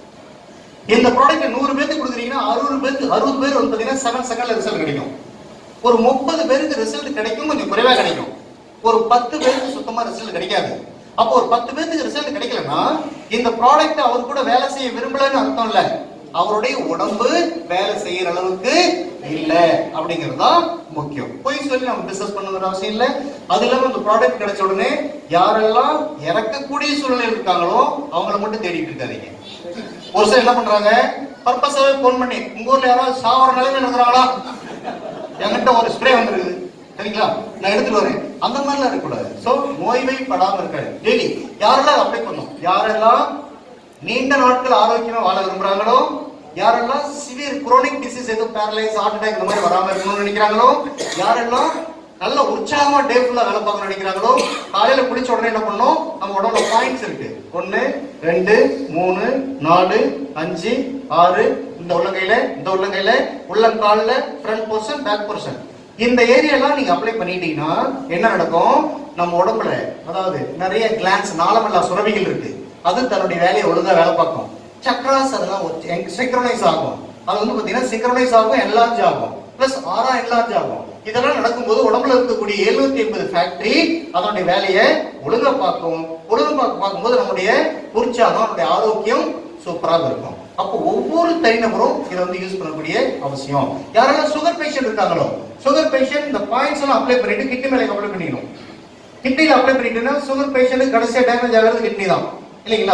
[SPEAKER 1] இந்த ப்ராடக்ட் நூறு பேருக்கு கொடுக்குறீங்கன்னா அறுபது பேருக்கு அறுபது பேர் வந்து பாத்தீங்கன்னா செவன் செகண்ட்ல ரிசல்ட் கிடைக்கும் ஒரு முப்பது பேருக்கு ரிசல்ட் கிடைக்கும் கொஞ்சம் குறைவா கிடைக்கும் ஒரு பத்து பேருக்கு சுத்தமா ரிசல்ட் கிடைக்காது அப்போ ஒரு பத்து பேருக்கு ரிசல்ட் கிடைக்கலன்னா இந்த ப்ராடக்ட் அவர் கூட வேலை செய்ய விரும்பலன்னு அர்த்தம் இல்ல அவருடைய உடம்பு வேலை செய்யற அளவுக்கு இல்ல அப்படிங்கிறது தான் முக்கியம் போய் சொல்லி நம்ம பிசினஸ் பண்ணணுங்கிற அவசியம் இல்ல அது இல்லாம இந்த ப்ராடக்ட் கிடைச்ச உடனே யாரெல்லாம் இறக்கக்கூடிய சூழ்நிலை இருக்காங்களோ அவங்கள மட்டும் தேடிட்டு இருக்காதீங்க ஒரு சிலர் என்ன பண்றாங்க பர்பஸாவே போன் பண்ணி உங்க ஊர்ல யாராவது சாவர நிலைமையில இருக்கிறாங்களா என்கிட்ட ஒரு ஸ்ப்ரே வந்திருக்குது சரிங்களா நான் எடுத்துட்டு வரேன் அந்த மாதிரிலாம் இருக்கக்கூடாது சோ நோய்மைப்படாம இருக்காது டெய்லி யாரெல்லாம் அப்ளை பண்ணும் யாரெல்லாம் நீண்ட நாட்கள் ஆரோக்கியமா வாழ விரும்புறாங்களோ யாரெல்லாம் சிவியர் குரோனிக் டிசீஸ் எதுவும் பேரலைஸ் ஹார்ட் அட்டாக் இந்த மாதிரி வராம இருக்கணும்னு நினைக்கிறாங்களோ யாரெல்லாம் நல்ல உற்சாகமா டே ஃபுல்லா வேலை பார்க்கணும்னு நினைக்கிறாங்களோ காலையில குளிச்ச உடனே என்ன பண்ணணும் நம்ம உடம்புல பாயிண்ட்ஸ் இருக்கு ஒன்னு ரெண்டு மூணு நாலு அஞ்சு ஆறு இந்த உள்ளங்கையில இந்த உள்ளங்கையில உள்ளங்கால்ல ஃப்ரண்ட் போர்ஷன் பேக் போர்ஷன் இந்த ஏரியாலாம் நீங்க அப்ளை பண்ணிட்டீங்கன்னா என்ன நடக்கும் நம்ம உடம்புல அதாவது நிறைய கிளான்ஸ் நாளமல்லா சுரவிகள் இருக்கு அது தன்னுடைய வேலையை ஒழுங்கா வேலை பார்க்கும் சக்ராஸ் அதெல்லாம் சிங்க்ரனைஸ் ஆகும் அது வந்து பாத்தீங்கன்னா சிங்க்ரனைஸ் ஆகும் என்லார்ஜ் ஆகும் பிளஸ் ஆறா என்லார்ஜ் ஆகும் இதெல்லாம் நடக்கும்போது உடம்புல இருக்கக்கூடிய 750 ஐம்பது ஃபேக்டரி அதனுடைய வேலையை ஒழுங்கா பார்க்கும் ஒழுங்கா பார்க்க- பார்க்கும்போது நம்முடைய உற்சாகம் நம்முடைய ஆரோக்கியம் சூப்பராக இருக்கும் அப்போ ஒவ்வொரு தனிநபரும் இதை வந்து யூஸ் பண்ணக்கூடிய அவசியம் யாரெல்லாம் சுகர் பேஷண்ட் இருக்காங்களோ சுகர் பேஷண்ட் இந்த பாயிண்ட்ஸ் எல்லாம் அப்ளை பண்ணிட்டு கிட்னி மேலே அப்ளை பண்ணிக்கணும் கிட்னில அப்ளை பண்ணிட்டீங்கன்னா சுகர் பேஷண்ட் கடைசியா டேமேஜ் ஆகிறது கிட்னி தான் இல்லைங்களா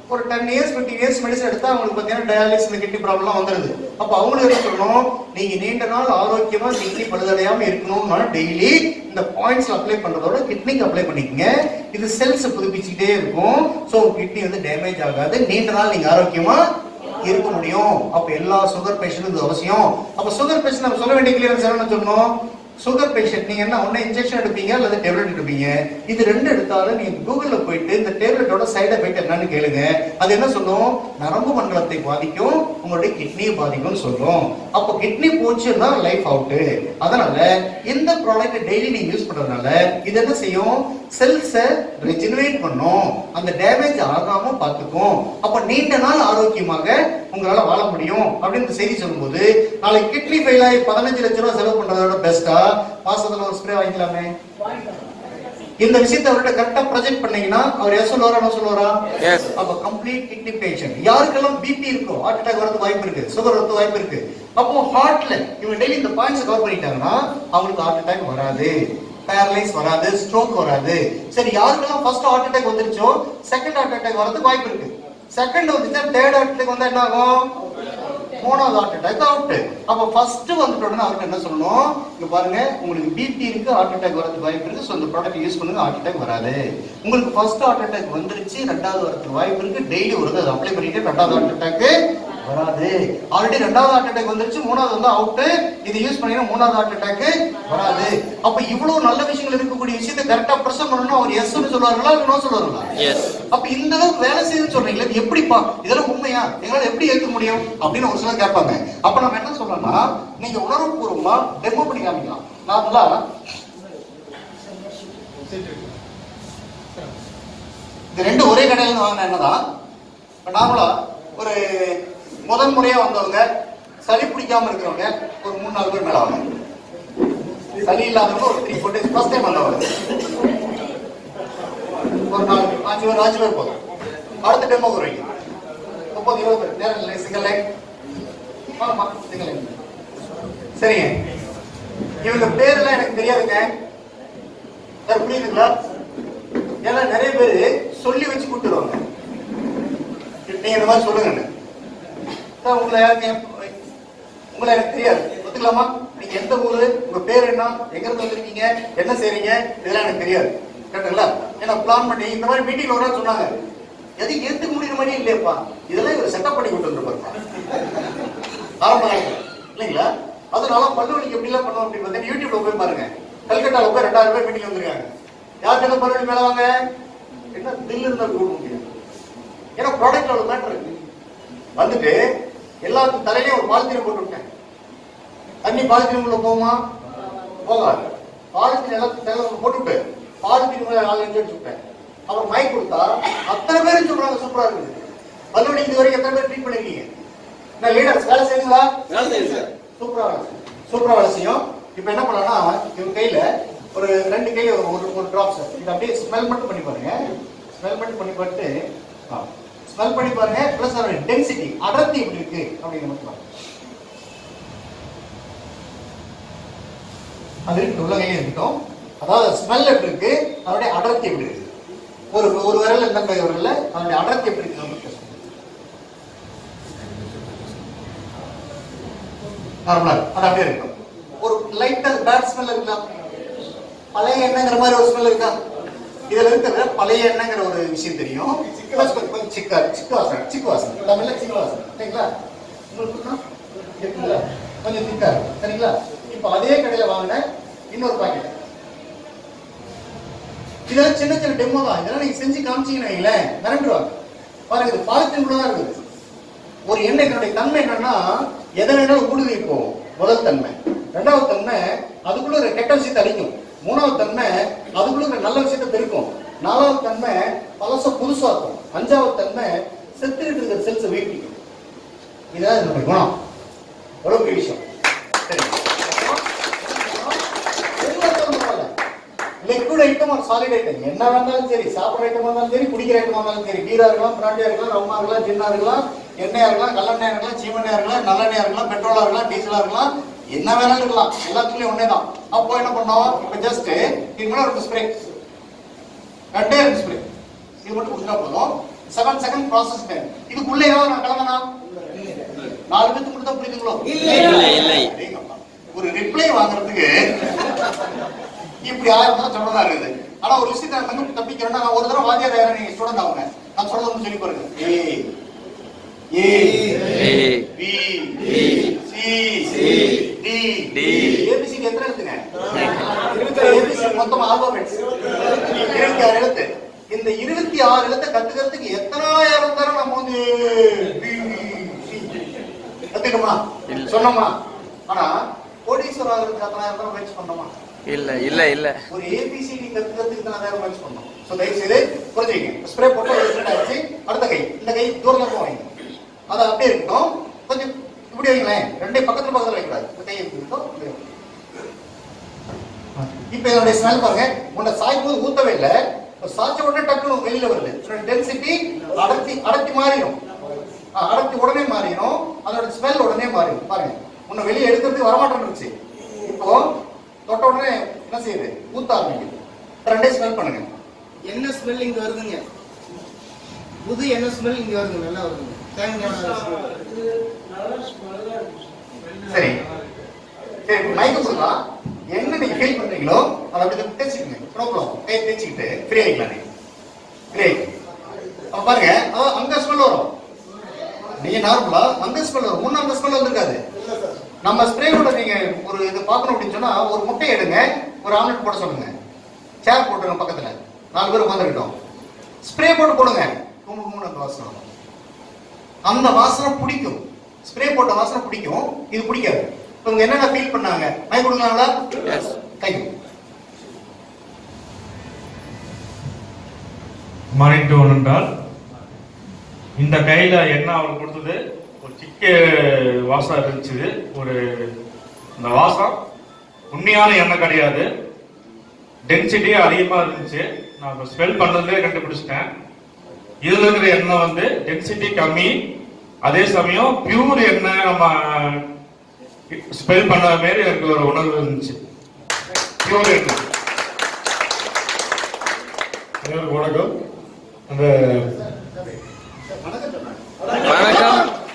[SPEAKER 1] ஒரு ten years fifteen years medicine எடுத்தா அவங்களுக்கு பார்த்தீங்கன்னா டயாலிசிஸ் இந்த கிட்னி ப்ராப்ளம் வந்துருது அப்போ அவங்களுக்கு என்ன சொல்லணும் நீங்க நீண்ட நாள் ஆரோக்கியமா கிட்னி பழுதடையாம இருக்கணும்னா டெய்லி இந்த பாயிண்ட்ஸ்ல அப்ளை பண்றதோட கிட்னிக்கு அப்ளை பண்ணிக்கங்க இது செல்ஸ் புதுப்பிச்சுக்கிட்டே இருக்கும் ஸோ கிட்னி வந்து டேமேஜ் ஆகாது நீண்ட நாள் நீங்க ஆரோக்கியமா இருக்க முடியும் அப்ப எல்லா சுகர் பேஷண்ட்டும் இது அவசியம் அப்ப சுகர் பேஷண்ட் நம்ம சொல்ல வேண்டிய கிளியரன்ஸ் என்ன சொல்லணும் சுகர் பேஷண்ட் நீங்க என்ன ஒண்ணு இன்ஜெக்ஷன் எடுப்பீங்க அல்லது டேப்லெட் எடுப்பீங்க இது ரெண்டு எடுத்தாலும் நீங்க கூகுள்ல போயிட்டு இந்த டேப்லெட்டோட சைடு எஃபெக்ட் என்னன்னு கேளுங்க அது என்ன சொல்லும் நரம்பு மண்டலத்தை பாதிக்கும் உங்களுடைய கிட்னியை பாதிக்கும்னு சொல்றோம் அப்போ கிட்னி போச்சுன்னா லைஃப் அவுட் அதனால இந்த ப்ராடக்ட் டெய்லி நீங்க யூஸ் பண்றதுனால இது என்ன செய்யும் செல்ஸை ரெஜெனரேட் பண்ணும் அந்த டேமேஜ் ஆகாம பார்த்துக்கும் அப்ப நீண்ட நாள் ஆரோக்கியமாக உங்களால வாழ முடியும் அப்படின்னு இந்த செய்தி சொல்லும்போது நாளைக்கு கிட்னி ஃபெயில் ஆகி பதினஞ்சு லட்சம் ரூபாய் செலவு பண்றதோட பெஸ்டா மாசத்துல ஒரு ஸ்ப்ரே வாங்கிக்கலாமே இந்த விஷயத்தை அவர்கிட்ட கரெக்டா ப்ரொஜெக்ட் பண்ணீங்கன்னா அவர் எஸ் சொல்லுவாரா என்ன சொல்லுவாரா
[SPEAKER 2] Yes.
[SPEAKER 1] அப்ப கம்ப்ளீட் கிட்னி பேஷண்ட் யாருக்கெல்லாம் பிபி இருக்கும் ஹார்ட் அட்டாக் வரது வாய்ப்பு இருக்கு சுகர் வரது வாய்ப்பு இருக்கு அப்போ ஹார்ட்ல இவங்க டெய்லி இந்த பாயிண்ட்ஸ் கவர் பண்ணிட்டாங்கன்னா அவங்களுக்கு ஹார்ட் அட்டாக் வராது பேரலைஸ் வராது ஸ்ட்ரோக் வராது சரி யாருக்கெல்லாம் ஃபர்ஸ்ட் ஹார்ட் அட்டாக் வந்துருச்சோ செகண்ட் ஹார்ட் அட்டாக் வரதுக்கு வாய்ப்பு இருக்கு செகண்ட் வந்துச்சா தேர்ட் ஹார்ட் அட்டாக் வந்தா என்ன ஆகும் மூணாவது ஹார்ட் அட்டாக் அவுட் அப்ப ஃபர்ஸ்ட் வந்துட்ட உடனே அவருக்கு என்ன சொல்லணும் இங்க பாருங்க உங்களுக்கு பிபி இருக்கு ஹார்ட் அட்டாக் வரதுக்கு வாய்ப்பு இருக்கு ஸோ இந்த ப்ராடக்ட் யூஸ் பண்ணுங்க ஹார்ட் அட்டாக் வராது உங்களுக்கு ஃபர்ஸ்ட் ஹார்ட் அட்டாக் வந்துருச்சு ரெண்டாவது வரதுக்கு வாய்ப்பு இருக்கு டெய்லி ஒரு அதை அப்ளை பண்ணிட்டு ரெண்டாவது ஹார்ட் அட்டாக் வராது ஆல்ரெடி ரெண்டாவது ஹார்ட் அட்டாக் வந்துருச்சு மூணாவது வந்து அவுட் இது யூஸ் பண்ணீங்கன்னா மூணாவது ஹார்ட் அட்டாக் வராது அப்ப இவ்வளவு நல்ல விஷயங்கள் இருக்கக்கூடிய விஷயத்தை கரெக்டா பிரசன்ட் பண்ணணும் அவர் எஸ் சொல்லுவார்களா இல்ல நோ சொல்லுவார்களா
[SPEAKER 2] எஸ்
[SPEAKER 1] அப்ப இந்த அளவுக்கு வேலை செய்யுதுன்னு சொல்றீங்களே இது எப்படிப்பா இதெல்லாம் உண்மையா எங்களால எப்படி ஏற்க முடியும் அப்படின்னு ஒரு சிலர் கேட்பாங்க அப்ப நம்ம என்ன சொல்லலாம்னா நீங்க உணர்வுபூர்வமா டெமோ பண்ணி காமிக்கலாம் நார்மலா இது ரெண்டு ஒரே கடையில இருந்து வாங்கின என்னதான் இப்ப நார்மலா ஒரு முதல் முறையா வந்தவங்க சளி பிடிக்காம இருக்கிறவங்க ஒரு மூணு நாலு பேர் மேல வாங்க சளி இல்லாதவங்க ஒரு three four days first time வந்தவங்க ஒரு நாலு அஞ்சு பேர் அஞ்சு பேர் போதும் அடுத்த டெமோ வருவீங்க முப்பது இருபது பேர் நேரம் இல்லை சிங்கிள் லைன் ஆமா சிங்கிள் லைன் சரிங்க இவங்க பேரெல்லாம் எனக்கு தெரியாதுங்க சார் புரியுதுங்களா ஏன்னா நிறைய பேர் சொல்லி வச்சு கூட்டுருவாங்க நீங்க இந்த மாதிரி சொல்லுங்க சார் உங்களை யாருக்கு உங்களை எனக்கு தெரியாது ஒத்துக்கலாமா நீங்க எந்த ஊரு உங்க பேர் என்ன எங்க இருந்து வந்திருக்கீங்க என்ன செய்றீங்க இதெல்லாம் எனக்கு தெரியாது கரெக்டுங்களா ஏன்னா பிளான் பண்ணி இந்த மாதிரி மீட்டிங் ஒரு நாள் சொன்னாங்க எதையும் ஏத்துக்க முடியுற மாதிரி இல்லையப்பா இதெல்லாம் இவர் செட்டப் பண்ணி கொண்டு வந்துருப்பாரு ஆரம்ப காலத்துல இல்லைங்களா அதனால பல்லு வலிக்கு எப்படி எல்லாம் பண்ணுவோம் அப்படின்னு பார்த்தீங்கன்னா யூடியூப்ல போய் பாருங்க கல்கட்டால போய் ரெண்டாயிரம் பேர் மீட்டிங் வந்திருக்காங்க யாருக்கு பல்லு வலி மேல வாங்க என்ன தில்லு இருந்தா கூட முடியும் ஏன்னா ப்ராடக்ட்ல ஒரு மேட்டர் இருக்கு வந்துட்டு எல்லாத்துக்கும் தலையிலையும் ஒரு பாலித்தீனை போட்டு விட்டேன் தண்ணி பாலித்தீன் உள்ள போகுமா போகாது பாலித்தீன் எல்லாத்துக்கும் தலையில போட்டுவிட்டு பாலித்தீன் உள்ள ஆள் அடிச்சு விட்டேன் அப்புறம் மைக் கொடுத்தா அத்தனை பேரும் சொல்றாங்க சூப்பரா இருக்குது பல்லுவலி இது வரைக்கும் எத்தனை பேர் ட்ரீட் பண்ணிருக்கீங்க நான் லீடர்ஸ் வேலை செய்யுங்களா சூப்பரா வேலை செய்யும் சூப்பரா வேலை செய்யும் இப்போ என்ன பண்ணலாம்னா இவங்க கையில ஒரு ரெண்டு கையில ஒரு ஒரு ஒரு டிராப்ஸ் இது அப்படியே ஸ்மெல் மட்டும் பண்ணி பாருங்க ஸ்மெல் மட்டும் பண்ணி பார்த்து ஸ்மெல் பண்ணி பாருங்க ப்ளஸ் அதோட டென்சிட்டி அடர்த்தி எப்படி இருக்கு அப்படின்னு மட்டும் பாருங்க. அது இருக்கு உள்ள கையில இருக்கட்டும் அதாவது ஸ்மெல் எப்படி இருக்கு அதோடைய அடர்த்தி எப்படி இருக்கு ஒரு ஒரு விரல் இந்த கை விரல்ல அதோடைய அடர்த்தி எப்படி இருக்கு அப்படின்னு சொல்லுங்க. நார்மலா இருக்கு. அது அப்படியே இருக்கும் ஒரு லைட்டா பேட் ஸ்மெல் இருக்கா பழைய எண்ணெய்ங்கிற மாதிரி ஒரு ஸ்மெல் இருக்கா இதுல இருக்கிற பழைய எண்ணெய்ங்கிற ஒரு விஷயம் தெரியும் Plus கொஞ்சம் கொஞ்சம் சிக்கா சிக்கு வாசனை சிக்கு வாசனை தமிழ்ல சிக்கு வாசனை சரிங்களா உங்களுக்கு இருக்கா? இருக்குங்களா கொஞ்சம் திக்கா இருக்கும் சரிங்களா இப்போ அதே கடையில வாங்கின இன்னொரு பாக்கெட் இதெல்லாம் சின்ன சின்ன டெமோ தான் இதெல்லாம் நீங்க செஞ்சு காமிச்சீங்கன்னு வைங்களேன் மிரண்டுருவாங்க பாருங்க இது பாலித்தீன் கூட தான் இருக்குது ஒரு எண்ணெய்களுடைய தன்மை என்னன்னா எதை வேணாலும் ஊடுருவி போகும் முதல் தன்மை ரெண்டாவது தன்மை அதுக்குள்ள ஒரு கெட்ட விஷயத்தை அழிக்கும் மூணாவது தன்மை அதுக்குள்ள ஒரு நல்ல விஷயத்தை பெருக்கும் நாலாவது தன்மை பழச புதுசாக்கும் அஞ்சாவது தன்மை செத்துக்கிட்டு இருக்கிற செல்ஸை வீழ்த்திக்கும் இதான் இதனுடைய குணம் எவ்வளவு பெரிய விஷயம் சரி லிக்விட் ஐட்டம் ஒரு சாலிட் ஐட்டம் என்ன வேணாலும் சரி சாப்பிட்ற ஐட்டமா இருந்தாலும் சரி குடிக்கிற ஐட்டமா இருந்தாலும் சரி பீரா இருக்கலாம் பிராண்டியா இருக்கலாம் ரம்மா இருக்கலாம் ஜின்னா இருக்கலாம் எண்ணெயா இருக்கலாம் கல்லெண்ணெயா இருக்கலாம் சீமெண்ணெயா இருக்கலாம் நல்லெண்ணெயா இருக்கலாம் பெட்ரோலா இருக்கலாம் டீசலா இருக்கலாம் என்ன வேணாலும் இருக்கலாம் எல்லாத்துலயும் ஒண்ணே தான் அப்போ என்ன பண்ணோம் இப்போ ஜஸ்ட் இது மேல ஒரு ஸ்ப்ரே ரெண்டே ரெண்டு ஸ்ப்ரே இது மட்டும் கொடுத்தா போதும் செவன் செகண்ட் ப்ராசஸ் டைம் இதுக்குள்ள ஏதாவது நான் கலந்தனா நாலு பேத்துக்கு மட்டும் தான் புரியுதுங்களோ
[SPEAKER 2] இல்லை இல்லை
[SPEAKER 1] அடேங்கப்பா. ஒரு ரிப்ளை வாங்குறதுக்கு இப்படி ஆயிரம் தான் சொல்றதா இருக்குது ஆனா ஒரு விஷயத்தை நான் வந்து தப்பிக்கிறேன்னா நான் ஒரு தடவை வாத்தியார் யாரும் நீங்க ஸ்டூடெண்ட் ஆகுங்க நான் சொல்றது வந்து சொல்லி பாருங்க A A
[SPEAKER 2] A
[SPEAKER 1] B
[SPEAKER 2] B
[SPEAKER 1] C
[SPEAKER 2] C
[SPEAKER 1] D
[SPEAKER 2] D
[SPEAKER 1] ABC எத்தனை எழுத்துங்க ஏபிசி மொத்தம் ஆல்பாபெட்ஸ் இருபத்தி ஆறு எழுத்து இந்த இருபத்தி ஆறு எழுத்தை கத்துக்கிறதுக்கு எத்தனாயிரம் தரம் நம்ம வந்து பி, சி, கத்துக்கணுமா
[SPEAKER 2] இல்ல.
[SPEAKER 1] சொன்னோமா ஆனா கோடீஸ்வரர் ஆகிறதுக்கு எத்தனாயிரம் தரம் முயற்சி பண்ணோமா
[SPEAKER 2] இல்லை இல்லை இல்லை
[SPEAKER 1] ஒரு ஏபிசிடி கத்துக்கிறதுக்கு தான் வேற முயற்சி பண்ணோம் சோ தயவு செய்து புரிஞ்சுங்க ஸ்ப்ரே போட்டு ஒரு ரெண்டு ஆச்சு அடுத்த கை இந்த கை தூரம் தூரம் வைங்க அது அப்படியே இருக்கட்டும் கொஞ்சம் இப்படி வைங்களேன் ரெண்டையும் பக்கத்துல பக்கத்துல வைக்கக்கூடாது இந்த கை இப்படி இருக்கட்டும், இப்படி வைக்கணும். இப்ப இதனுடைய ஸ்மெல் பாருங்க முன்ன சாய்க்கும் போது ஊத்தவே இல்ல இப்ப சாய்ச்ச உடனே டக்குனு வெளியில வருது டென்சிட்டி அடர்த்தி அடர்த்தி மாறிடும் ஆ, அடர்த்தி உடனே மாறிடும் அதோட ஸ்மெல் உடனே மாறிடும் பாருங்க முன்ன வெளியே எடுக்கிறதுக்கு வரமாட்டேன் இருந்துச்சு இப்போ தொட்ட உடனே என்ன செய்யுது ஊத்த ஆரம்பிக்குது ரெண்டே ஸ்மெல் பண்ணுங்க
[SPEAKER 3] என்ன ஸ்மெல் இங்க வருதுங்க புது என்ன ஸ்மெல் இங்க வருது நல்லா வருதுங்க தேங்காய்
[SPEAKER 1] சரி சரி மைக்க சொல்லலாம் என்ன நீங்க ஃபீல் பண்றீங்களோ அதை அப்படி தேய்ச்சிக்கங்க ப்ராப்ளம் கை தேய்ச்சிக்கிட்டு ஃப்ரீ ஆகிக்கலாம் நீங்க ஃப்ரீ ஆகிக்கலாம் அப்ப பாருங்க அதான் அங்க ஸ்மெல் வரும் நீங்க நார்மலா அங்க ஸ்மெல் வரும் முன்ன அந்த ஸ்மெல் வந்திருக்காது நம்ம ஸ்ப்ரேயோட நீங்க ஒரு இது பார்க்கணும் அப்படின்னு சொன்னா ஒரு முட்டையை எடுங்க ஒரு ஆம்லெட் போட சொல்லுங்க சேர் போட்டுருங்க பக்கத்துல நாலு பேர் உட்காந்துக்கிட்டோம் ஸ்ப்ரே போட்டு போடுங்க கும்பு கும்பு அந்த வாசனை வரும். அந்த வாசனை பிடிக்கும் ஸ்ப்ரே போட்ட வாசனை பிடிக்கும் இது பிடிக்காது இவங்க என்னென்ன ஃபீல் பண்ணாங்க மை கொடுக்கலாங்களா
[SPEAKER 2] எஸ்
[SPEAKER 1] தேங்க்யூ
[SPEAKER 4] மாறிட்டு என்றால் இந்த கையில என்ன அவர் கொடுத்தது ஒரு சிக்க வாசம் இருந்துச்சு ஒரு இந்த வாசம் உண்மையான எண்ணெய் கிடையாது டென்சிட்டி அதிகமா இருந்துச்சு நான் இப்போ ஸ்மெல் பண்ணதுலேயே கண்டுபிடிச்சிட்டேன் இதுல இருக்கிற எண்ணெய் வந்து டென்சிட்டி கம்மி அதே சமயம் பியூர் எண்ணெய் நம்ம ஸ்மெல் பண்ண மாதிரி எனக்கு ஒரு உணர்வு இருந்துச்சு பியூர் எண்ணெய் அனைவருக்கும் வணக்கம் அந்த
[SPEAKER 2] வணக்கம்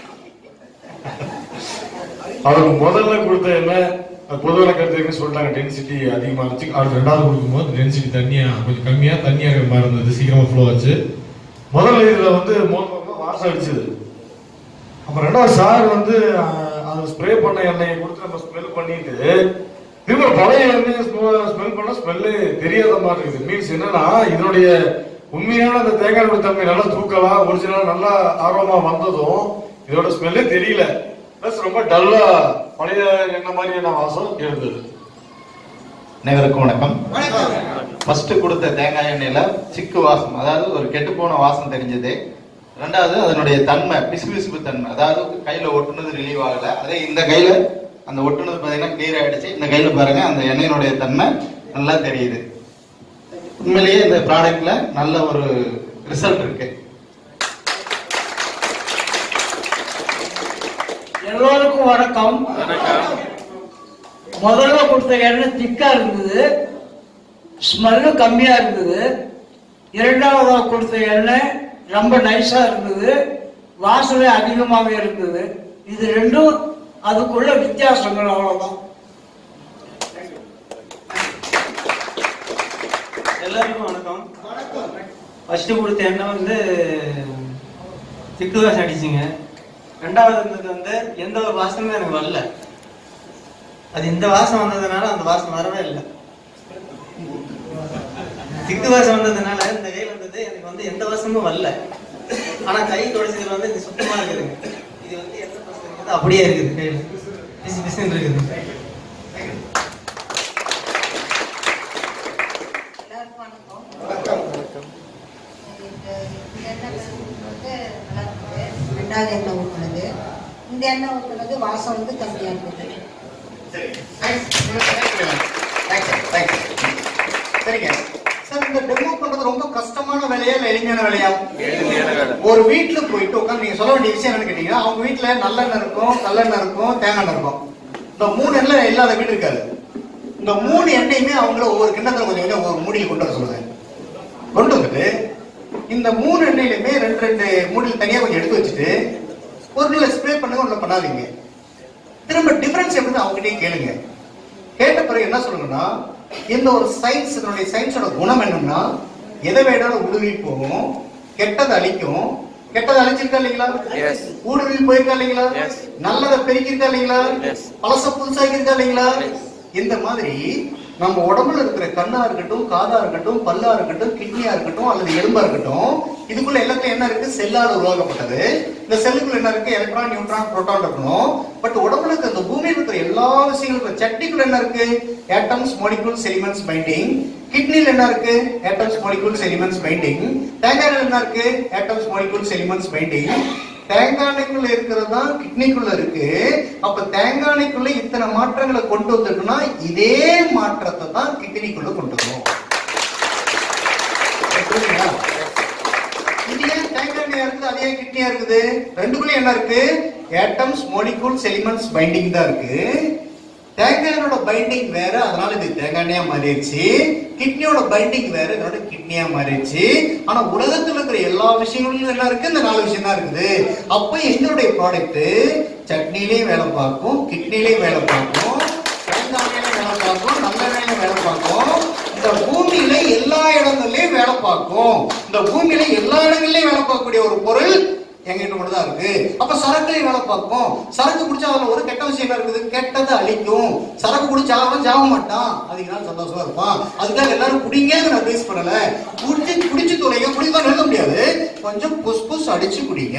[SPEAKER 4] அவருக்கு முதல்ல கொடுத்த என்ன அது பொதுவான கருத்து என்ன சொல்லிட்டாங்க டென்சிட்டி அதிகமா இருந்துச்சு அவர் ரெண்டாவது கொடுக்கும்போது டென்சிட்டி தண்ணியா கொஞ்சம் கம்மியா தண்ணியா இருக்கிற மாதிரி இருந்தது சீக்கிரமா ஃப்ளோ ஆச்சு முதல்ல இதுல வந்து மோசமா வாசம் அடிச்சது அப்புறம் ரெண்டாவது சார் வந்து அஹ், அது ஸ்ப்ரே பண்ண எண்ணெயை கொடுத்து நம்ம ஸ்மெல் பண்ணிட்டு திரும்ப பழைய எண்ணெயை ஸ்மெல் பண்ண ஸ்மெல்லு தெரியாத மாதிரி இருக்குது மீன்ஸ் என்னன்னா இதனுடைய உண்மையான அந்த தேங்காய் எண்ணெய் தன்மை நல்லா தூக்கலாம் ஒரிஜினலா நல்லா ஆர்வமா வந்ததும் இதோட ஸ்மெல்லே தெரியல பிளஸ் ரொம்ப டல்லா பழைய எண்ணெய் மாதிரியான வாசம் இருந்தது
[SPEAKER 5] அனைவருக்கும் வணக்கம்
[SPEAKER 3] வணக்கம்
[SPEAKER 5] ஃபர்ஸ்ட் கொடுத்த தேங்காய் எண்ணெயில சிக்கு வாசம் அதாவது ஒரு கெட்டு போன வாசம் தெரிஞ்சது ரெண்டாவது அதனுடைய தன்மை பிசுபிசுப்பு தன்மை அதாவது கையில ஒட்டுனது ரிலீவ் ஆகல அதே இந்த கையில அந்த ஒட்டுனது பாத்தீங்கன்னா கிளியர் ஆயிடுச்சு இந்த கையில பாருங்க அந்த எண்ணெயினுடைய தன்மை நல்லா தெரியுது உண்மையிலேயே இந்த ப்ராடக்ட்ல நல்ல ஒரு ரிசல்ட் இருக்கு
[SPEAKER 6] எல்லோருக்கும் வணக்கம்
[SPEAKER 2] வணக்கம்
[SPEAKER 6] முதல்ல கொடுத்த எண்ணெய் திக்கா இருந்தது ஸ்மெல்லு கம்மியா இருந்தது இரண்டாவதா கொடுத்த எண்ணெய் ரொம்ப நைஸா இருந்தது வாசனை அதிகமாக இருந்தது இது ரெண்டும் அதுக்குள்ள வித்தியாசங்கள் அவ்வளவுதான்
[SPEAKER 7] எல்லாருக்கும் வணக்கம் ஃபர்ஸ்ட் கொடுத்த எண்ணெய் வந்து திக்கு வாசம் அடிச்சுங்க ரெண்டாவது இருந்தது வந்து எந்த ஒரு வாசமும் எனக்கு வரல அது இந்த வாசம் வந்ததுனால அந்த வாசம் வரவே இல்லை திக்கு வாசம் வந்ததுனால இந்த கையில் வந்தது எனக்கு வந்து எந்த வாசமும் வரல ஆனா கை தொடச்சதுல வந்து இது சுத்தமா இருக்குதுங்க இது வந்து எந்த வாசம் இருக்குது அப்படியே இருக்குது கையில் பிசு பிசுன்னு இருக்குது
[SPEAKER 8] எல்லாருக்கும் வணக்கம் இந்த இந்த எண்ணெய் வந்து நல்லா இருக்குது ரெண்டாவது எண்ணெய் ஊற்றுனது இந்த எண்ணெய் ஊற்றுனது வாசம் வந்து கம்மியாக இருக்குது
[SPEAKER 1] சரி தேங்க்ஸ் தேங்க்ஸ் சரிங்க சார் இந்த டெமோ பண்றது ரொம்ப கஷ்டமான வேலையா இல்ல எளிமையான வேலையா
[SPEAKER 2] எளிமையான வேலை.
[SPEAKER 1] ஒரு வீட்டுல போயிட்டு உட்காந்து நீங்க சொல்ல வேண்டிய விஷயம் என்னன்னு கேட்டீங்கன்னா அவங்க வீட்டுல நல்லெண்ணெய் இருக்கும் கல்லெண்ணெய் இருக்கும் தேங்காய் எண்ணெய் இருக்கும் இந்த மூணு எண்ணெய் இல்லாத வீடு இருக்காது இந்த மூணு எண்ணெயுமே அவங்கள ஒவ்வொரு கிண்ணத்துல கொஞ்சம் கொஞ்சம் ஒவ்வொரு மூடியில் கொண்டு வர சொல்லுங்க கொண்டு வந்துட்டு இந்த மூணு எண்ணெயிலுமே ரெண்டு ரெண்டு மூடியில் தனியா கொஞ்சம் எடுத்து வச்சுட்டு ஒரு நிலை ஸ்ப்ரே பண்ணுங்க ஒண்ணு பண்ணாதீங்க திரும்ப டிஃபரன்ஸ் எப்படி அவங்ககிட்டயே கேளுங்க கேட்ட பிறகு என்ன சொல்லுங்கன்னா இந்த ஒரு சயின்ஸ் இதனுடைய சயின்ஸோட குணம் என்னன்னா எதை வேணாலும் உடுவி போகும் கெட்டதை அழிக்கும் கெட்டதை அழிச்சிருக்கா இல்லைங்களா
[SPEAKER 2] Yes.
[SPEAKER 1] ஊடுருவி போயிருக்கா இல்லைங்களா
[SPEAKER 2] Yes.
[SPEAKER 1] நல்லதை பெருக்கிருக்கா இல்லைங்களா
[SPEAKER 2] Yes.
[SPEAKER 1] பழச புதுசாக்கிருக்கா இல்லைங்களா இந்த மாதிரி நம்ம உடம்புல இருக்கிற கண்ணா இருக்கட்டும் காதா இருக்கட்டும் பல்லா இருக்கட்டும் கிட்னியா இருக்கட்டும் அல்லது எலும்பா இருக்கட்டும் இதுக்குள்ள எல்லாத்துலயும் என்ன இருக்கு செல்லால உருவாக்கப்பட்டது இந்த செல்லுக்குள்ள என்ன இருக்கு எலக்ட்ரான் நியூட்ரான் புரோட்டான் இருக்கணும் பட் உடம்புல இருக்கிற இந்த பூமியில இருக்கிற எல்லா விஷயங்களுக்கும் சட்டிக்குள்ள என்ன இருக்கு ஆட்டம்ஸ் மாலிகூல்ஸ் எலிமெண்ட்ஸ் பைண்டிங் கிட்னில என்ன இருக்கு ஆட்டம்ஸ் மாலிகூல்ஸ் எலிமெண்ட்ஸ் பைண்டிங் தேங்காய்ல என்ன இருக்கு ஆட்டம்ஸ் மாலிகூல்ஸ் எலிமெண்ட்ஸ் பைண்டிங் தேங்காய்க்குள்ள இருக்கிறது தான் கிட்னிக்குள்ள இருக்கு அப்ப தேங்காய்க்குள்ள இத்தனை மாற்றங்களை கொண்டு வந்திருக்குன்னா இதே மாற்றத்தை தான் கிட்னிக்குள்ள கொண்டு வரும் புரியுதுங்களா? இது ஏன் தேங்காய் எண்ணெயா இருக்குது அதே கிட்னியா இருக்குது ரெண்டுக்குள்ளயும் என்ன இருக்கு ஏட்டம்ஸ் மாலிகூல்ஸ் எலிமெண்ட்ஸ் பைண்டிங் தான் இருக்கு தேங்காயோட பைண்டிங் வேற அதனால இது தேங்காய் எண்ணெயா மாறிடுச்சு கிட்னியோட பைண்டிங் வேற இதோட கிட்னியா மாறிடுச்சு ஆனா உலகத்துல இருக்கிற எல்லா விஷயங்களும் என்ன இருக்கு இந்த நாலு விஷயம் தான் இருக்குது அப்ப எங்களுடைய ப்ராடக்ட் சட்னிலையும் வேலை பார்க்கும் கிட்னிலையும் வேலை பார்க்கும் தேங்காய் எண்ணெயில வேலை பார்க்கும் நல்லெண்ணெயில வேலை பார்க்கும் இந்த பூமியில எல்லா இடங்கள்லயும் வேலை பார்க்கும் இந்த பூமியில எல்லா இடங்கள்லயும் வேலை பார்க்கக்கூடிய ஒரு பொருள் எங்கிட்ட மட்டும் தான் இருக்கு அப்ப சரக்குலயும் வேலை பார்க்கும் சரக்கு குடிச்சா அதுல ஒரு கெட்ட விஷயம் என்ன இருக்குது கெட்டதை அழிக்கும் சரக்கு குடிச்சா அவன் சாக மாட்டான் அதுக்கு நாள் சந்தோஷமா இருப்பான் அதுக்காக எல்லாரும் குடிங்க நான் பேஸ் பண்ணல குடிச்சு குடிச்சு தொலைங்க குடிக்கலாம் எழுத முடியாது கொஞ்சம் புஸ் புஸ் அடிச்சு குடிங்க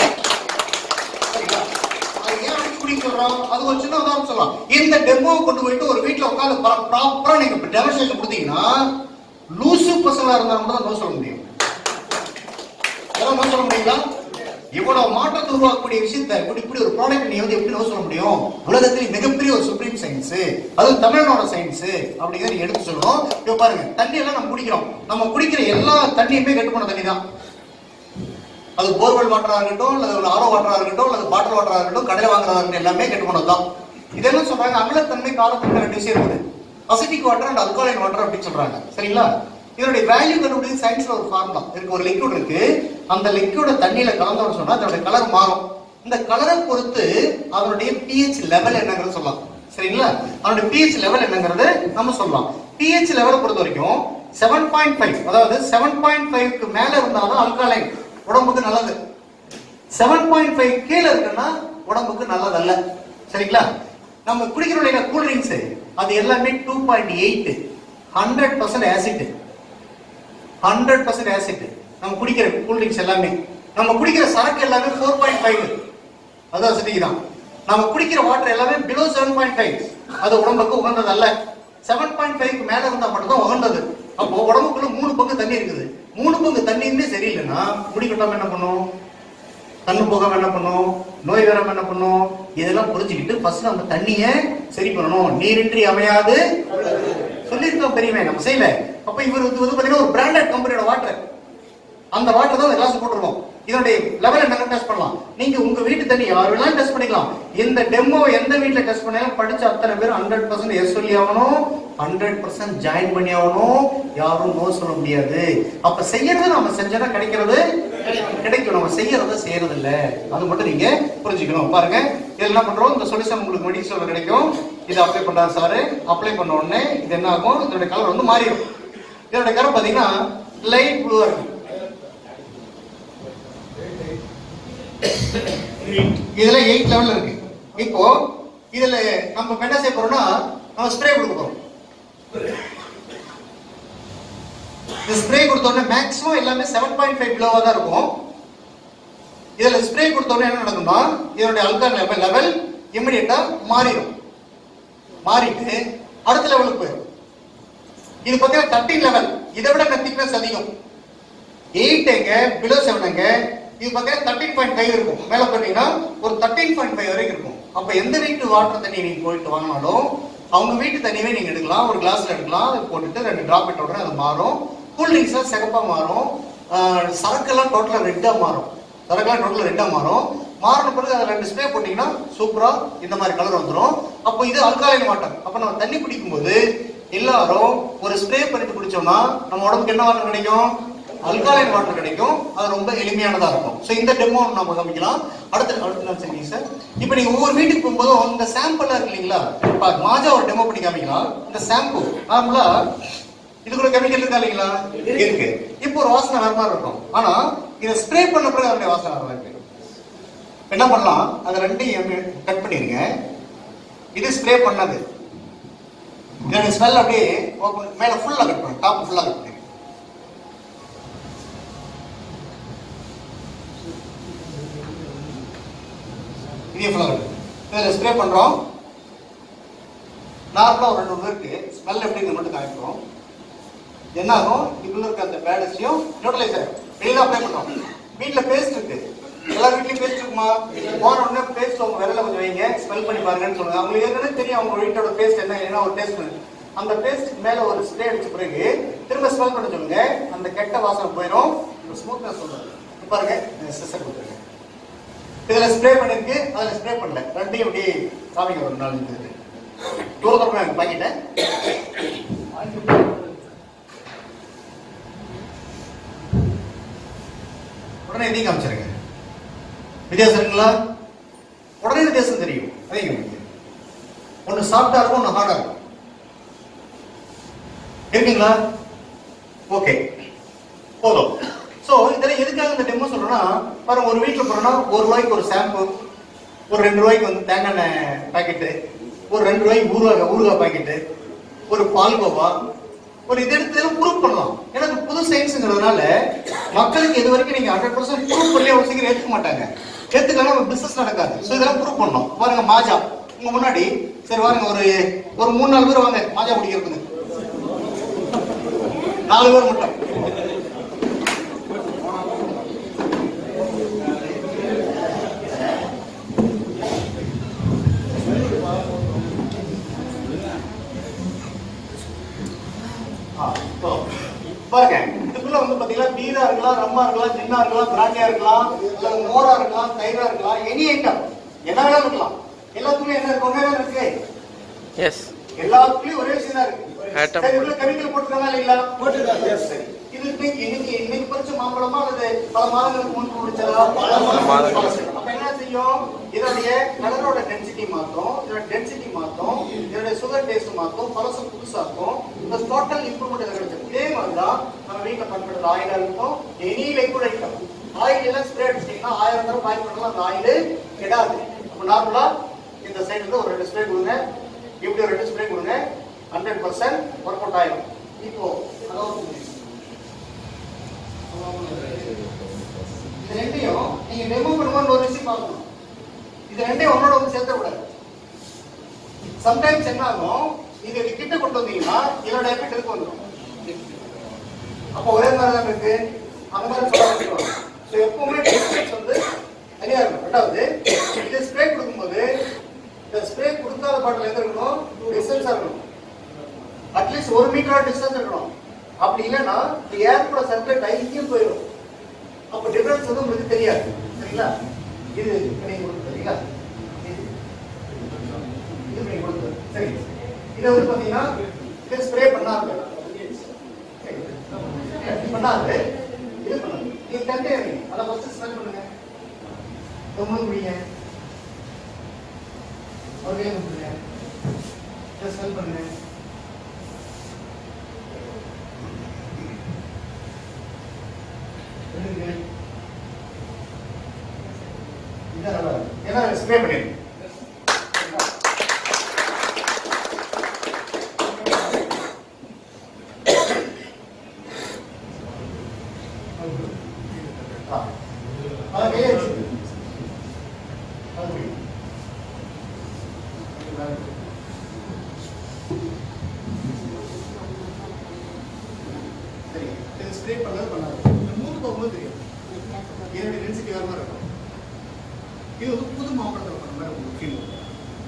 [SPEAKER 1] சரிங்களா? அது ஏன் அடிச்சு குடிக்க சொல்றோம்? அது ஒரு சின்ன உதாரணம் சொல்லலாம். இந்த டெமோவை கொண்டு போயிட்டு ஒரு வீட்ல உட்கார்ந்து ப்ரா- ப்ராப்பரா நீங்க demonstration கொடுத்தீங்கன்னா, லூசு பசங்களா இருந்தா மட்டும் தான் no சொல்ல முடியும். ஏதாவது no சொல்ல முடியுங்களா? இவ்வளவு மாற்றத்தை உருவாக்கக்கூடிய விஷயத்தை இப்படி இப்படி ஒரு ப்ராடக்ட் நீ வந்து எப்படி நோ சொல்ல முடியும் உலகத்தில் மிகப்பெரிய ஒரு சுப்ரீம் சயின்ஸ் அது தமிழனோட சயின்ஸ் அப்படிங்கிறத நீ எடுத்து சொல்லணும் இப்ப பாருங்க தண்ணி எல்லாம் நம்ம குடிக்கிறோம் நம்ம குடிக்கிற எல்லா தண்ணியுமே கெட்டு போன தண்ணி தான் அது போர்வெல் வாட்டரா இருக்கட்டும் அல்லது ஒரு ஆரோ வாட்டரா இருக்கட்டும் அல்லது பாட்டில் வாட்டரா இருக்கட்டும் கடையில் வாங்குறதா இருக்கட்டும் எல்லாமே கெட்டு போனதுதான் இதெல்லாம் சொல்றாங்க அமிலத்தன்மை காலத்தன்மை ரெண்டு விஷயம் இருக்குது acidic water and alkaline water அப்படின்னு சொல்றாங்க சரிங்களா இதனுடைய வேல்யூ கண்டுபிடிச்சு சயின்ஸ்ல ஒரு ஃபார்ம் தான் இருக்கு ஒரு லிக்விட் இருக்கு அந்த லிக்விட தண்ணியில கலந்தோம்னு சொன்னா அதனுடைய கலர் மாறும் இந்த கலரை பொறுத்து அதனுடைய pH லெவல் என்னங்கிறது சொல்லலாம் சரிங்களா அதனுடைய pH லெவல் என்னங்கிறது நம்ம சொல்லலாம் pH லெவலை பொறுத்த வரைக்கும் செவன் பாயிண்ட் ஃபைவ் அதாவது செவன் பாயிண்ட் ஃபைவ்க்கு மேல இருந்தாலும் அல்காலைன் உடம்புக்கு நல்லது செவன் பாயிண்ட் ஃபைவ் கீழே இருக்குன்னா உடம்புக்கு நல்லதல்ல சரிங்களா நம்ம குடிக்கிறோம் இல்லையா கூல் ட்ரிங்க்ஸ் அது எல்லாமே two point eight hundred percent acid hundred percent acid நம்ம குடிக்கிற கூல் ட்ரிங்க்ஸ் எல்லாமே நம்ம குடிக்கிற சரக்கு எல்லாமே ஃபோர் பாயிண்ட் ஃபைவ் அது அசிட்டிக் தான் நம்ம குடிக்கிற வாட்டர் எல்லாமே பிலோ செவன் பாயிண்ட் ஃபைவ் அது உடம்புக்கு உகந்தது அல்ல செவன் பாயிண்ட் ஃபைவ்க்கு மேல இருந்தா மட்டும் தான் உகந்தது அப்போ உடம்புக்குள்ள மூணு பங்கு தண்ணி இருக்குது மூணு பங்கு தண்ணியுமே சரியில்லைன்னா முடி கட்டாம என்ன பண்ணும் கண்ணு போகாம என்ன பண்ணும் நோய் வராம என்ன பண்ணும் இதெல்லாம் புரிஞ்சுக்கிட்டு ஃபர்ஸ்ட் நம்ம தண்ணிய சரி பண்ணணும் நீரின்றி அமையாது சொல்லியிருக்கோம் பெரியவன் நம்ம செய்யல அப்ப இவர் வந்து வந்து பாத்தீங்கன்னா ஒரு பிராண்டட் கம்பெனியோட வாட்டர் அந்த வாட்டர் தான் அந்த கிளாஸ் போட்டுருவோம் இதனுடைய லெவல் என்ன டெஸ்ட் பண்ணலாம் நீங்க உங்க வீட்டு தண்ணி யார் வேணாலும் டெஸ்ட் பண்ணிக்கலாம் இந்த டெமோ எந்த வீட்ல டெஸ்ட் பண்ணாலும் படிச்ச அத்தனை பேர் ஹண்ட்ரட் பர்சன்ட் எஸ் சொல்லி ஆகணும் ஹண்ட்ரட் பர்சன்ட் ஜாயின் பண்ணி ஆகணும் யாரும் நோ சொல்ல முடியாது அப்ப செய்யறது நம்ம செஞ்சா கிடைக்கிறது கிடைக்கும் நம்ம செய்யறத செய்யறது இல்ல அது மட்டும் நீங்க புரிஞ்சுக்கணும் பாருங்க இது என்ன பண்றோம் இந்த சொல்யூஷன் உங்களுக்கு மெடிசன்ல கிடைக்கும் இது அப்ளை பண்றாரு சாரு அப்ளை பண்ண உடனே இது என்ன ஆகும் இதோட கலர் வந்து மாறிடும் இதோட கலர் பாத்தீங்கன்னா லைட் ப்ளூவா இருக்கும் இதுல எயிட் லெவல்ல இருக்கு இப்போ இதுல நம்ம இப்ப என்ன செய்ய போறோம்னா நம்ம ஸ்ப்ரே கொடுக்க போறோம் இந்த ஸ்ப்ரே கொடுத்த உடனே மேக்ஸிமம் எல்லாமே செவன் பாயிண்ட் ஃபைவ் கிலோவா தான் இருக்கும் இதுல ஸ்ப்ரே கொடுத்த உடனே என்ன நடக்கும்னா இதனுடைய அல்கான் லெவல் லெவல் இமிடியட்டா மாறிடும் மாறிட்டு அடுத்த லெவலுக்கு போயிடும் இது பார்த்தீங்கன்னா தேர்ட்டின் லெவல் இதை விட திக்னஸ் அதிகம் எயிட் எங்க பிலோ செவன் எங்க இது பார்த்தீங்கன்னா தேர்ட்டின் பாயிண்ட் ஃபைவ் இருக்கும் மேல போட்டீங்கன்னா ஒரு தேர்ட்டின் பாயிண்ட் ஃபைவ் வரைக்கும் இருக்கும் அப்ப எந்த வீட்டு வாட்டர் தண்ணி நீங்க போயிட்டு வாங்கினாலும் அவங்க வீட்டு தண்ணியவே நீங்க எடுக்கலாம் ஒரு கிளாஸ்ல எடுக்கலாம் அதை போட்டுட்டு ரெண்டு டிராப் இட்ட உடனே அது மாறும் கூல் ட்ரிங்க்ஸ் சிகப்பா மாறும் ஆஹ் சரக்கெல்லாம் டோட்டலா ரெட்டா மாறும் சரக்கெல்லாம் டோட்டலா ரெட்டா மாறும் மாறின பிறகு அதை ரெண்டு ஸ்ப்ரே போட்டீங்கன்னா சூப்பரா இந்த மாதிரி கலர் வந்துடும் அப்போ இது அல்காலைன் வாட்டர் அப்ப நம்ம தண்ணி குடிக்கும்போது எல்லாரும் ஒரு ஸ்ப்ரே பண்ணிட்டு குடிச்சோம்னா நம்ம உடம்புக்கு என்ன வாட்டர் கிடைக்கும் அல்காலைன் வாட்டர் கிடைக்கும் அது ரொம்ப எளிமையானதா இருக்கும் ஸோ இந்த டெமோ நம்ம கவனிக்கலாம் அடுத்த அடுத்த நாள் சரிங்க சார் இப்போ நீங்க ஒவ்வொரு வீட்டுக்கு போகும்போதும் இந்த சாம்பிள் இருக்கு இல்லைங்களா இப்போ மாஜா ஒரு டெமோ பண்ணி காமிக்கலாம் இந்த ஷாம்பு நார்மலா இதுக்குள்ள கெமிக்கல் இருக்கா இல்லைங்களா இருக்கு இப்போ ஒரு வாசனை வேற மாதிரி இருக்கும் ஆனா இதை ஸ்ப்ரே பண்ண பிறகு அதனுடைய வாசனை வேற மாதிரி இருக்கு என்ன பண்ணலாம் அது ரெண்டையும் கட் பண்ணிருங்க இது ஸ்ப்ரே பண்ணது இதோட ஸ்மெல் அப்படியே open- மேல ஃபுல்லா கட் பண்ணுங்க டாப் ஃபுல்லா கட் பண்ணுங்க இதே ஃபுல்லா கட் இதில் ஸ்ப்ரே பண்றோம் நார்மலா ஒரு ரெண்டு மூணு இருக்கு ஸ்மெல் எப்படின்னு மட்டும் காமிக்கிறோம் என்ன ஆகும் இதுல இருக்க அந்த பேடஸையும் நியூட்ரலைஸ் ஆகும் வெளியில அப்ளை பண்றோம் வீட்ல பேஸ்ட் இருக்கு எல்லா வீட்லயும் பேஸ்ட் இருக்குமா போன உடனே பேஸ்ட் உங்க விரல கொஞ்சம் வைங்க ஸ்மெல் பண்ணி பாருங்கன்னு சொல்லுங்க அவங்களுக்கு ஏற்கனவே தெரியும் அவங்க வீட்டோட பேஸ்ட் என்ன என்ன ஒரு டேஸ்ட் அந்த பேஸ்ட்டுக்கு மேல ஒரு ஸ்ப்ரே அடிச்ச பிறகு திரும்ப ஸ்மெல் பண்ண சொல்லுங்க அந்த கெட்ட வாசனை போயிடும் இந்த ஸ்மூத்னஸ் சொல்லுங்க இப்ப பாருங்க சிஸ்டர் கொடுத்துருங்க இதுல ஸ்ப்ரே பண்ணிருக்கு அதுல ஸ்ப்ரே பண்ணல ரெண்டையும் இப்படி காமிக்க ஒரு நாலு இது தூர தூரமா எனக்கு பாக்கிட்டேன் உடனே இதையும் காமிச்சிருங்க வித்தியாசம் இருக்குங்களா உடனே வித்தியாசம் தெரியும் அதையும் கவனிங்க ஒன்று சாஃப்டா இருக்கும் ஒன்று ஹார்டா இருக்கும் இருக்குங்களா ஓகே போதும் சோ இதெல்லாம் எதுக்காக இந்த டெமோ சொல்றேன்னா பாருங்க ஒரு வீட்டுல போறோம்னா ஒரு ரூபாய்க்கு ஒரு ஷாம்பு ஒரு ரெண்டு ரூபாய்க்கு வந்து தேங்காய் எண்ணெய் பாக்கெட்டு ஒரு ரெண்டு ரூபாய்க்கு ஊறுகாய் ஊறுகாய் பாக்கெட்டு ஒரு பால்கோவா ஒரு இது எடுத்து ப்ரூவ் பண்ணலாம் ஏன்னா இது புது சயின்ஸுங்கிறதுனால மக்களுக்கு இது வரைக்கும் நீங்க ஹண்ட்ரட் பர்சன்ட் ப்ரூவ் பண்ணி ஒரு சீக்கிரம் ஏத்துக்க மாட்டாங்க ஏத்துக்கலாம் பிசினஸ் நடக்காது ஸோ இதெல்லாம் ப்ரூவ் பண்ணணும் பாருங்க மாஜா உங்க முன்னாடி சரி பாருங்க ஒரு ஒரு மூணு நாலு பேர் வாங்க மாஜா குடிக்கிறதுக்கு நாலு பேர் மட்டும் ஆ, இப்போ பாருங்க இதுக்குள்ள வந்து பாத்தீங்கன்னா பீரா இருக்கலாம் ரம்மா இருக்கலாம் ஜின்னா இருக்கலாம் பிராண்டியா இருக்கலாம் இல்ல மோரா இருக்கலாம் தயிரா இருக்கலாம் எனி ஐட்டம் என்ன வேணாலும் இருக்கலாம் எல்லாத்துக்குமே என்ன இருக்கு ஒண்ணே தானே இருக்கு
[SPEAKER 2] எஸ்
[SPEAKER 1] எல்லாத்துலயும் ஒரே விஷயம் தான் இருக்கு
[SPEAKER 2] Atom.
[SPEAKER 1] சரி, உள்ள கெமிக்கல் போட்டுருக்காங்க இல்லைங்களா போட்டுருக்காங்க சரி இது இன்னைக்கு இன்னைக்கு இன்னைக்கு பறிச்ச மாம்பழமா அல்லது பல மாதங்களுக்கு முன்பு குடிச்சதா
[SPEAKER 2] மாதங்கள்.
[SPEAKER 1] பழசு. அப்ப என்ன செய்யும் இதோடைய கலரோட டென்சிட்டி மாத்தும் இதோட டென்சிட்டி மாத்தும் இதோட சுகர் டேஸ்ட் மாத்தும் பழசு புதுசாக்கும் இந்த டோட்டல் இம்ப்ரூவ்மெண்ட் இதில் கிடைக்கும் இதே மாதிரி தான் நம்ம வீட்டில் பயன்படுற ஆயிலா இருக்கும் எனி லிக்விட் ஐட்டம் ஆயில் எல்லாம் ஸ்ப்ரே அடிச்சிட்டீங்கன்னா ஆயிரம் தடவை பாய் பண்ணலாம் அந்த ஆயில் கெடாது அப்ப நார்மலா இந்த சைடுல இருந்து ஒரு ரெண்டு ஸ்ப்ரே கொடுங்க இப்படி ஒரு ரெண்டு ஸ்ப்ரே கொடுங்க ஹண்ட்ரட் பர்சன்ட் ஒர்க் அவுட் ஆயிரும் இப்போ அதாவது இது ரெண்டையும் நீங்க டெமோ பண்ணும்போது ஒரு விஷயம் பார்க்கணும் இது ரெண்டையும் ஒன்னோட வந்து சேர்த்த கூடாது சம்டைம்ஸ் என்ன ஆகும் இது இது கிட்ட கொண்டு வந்தீங்கன்னா இதோட எஃபெக்ட் இதுக்கு வந்துடும் அப்போ ஒரே மாதிரி தான் இருக்கு அந்த மாதிரி சொல்ல வச்சுருவாங்க ஸோ எப்பவுமே டிஸ்டன்ஸ் வந்து தனியா இருக்கும் ரெண்டாவது இது ஸ்ப்ரே கொடுக்கும்போது இந்த ஸ்ப்ரே கொடுக்காத பாட்டில் எங்க இருக்கணும் டிஸ்டன்ஸா இருக்கணும் அட்லீஸ்ட் ஒரு மீட்டர் டிஸ்டன்ஸ் இருக்கணும் அப்படி இல்லைன்னா இந்த ஏர் கூட சர்க்குலேட் ஆகி இங்கேயும் போயிடும் அப்ப டிஃபரன்ஸ் வந்து உங்களுக்கு தெரியாது சரிங்களா இது இப்ப நீங்க கொடுத்தது சரிங்களா இது இது நீங்க கொடுத்தது சரி இதை வந்து பாத்தீங்கன்னா இது ஸ்ப்ரே பண்ணாது பண்ணாது இது பண்ணாது நீங்க தட்டே இருக்கீங்க அதை ஃபர்ஸ்ட் ஸ்மெல் பண்ணுங்க தொண்ணூறு குடிங்க ஒரு கையில் கொடுங்க இதை ஸ்மெல் பண்ணுங்க ரெண்டு கை. இதான் நல்லா இருக்கு. ஏன்னா ஸ்ப்ரே பண்ணிருக்கு ஆ. அதை கையில வச்சுக்கு. அது குடி. சரி இது ஸ்ப்ரே பண்ணது பண்ணாது இந்த மூணு போகும்போது தெரியும் இதனுடைய டென்சிட்டி வேற மாதிரி இருக்கும் இது வந்து புது மாவட்டத்தில் பண்ண மாதிரி உங்களுக்கு ஃபீல் வரும்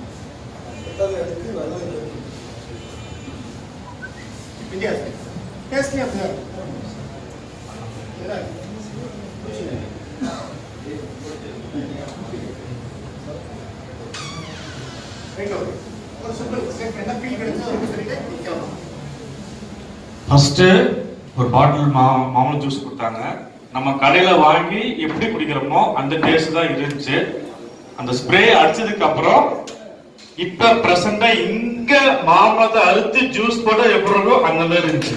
[SPEAKER 1] வித்தியாசம் டேஸ்ட்லேயும் அப்படிதான் இருக்கும் இதா இருக்கு. புரிச்சுங்க? ரைட் ஓகே ஒரு சிம்பிள் ஸ்டெப் என்ன ஃபீல் கிடைச்சோ அதுக்கு சொல்லிட்டு நிற்கலாம்
[SPEAKER 4] ஃபர்ஸ்ட்
[SPEAKER 9] ஒரு பாட்டில் மா மாம்பழம் ஜூஸ் கொடுத்தாங்க நம்ம கடையில வாங்கி எப்படி குடிக்கிறோமோ அந்த டேஸ்ட் தான் இருந்துச்சு அந்த ஸ்ப்ரே அடிச்சதுக்கு அப்புறம் இப்ப பிரசண்டா இங்க மாம்பழத்தை அறுத்து ஜூஸ் போட்டா எப்படி இருக்கோ அந்த மாதிரி இருந்துச்சு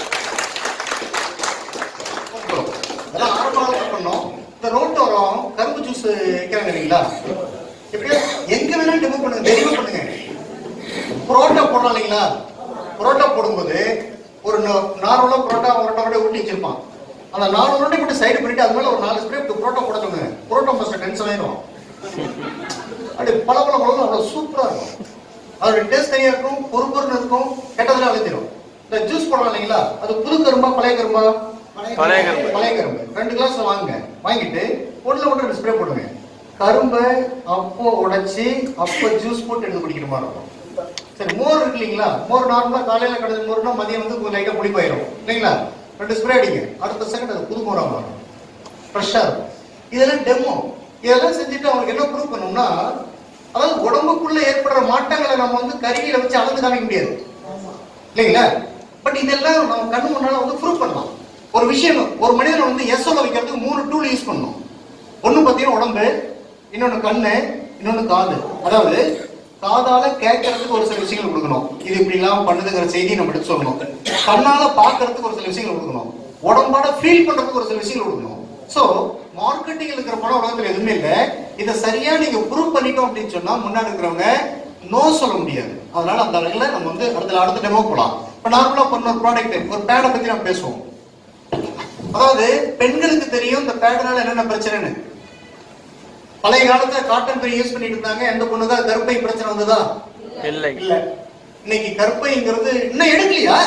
[SPEAKER 1] அதெல்லாம் ஆரம்பமாக என்ன பண்ணோம் இந்த ரோட்டோரம் கரும்பு ஜூஸ் விற்கிறாங்க இல்லைங்களா எப்படியோ எங்க வேணாலும் டெமோ பண்ணுங்க டெலிவரி பண்ணுங்க புரோட்டா போடுறோம் இல்லைங்களா புரோட்டா போடும்போது ஒரு நார்மலா புரோட்டா புரோட்டா ஊட்டி வச்சிருப்பான் அந்த நாலு உருண்டை மட்டும் சைடு பண்ணிட்டு அது மேல ஒரு நாலு ஸ்ப்ரே புரோட்டா போட சொல்லுங்க புரோட்டா மாஸ்டர் டென்ஷன் ஆயிரும் அப்படி பல பல பழம் அவ்வளவு சூப்பரா இருக்கும் அதோட டேஸ்ட் தனியா இருக்கும் பொறுப்பொருன்னு இருக்கும் கெட்டதுல அழைஞ்சிரும் இந்த ஜூஸ் போடுறோம் இல்லைங்களா அது புது கரும்பா பழைய கரும்பா
[SPEAKER 2] பழைய கரும்பு.
[SPEAKER 1] பழைய கரும்பு ரெண்டு கிளாஸ் வாங்குங்க வாங்கிட்டு ஒண்ணுல மட்டும் ரெண்டு ஸ்ப்ரே போடுங்க கரும்பை அப்போ உடைச்சி அப்போ ஜூஸ் போட்டு எடுத்து குடிக்கிற மாதிரி இருக்கும் சரி மோர் இருக்கு இல்லைங்களா மோர் நார்மலா காலையில கிடைச்ச மோர்னா மதியம் வந்து கொஞ்சம் லைட்டா புளிப்பாயிரும் இல்லைங்களா ரெண்டு ஸ்ப்ரே அடிங்க அடுத்த செகண்ட் அது புது மோரா மாறும் ஃப்ரெஷ்ஷா இருக்கும் இதெல்லாம் டெமோ இதெல்லாம் செஞ்சுட்டு அவங்களுக்கு என்ன ப்ரூவ் பண்ணணும்னா அதாவது உடம்புக்குள்ள ஏற்படுற மாற்றங்களை நம்ம வந்து கருவியில வச்சு அளந்து காமிக்க முடியாது இல்லைங்களா பட் இதெல்லாம் நம்ம கண்ணு முன்னால வந்து ப்ரூவ் பண்ணலாம் ஒரு விஷயம் ஒரு மனிதனை வந்து எஸ்ஓல வைக்கிறதுக்கு மூணு டூல் யூஸ் பண்ணணும் ஒண்ணு பாத்தீங்கன்னா உடம்பு இன்னொன்னு கண்ணு இன்னொன்னு காது அதாவது காதால கேட்கறதுக்கு ஒரு சில விஷயங்கள் கொடுக்கணும் இது இப்படி எல்லாம் பண்ணுதுங்கிற செய்தி நம்ம எடுத்து சொல்லணும் கண்ணால பாக்குறதுக்கு ஒரு சில விஷயங்கள் கொடுக்கணும் உடம்பாட ஃபீல் பண்றதுக்கு ஒரு சில விஷயங்கள் கொடுக்கணும் சோ மார்க்கெட்டிங் இருக்கிற படம் உலகத்துல எதுவுமே இல்ல இதை சரியா நீங்க ப்ரூவ் பண்ணிட்டோம் அப்படின்னு சொன்னா முன்னாடி இருக்கிறவங்க நோ சொல்ல முடியாது அதனால அந்த அளவுல நம்ம வந்து அடுத்த அடுத்த டெமோ போலாம் இப்ப நார்மலா பண்ண ஒரு ப்ராடக்ட் ஒரு பேடை பத்தி நம்ம பேசுவோம் அதாவது பெண்களுக்கு தெரியும் இந்த பேடனால என்னென்ன பிரச்சனைன்னு பழைய காலத்துல காட்டன் பை யூஸ் பண்ணிட்டு இருந்தாங்க எந்த பொண்ணுதா கர்ப்பை பிரச்சனை வந்ததா
[SPEAKER 2] இல்லை
[SPEAKER 1] இல்ல இன்னைக்கு கர்ப்பைங்கிறது இன்னும் எடுக்கலையா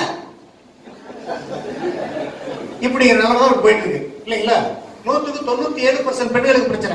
[SPEAKER 1] இப்படிங்கிற நிலைமை தான் போயிட்டு இருக்கு இல்லைங்களா நூத்துக்கு தொண்ணூத்தி ஏழு பர்சன்ட் பெண்களுக்கு பிரச்சனை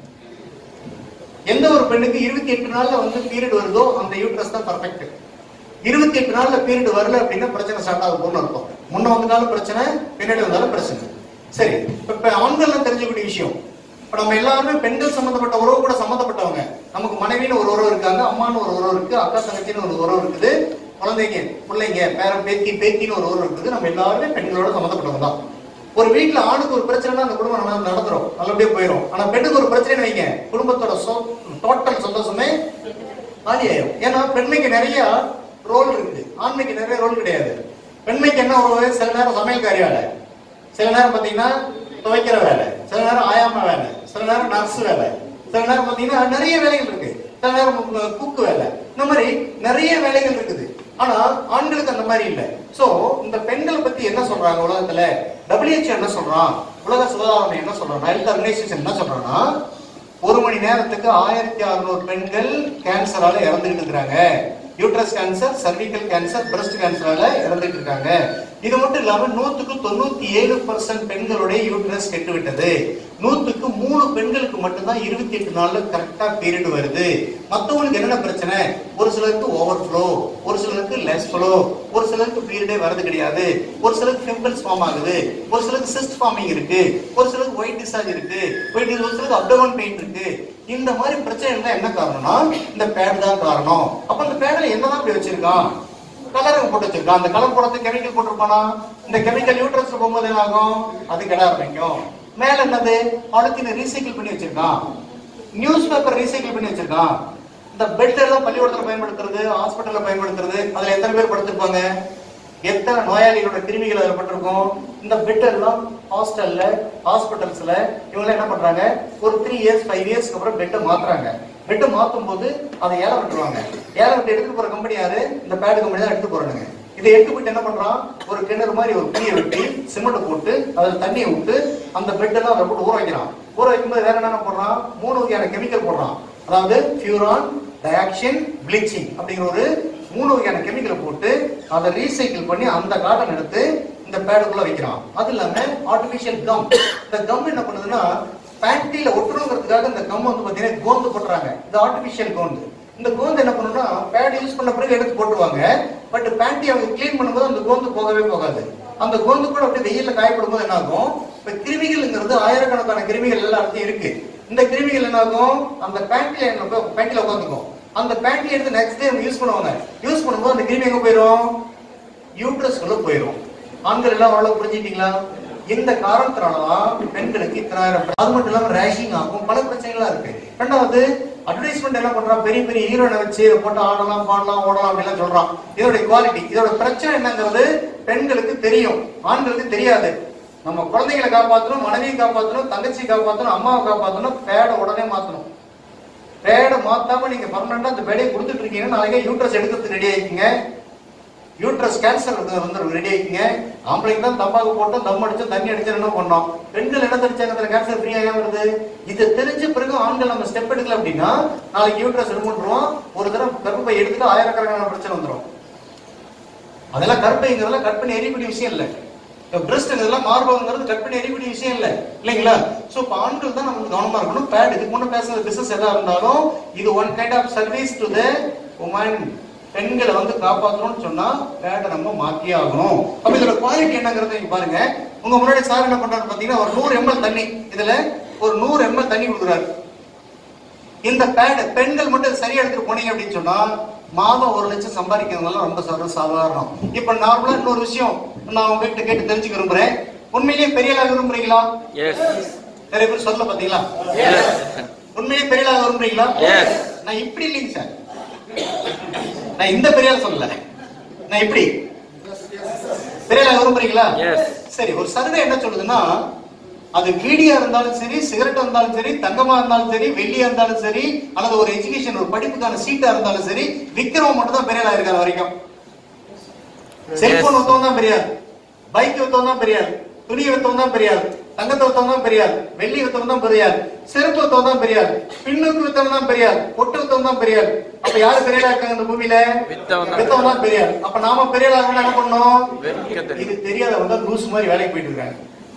[SPEAKER 1] எந்த ஒரு பெண்ணுக்கு இருபத்தி எட்டு நாள்ல வந்து பீரியட் வருதோ அந்த யூட்ரஸ் தான் பர்ஃபெக்ட் இருபத்தி எட்டு நாள்ல பீரியட் வரல அப்படின்னா பிரச்சனை ஸ்டார்ட் ஆக போகணும் அர்த்தம் முன்ன வந்தாலும் பிரச்சனை பின்னாடி வந்தாலும் பிரச்சனை சரி இப்ப இப்ப ஆண்கள்லாம் தெரிஞ்சக்கூடிய விஷயம் இப்ப நம்ம எல்லாருமே பெண்கள் சம்பந்தப்பட்ட உறவு கூட சம்பந்தப்பட்டவங்க நமக்கு மனைவின்னு ஒரு உறவு இருக்காங்க அம்மான்னு ஒரு உறவு இருக்கு அக்கா தங்கச்சின்னு ஒரு உறவு இருக்குது குழந்தைங்க பிள்ளைங்க பேரன் பேத்தி பேத்தின்னு ஒரு உறவு இருக்குது நம்ம எல்லாருமே பெண்களோட சம்பந்தப்பட்டவங்க தான் ஒரு வீட்டுல ஆணுக்கு ஒரு பிரச்சனைனா அந்த குடும்பம் நம்ம நடத்துறோம் நல்லபடியா போயிடும் ஆனா பெண்ணுக்கு ஒரு பிரச்சனை வைங்க குடும்பத்தோட டோட்டல் சந்தோஷமே காலியாயிரும் ஏன்னா பெண்மைக்கு நிறைய ரோல் இருக்குது ஆண்மைக்கு நிறைய ரோல் கிடையாது பெண்மைக்கு என்ன உறவு சில நேரம் சமையல்காரி வேலை சில நேரம் பாத்தீங்கன்னா துவைக்கிற வேலை சில நேரம் ஆயாம வேலை சில நேரம் நர்ஸ் வேலை சில நேரம் பாத்தீங்கன்னா நிறைய வேலைகள் இருக்கு சில நேரம் கூக்கு வேலை இந்த மாதிரி நிறைய வேலைகள் இருக்குது ஆனா ஆண்களுக்கு அந்த மாதிரி இல்ல சோ இந்த பெண்கள் பத்தி என்ன சொல்றாங்க உலகத்துல WHO என்ன சொல்றான் உலக சுகாதாரம் என்ன சொல்றான் ஹெல்த் ஆர்கனைசேஷன் என்ன சொல்றான்னா ஒரு மணி நேரத்துக்கு ஆயிரத்தி அறுநூறு பெண்கள் கேன்சரால இறந்துகிட்டு இருக்கிறாங்க uterus cancer cervical cancer breast கேன்சரால இறந்துட்டு இருக்காங்க இது மட்டும் இல்லாம நூத்துக்கு தொண்ணூத்தி ஏழு பர்சன்ட் பெண்களுடைய யூட்ரஸ் கெட்டு விட்டது நூத்துக்கு மூணு பெண்களுக்கு மட்டும்தான் இருபத்தி எட்டு நாள்ல கரெக்டா பீரியட் வருது மத்தவங்களுக்கு என்னென்ன பிரச்சனை ஒரு சிலருக்கு ஓவர் ஃப்ளோ ஒரு சிலருக்கு லெஸ் ஃப்ளோ ஒரு சிலருக்கு பீரியடே வரது கிடையாது ஒரு சிலருக்கு பிம்பிள்ஸ் ஃபார்ம் ஆகுது ஒரு சிலருக்கு சிஸ்ட் ஃபார்மிங் இருக்கு ஒரு சிலருக்கு ஒயிட் டிஸ்சார்ஜ் இருக்கு ஒயிட் ஒரு சிலருக்கு அப்டமன் பெயின் இருக்கு இந்த மாதிரி பிரச்சனை இருந்தா என்ன காரணம்னா இந்த பேட் தான் காரணம் அப்ப இந்த பேட்ல என்னதான் இப்படி வச்சிருக்கான் கலர் போட்டு வச்சிருக்கான் அந்த கலர் போடுறதுக்கு கெமிக்கல் போட்டிருப்பானா இந்த கெமிக்கல் யூட்ரஸ்ல போகும்போது என்ன ஆகும் அது கெட ஆரம்பிக்கும் மேல என்னது பாலித்தீனை ரீசைக்கிள் பண்ணி வச்சிருக்கான் நியூஸ் பேப்பர் ரீசைக்கிள் பண்ணி வச்சிருக்கான் இந்த பெட் எல்லாம் பள்ளிக்கூடத்துல பயன்படுத்துறது ஹாஸ்பிட்டல்ல பயன்படுத்துறது அதுல எத்தனை பேர் படுத்திருப்பாங்க எத்தனை நோயாளிகளோட கிருமிகள் அதுல பட்டிருக்கும் இந்த பெட் எல்லாம் ஹாஸ்டல்ல ஹாஸ்பிட்டல்ஸ்ல இவங்க என்ன பண்றாங்க ஒரு த்ரீ இயர்ஸ் ஃபைவ் இயர்ஸ்க்கு அப்புறம் பெட்டை மாத்துறாங்க பெட்டை மாத்தும் போது அதை ஏல விட்டுருவாங்க ஏல விட்டு எடுத்து போற கம்பெனி யாரு இந்த பேடு கம்பெனி தான் எடுத்து போறானுங்க இதை எடுத்து போயிட்டு என்ன பண்றான் ஒரு கிணறு மாதிரி ஒரு குழியை வெட்டி சிமெண்ட் போட்டு அதுல தண்ணியை விட்டு அந்த பெட்டெல்லாம் அதை போட்டு ஊற வைக்கிறான் ஊற வைக்கும்போது வேற என்னென்ன போடுறான் மூணு வகையான கெமிக்கல் போடுறான் அதாவது பியூரான் டயாக்சின் ப்ளீச்சிங் அப்படிங்கிற ஒரு மூணு வகையான கெமிக்கலை போட்டு அதை ரீசைக்கிள் பண்ணி அந்த கார்டன் எடுத்து இந்த பேடுக்குள்ள வைக்கிறான் அது இல்லாம ஆர்டிபிஷியல் கம் இந்த கம் என்ன பண்ணுதுன்னா பேண்டில ஒட்டணுங்கிறதுக்காக இந்த கம் வந்து பாத்தீங்கன்னா கோந்து போட்டுறாங்க இது ஆர்டிபிஷியல் கோந்து இந்த கோந்து என்ன பண்ணுன்னா பேட் யூஸ் பண்ண பிறகு எடுத்து போட்டுருவாங்க பட் பேண்டி அவங்க க்ளீன் பண்ணும்போது அந்த கோந்து போகவே போகாது அந்த கோந்து கூட அப்படியே வெயில்ல காயப்படும் போது என்ன ஆகும் இப்ப கிருமிகள்ங்கிறது ஆயிரக்கணக்கான கிருமிகள் எல்லா இடத்தையும் இருக்கு இந்த கிருமிகள் என்ன ஆகும் அந்த பேண்ட்ல பேண்ட்ல உட்காந்துக்கும் அந்த பேண்ட்ல எடுத்து நெக்ஸ்ட் டே யூஸ் பண்ணுவாங்க யூஸ் பண்ணும்போது அந்த கிருமி எங்க போயிடும் யூட்ரஸ்குள்ள போயிடும் ஆண்கள் எல்லாம் ஓரளவு புரிஞ்சுட்டீங்களா இந்த காரணத்தினாலதான் பெண்களுக்கு இத்தனாயிரம் பிர- அது மட்டும் இல்லாம ரேஷிங் ஆகும் பல பிரச்சனைகளா இருக்கு ரெண்டாவது அட்வர்டைஸ்மெண்ட் என்ன பண்றான் பெரிய பெரிய ஹீரோனை வச்சு இதை போட்டு ஆடலாம் பாடலாம் ஓடலாம் அப்படிலாம் சொல்றான் இதோட குவாலிட்டி இதோட பிரச்சனை என்னங்கிறது பெண்களுக்கு தெரியும் ஆண்களுக்கு தெரியாது நம்ம குழந்தைகளை காப்பாத்தணும் மனைவியை காப்பாத்தணும் தங்கச்சியை காப்பாத்தணும் அம்மாவை காப்பாத்தணும் பேட உடனே மாத்தணும் பேட மாத்தாம நீங்க பர்மனண்டா அந்த பேடையை கொடுத்துட்டு இருக்கீங்கன்னா நாளைக்கு யூட்ரஸ் எடுக்கிறதுக்கு ரெடி ஆயிக்கீங்க யூட்ரஸ் கேன்சர் வந்து ரெடி ஆயிக்கீங்க ஆம்பளைக்கு தான் தம்பாக்கு போட்டோம் தம் அடிச்சோம் தண்ணி அடிச்சோம் என்ன பண்ணோம் பெண்கள் என்ன தெரிஞ்சாங்க அதுல கேன்சர் ஃப்ரீ ஆகாம வருது இது தெரிஞ்ச பிறகு ஆண்கள் நம்ம ஸ்டெப் எடுக்கல அப்படின்னா நாளைக்கு யூட்ரஸ் எடுமுன்றோம் ஒரு தடவை கர்ப்பப்பை எடுத்துட்டு ஆயிரக்கணக்கான பிரச்சனை வந்துரும் அதெல்லாம் கற்பைங்கிறதுல கற்பனை எரியக்கூடிய விஷயம் இல்ல பிரஸ்ட்ங்கிறதுலாம் மார்பகங்கிறது கற்பனை எரியக்கூடிய விஷயம் இல்ல இல்லைங்களா சோ இப்ப ஆண்கள் தான் நம்ம கவனமா இருக்கணும் பேட் இதுக்கு முன்ன பேசுற பிசினஸ் எதா இருந்தாலும் இது one kind of service to the woman பெண்களை வந்து காப்பாற்றணும்னு சொன்னா பேட்டை நம்ம மாத்தியே ஆகணும் அப்ப இதோட குவாலிட்டி என்னங்கிறத நீங்க பாருங்க உங்க முன்னாடி சார் என்ன பண்றாரு பாத்தீங்கன்னா ஒரு நூறு எம்எல் தண்ணி இதுல ஒரு நூறு எம்எல் தண்ணி கொடுக்குறாரு இந்த பேட் பெண்கள் மட்டும் இதை சரியா எடுத்துட்டு போனீங்க அப்படின்னு சொன்னா மாதம் ஒரு லட்சம் சம்பாதிக்கிறதுனால ரொம்ப சர்வ சாதாரணம் இப்ப நார்மலா இன்னொரு விஷயம் நான் உங்ககிட்ட கேட்டு தெரிஞ்சுக்க விரும்புறேன் உண்மையிலேயே பெரிய ஆளாக விரும்புறீங்களா
[SPEAKER 2] எஸ்
[SPEAKER 1] நிறைய பேர் சொல்ல பாத்தீங்களா
[SPEAKER 2] எஸ்
[SPEAKER 1] உண்மையிலேயே பெரிய ஆளாக விரும்புறீங்களா
[SPEAKER 2] Yes.
[SPEAKER 1] நான் இப்படி இல்லைங்க சார் நான் இந்த பெரிய ஆள் சொல்லல நான் இப்படி பெரிய ஆளாக விரும்புறீங்களா
[SPEAKER 2] எஸ்
[SPEAKER 1] சரி ஒரு சர்வே என்ன சொல்லுதுன்னா அது வீடியா இருந்தாலும் சரி சிகரெட் இருந்தாலும் சரி தங்கமா இருந்தாலும் சரி வெள்ளியா இருந்தாலும் சரி அல்லது ஒரு எஜுகேஷன் ஒரு படிப்புக்கான சீட்டா இருந்தாலும் சரி விக்கிறவன் மட்டும் தான் பெரிய ஆளா இருக்காரு வரைக்கும் செல்போன் வித்தவன் தான் பெரியார் பைக் வித்தவன் தான் பெரியார் துணி வித்தவன் தான் பெரியார் தங்கத்தை வித்தவன் தான் பெரியார் வெள்ளி வித்தவன் தான் பெரியார் செருப்பு வித்தவன் தான் பெரியார் பின்னுக்கு வித்தவன் தான் பெரியார் பொட்டு வித்தவன் தான் பெரியார் அப்ப யாரு பெரியாரா இருக்காங்க இந்த பூமியில
[SPEAKER 2] வித்தவன் தான்.
[SPEAKER 1] வித்தவன் தான் பெரியார் அப்ப நாம பெரியாரா இருக்கணும்னா என்ன பண்ணணும்
[SPEAKER 2] வெறுக்க தெரியும்
[SPEAKER 1] இது தெரியாதவங்க தான் லூஸ் மாதிரி வேலைக்கு போயிட்டு இருக்காங்க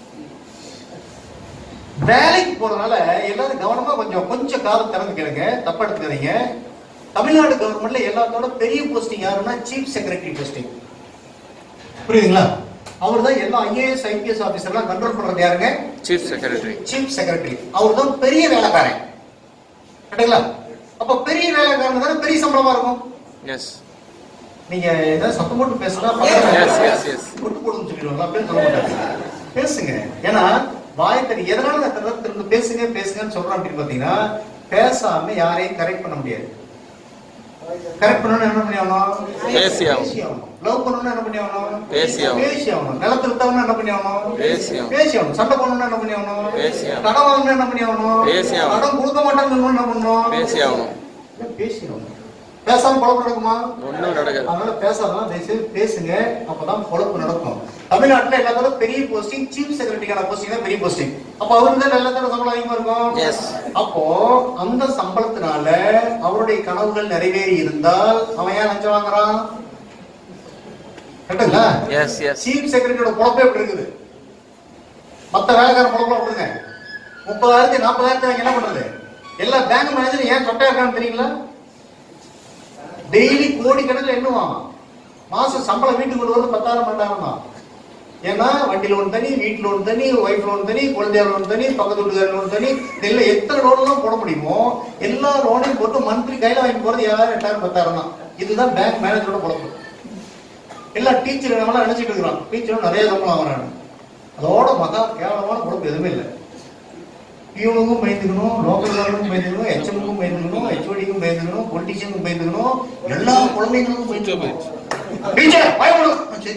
[SPEAKER 1] வேலைக்கு போறதுனால எல்லாரும் கவனமா கொஞ்சம் கொஞ்சம் காலம் திறந்து கேளுங்க தப்பா எடுத்துக்காதீங்க தமிழ்நாடு கவர்மெண்ட்ல எல்லாத்தோட பெரிய போஸ்டிங் யாருன்னா சீஃப் செக்ரட்டரி போஸ்டிங் புரியுதுங்களா அவர் தான் எல்லா ஐஏஎஸ் ஐபிஎஸ் ஆபீசர்லாம் கண்ட்ரோல் பண்றது யாருங்க
[SPEAKER 2] சீஃப் செக்ரட்டரி
[SPEAKER 1] சீஃப் செக்ரட்டரி அவர் தான் பெரிய வேலைக்காரன் கரெக்டுங்களா அப்ப பெரிய வேலைக்காரன் தானே பெரிய சம்பளமா இருக்கும்
[SPEAKER 2] எஸ்
[SPEAKER 1] நீங்க ஏதாவது சத்தம் போட்டு பேசுனா
[SPEAKER 2] Yes, yes, yes.
[SPEAKER 1] கொட்டு போடுன்னு சொல்லிடுவாங்க அப்படின்னு சொல்ல மாட்டாங்க பேசுங்க ஏன்னா வாய் தனி எதனால நான் திரும்ப திரும்ப பேசுங்க பேசுங்கன்னு சொல்றேன் அப்படின்னு பாத்தீங்கன்னா பேசாம யாரையும் கரெக்ட் பண்ண முடியாது கரெக்ட் பண்ணணும் என்ன பண்ணி ஆகணும்
[SPEAKER 2] பேசி ஆகணும்.
[SPEAKER 1] பேசி ஆகணும் லவ் பண்ணணும் என்ன பண்ணி ஆகணும்
[SPEAKER 2] பேசி ஆகணும்.
[SPEAKER 1] பேசி ஆகணும் நிலத்து வித்தவன என்ன பண்ணி ஆகணும்
[SPEAKER 2] பேசி ஆகணும்.
[SPEAKER 1] பேசி ஆகணும் சண்டை பண்ணணும் என்ன பண்ணி ஆகணும்
[SPEAKER 2] பேசி ஆகணும்.
[SPEAKER 1] கடன் வாங்கணும் என்ன பண்ணி ஆகணும்
[SPEAKER 2] பேசி ஆகணும்.
[SPEAKER 1] கடன் கொடுக்க மாட்டாங்கன்னு என்ன பண்ணணும்
[SPEAKER 2] பேசி ஆகணும்
[SPEAKER 1] பேசி ஆகணும் பேசாம குழப்பம் நடக்குமா
[SPEAKER 2] ஒன்றும் நடக்காது
[SPEAKER 1] அதனால பேசாதான் தயவுசெய்து பேசுங்க அப்பதான் பொழப்பு நடக்கும் தமிழ்நாட்டுல எல்லாத்தோட பெரிய போஸ்டிங் சீஃப் செக்ரட்டரிக்கான போஸ்டிங் தான் பெரிய போஸ்டிங் அப்ப அவருக்கு தான் எல்லாத்தோட சம்பளம் அதிகமா இருக்கும்
[SPEAKER 2] Yes.
[SPEAKER 1] அப்போ அந்த சம்பளத்தினால அவருடைய கனவுகள் நிறைவேறி இருந்தால் அவன் ஏன் லஞ்சம் வாங்குறான் கரெக்டுங்களா
[SPEAKER 2] எஸ் எஸ்
[SPEAKER 1] சீஃப் செக்ரட்டரியோட பொழப்பே எப்படி இருக்குது மத்த வேலைக்கார பொழப்பெல்லாம் விட்டுருங்க முப்பதாயிரத்தி நாற்பதாயிரத்தி அவங்க என்ன பண்றது எல்லா பேங்க் மேனேஜரும் ஏன் சொட்டையா இருக்கான்னு தெரியுங்களா டெய்லி கோடி கணக்கில் எண்ணுவான் மாசம் சம்பளம் வீட்டுக்கு கொண்டு வந்து பத்தாயிரம் பன்னெண்டாயிரம் தான் ஏன்னா வண்டி லோன் தனி வீட்டு லோன் தனி ஒய்ஃப் லோன் தனி குழந்தையார் லோன் தனி பக்கத்து வீட்டுக்கார லோன் தனி இல்ல எத்தனை லோன்லாம் போட முடியுமோ எல்லா லோனையும் போட்டு மந்த்லி கையில வாங்கி போறது ஏழாயிரம் எட்டாயிரம் பத்தாயிரம் தான் இதுதான் பேங்க் மேனேஜரோட பொழப்பு எல்லா டீச்சர் நம்மளாம் நினைச்சிட்டு இருக்கிறோம் டீச்சரும் நிறைய சம்பளம் வாங்குறாங்க அதோட மகா கேவலமான பொழப்பு எதுவுமே இல்லை பியூனுக்கும் பயந்துக்கணும் லோக்கல் காரனுக்கும் பயந்துக்கணும் ஹெச்எம்க்கும் பயந்துக்கணும் ஹெச்ஓடிக்கும் பயந்துக்கணும் பொலிட்டிஷியனுக்கும் பயந்துக்கணும் எல்லா குழந்தைங்களுக்கும் பயந்துக்கணும் டீச்சர் பயப்படும் சரி.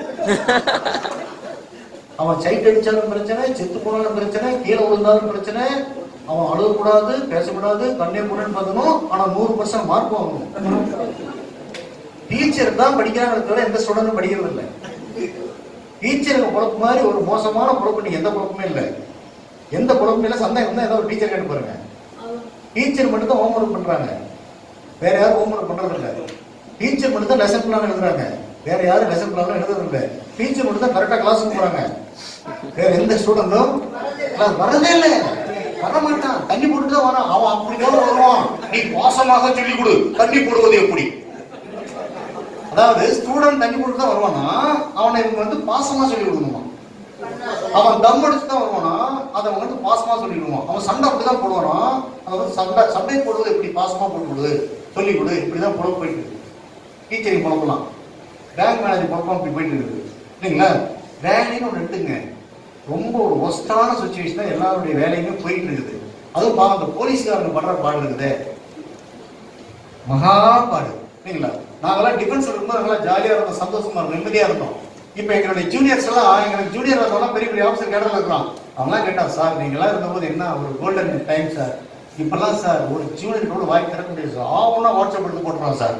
[SPEAKER 1] அவன் சைட் அடிச்சாலும் பிரச்சனை செத்து போனாலும் பிரச்சனை கீழே விழுந்தாலும் பிரச்சனை அவன் அழுகக்கூடாது பேசக்கூடாது கண்ணே கூடன்னு பார்க்கணும் ஆனா நூறு பர்சன்ட் மார்க் வாங்கணும் டீச்சர் தான் படிக்கிறாங்க தவிர எந்த ஸ்டூடெண்டும் படிக்கிறது இல்லை டீச்சருக்கு பொழப்பு மாதிரி ஒரு மோசமான பொழப்பு நீங்க எந்த பொழப்புமே இல்லை எந்த பொழப்புமே இல்லை சந்தேகம் தான் ஏதோ ஒரு டீச்சர் கேட்டு பாருங்க டீச்சர் மட்டும் தான் ஹோம்ஒர்க் பண்றாங்க வேற யாரும் ஹோம்ஒர்க் பண்றது இல்ல டீச்சர் மட்டும் தான் லெசன் பிளான் எழுதுறாங்க வேற யாரும் லெசன் பிளான் எழுதுறது இல்ல டீச்சர் மட்டும் தான் கரெக்டா கிளாஸுக்கு போறாங்க வேற எந்த ஸ்டூடெண்டும் கிளாஸ் வரதே இல்ல வர மாட்டான் தண்ணி போட்டு தான் வரான் அவன் அப்படிதான் வருவான் நீ மோசமாக சொல்லிக் கொடு தண்ணி போடுவது எப்படி அதாவது ஸ்டூடெண்ட் தண்ணி போட்டு தான் வருவானா அவனை இவங்க வந்து பாசமா சொல்லி கொடுக்கணுமா அவன் தம் அடிச்சு தான் வருவானா அதை அவன் வந்து பாசமா சொல்லிடுவான் அவன் சண்டை அப்படிதான் போடுவானா அதை வந்து சண்டை சண்டை போடுவது எப்படி பாசமா போட்டு கொடு சொல்லி கொடு இப்படிதான் புழப்பு போயிட்டு இருக்கு டீச்சரிங் புழப்பலாம் பேங்க் மேனேஜர் புழப்பம் இப்படி போயிட்டு இருக்குது இல்லைங்களா வேலைன்னு ஒன்று எடுத்துங்க ரொம்ப ஒரு ஒஸ்டான சுச்சுவேஷன் தான் எல்லாருடைய வேலையுமே போயிட்டு இருக்குது அதுவும் பாவம் அந்த போலீஸ்காரங்க படுற பாடு இருக்குதே மகா பாடு இல்லைங்களா நாங்கெல்லாம் டிஃபென்ஸ் இருக்கும்போது நல்லா ஜாலியா இருந்தோம் சந்தோஷமா இருந்தோம் நிம்மதியா இருந்தோம் இப்ப எங்களுடைய ஜூனியர்ஸ் எல்லாம் எங்களுக்கு ஜூனியர் வந்தவங்க பெரிய பெரிய ஆஃபீஸர் கடல இருக்கிறோம் அவங்களாம் கேட்டா சார் நீங்க எல்லாம் இருந்தபோது என்ன ஒரு கோல்டன் டைம் சார் இப்பெல்லாம் சார் ஒரு ஜூனியர் கூட வாய் திறக்க முடியாது சார் ஆகும்னா வாட்ஸ்அப் எடுத்து போட்டுறோம் சார்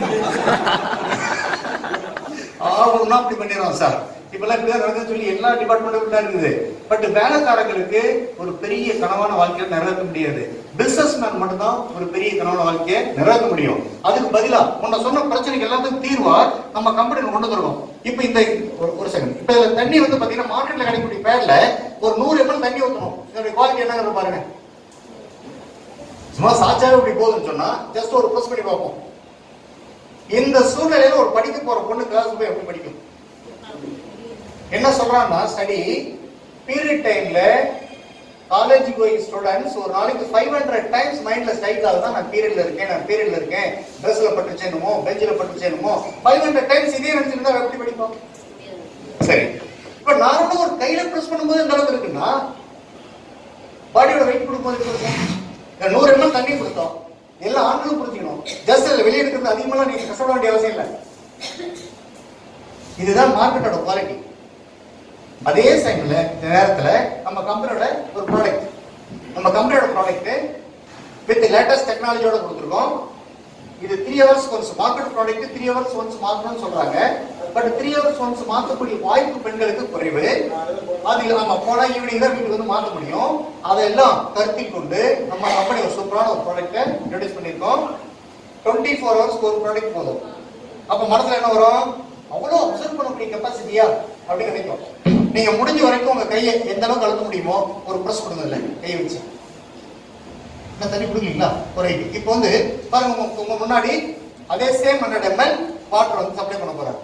[SPEAKER 1] ஆகும்னா அப்படி பண்ணிடுறோம் சார் இப்பெல்லாம் இப்படிதான் நடக்குதுன்னு சொல்லி எல்லா டிபார்ட்மெண்ட்டும் தான் இருக்குது பட் வேலைக்காரங்களுக்கு ஒரு பெரிய கனவான வாழ்க்கையை நிறைவேற்ற முடியாது பிசினஸ் மேன் மட்டும்தான் ஒரு பெரிய கனவான வாழ்க்கையை நிறைவேற்ற முடியும் அதுக்கு பதிலா உன்னை சொன்ன பிரச்சனைக்கு எல்லாத்துக்கும் தீர்வா நம்ம கம்பெனியில் கொண்டு வந்துருவோம் இப்ப இந்த ஒரு- ஒரு செகண்ட் இப்ப இதுல தண்ணி வந்து பாத்தீங்கன்னா மார்க்கெட்ல கிடைக்கக்கூடிய பேர்ல ஒரு நூறு எம்எல் தண்ணி ஊத்தணும் இதோட குவாலிட்டி என்னங்கிறது பாருங்க சும்மா சாச்சாவே இப்படி போகுதுன்னு சொன்னா ஜஸ்ட் ஒரு ப்ரெஸ் பண்ணி பார்ப்போம் இந்த சூழ்நிலையில ஒரு படிக்க போற பொண்ணு கிளாஸ் போய் எப்படி படிக்கும் என்ன சொல்றான்னா ஸ்டடி பீரியட் டைம்ல காலேஜ் கோயிங் ஸ்டூடெண்ட்ஸ் ஒரு நாளைக்கு ஃபைவ் ஹண்ட்ரட் டைம்ஸ் மைண்ட்ல ஸ்ட்ரைக் ஆகுதான் நான் பீரியட்ல இருக்கேன் நான் பீரியட்ல இருக்கேன் ட்ரெஸ்ல பட்டு சேணுமோ பெஞ்சில் பட்டு சேணுமோ ஃபைவ் ஹண்ட்ரட் டைம்ஸ் இதே நினைச்சிருந்தா எப்படி படிப்போம் சரி இப்ப நார்மலா ஒரு கையில பிரஸ் பண்ணும்போது இந்த அளவுக்கு இருக்குன்னா பாடியோட வெயிட் கொடுக்கும்போது எப்படி இருக்கும் இந்த நூறு எம்எல் தண்ணி கொடுத்தோம் எல்லா ஆண்களும் புரிஞ்சுக்கணும் ஜஸ்ட் அதுல வெளியே எடுக்கிறது அதிகமெல்லாம் நீங்க கஷ்டப்பட வேண்டிய அவசியம் இல்லை இதுதான் மார்க்கெட்டோட குவாலிட்டி அதே டைம்ல இந்த நேரத்துல நம்ம கம்பெனியோட ஒரு ப்ராடக்ட் நம்ம கம்பெனியோட ப்ராடக்ட் வித் லேட்டஸ்ட் டெக்னாலஜியோட கொடுத்துருக்கோம் இது three hours once market product three hours once மாற்றணும்னு சொல்றாங்க பட் த்ரீ ஹவர்ஸ் ஒன்ஸ் மாற்றக்கூடிய வாய்ப்பு பெண்களுக்கு குறைவு அது நம்ம போனா ஈவினிங் தான் வீட்டுக்கு வந்து மாற்ற முடியும் அதெல்லாம் கருத்தில் கொண்டு நம்ம கம்பெனி ஒரு சூப்பரான ஒரு ப்ராடக்ட்டை இன்ட்ரடியூஸ் பண்ணியிருக்கோம் டுவெண்ட்டி ஃபோர் ஹவர்ஸ்க்கு ஒரு ப்ராடக்ட் போதும் அப்ப மனசுல என்ன வரும் அவ்வளவு அப்சர்வ் பண்ணக்கூடிய கெப்பாசிட்டியா அப்படின்னு நினைக்கும் நீங்க முடிஞ்ச வரைக்கும் உங்க கையை எந்த அளவுக்கு அழுத்த முடியுமோ ஒரு ப்ரெஸ் கொடுங்க இல்ல கையை வச்சு என்ன தண்ணி குடிக்கீங்களா ஒரு ஐடி இப்போ வந்து பாருங்க உங்க- உங்க முன்னாடி அதே சேம் ஹண்ட்ரட் எம்எல் வாட்டர் வந்து சப்ளை பண்ண போறாரு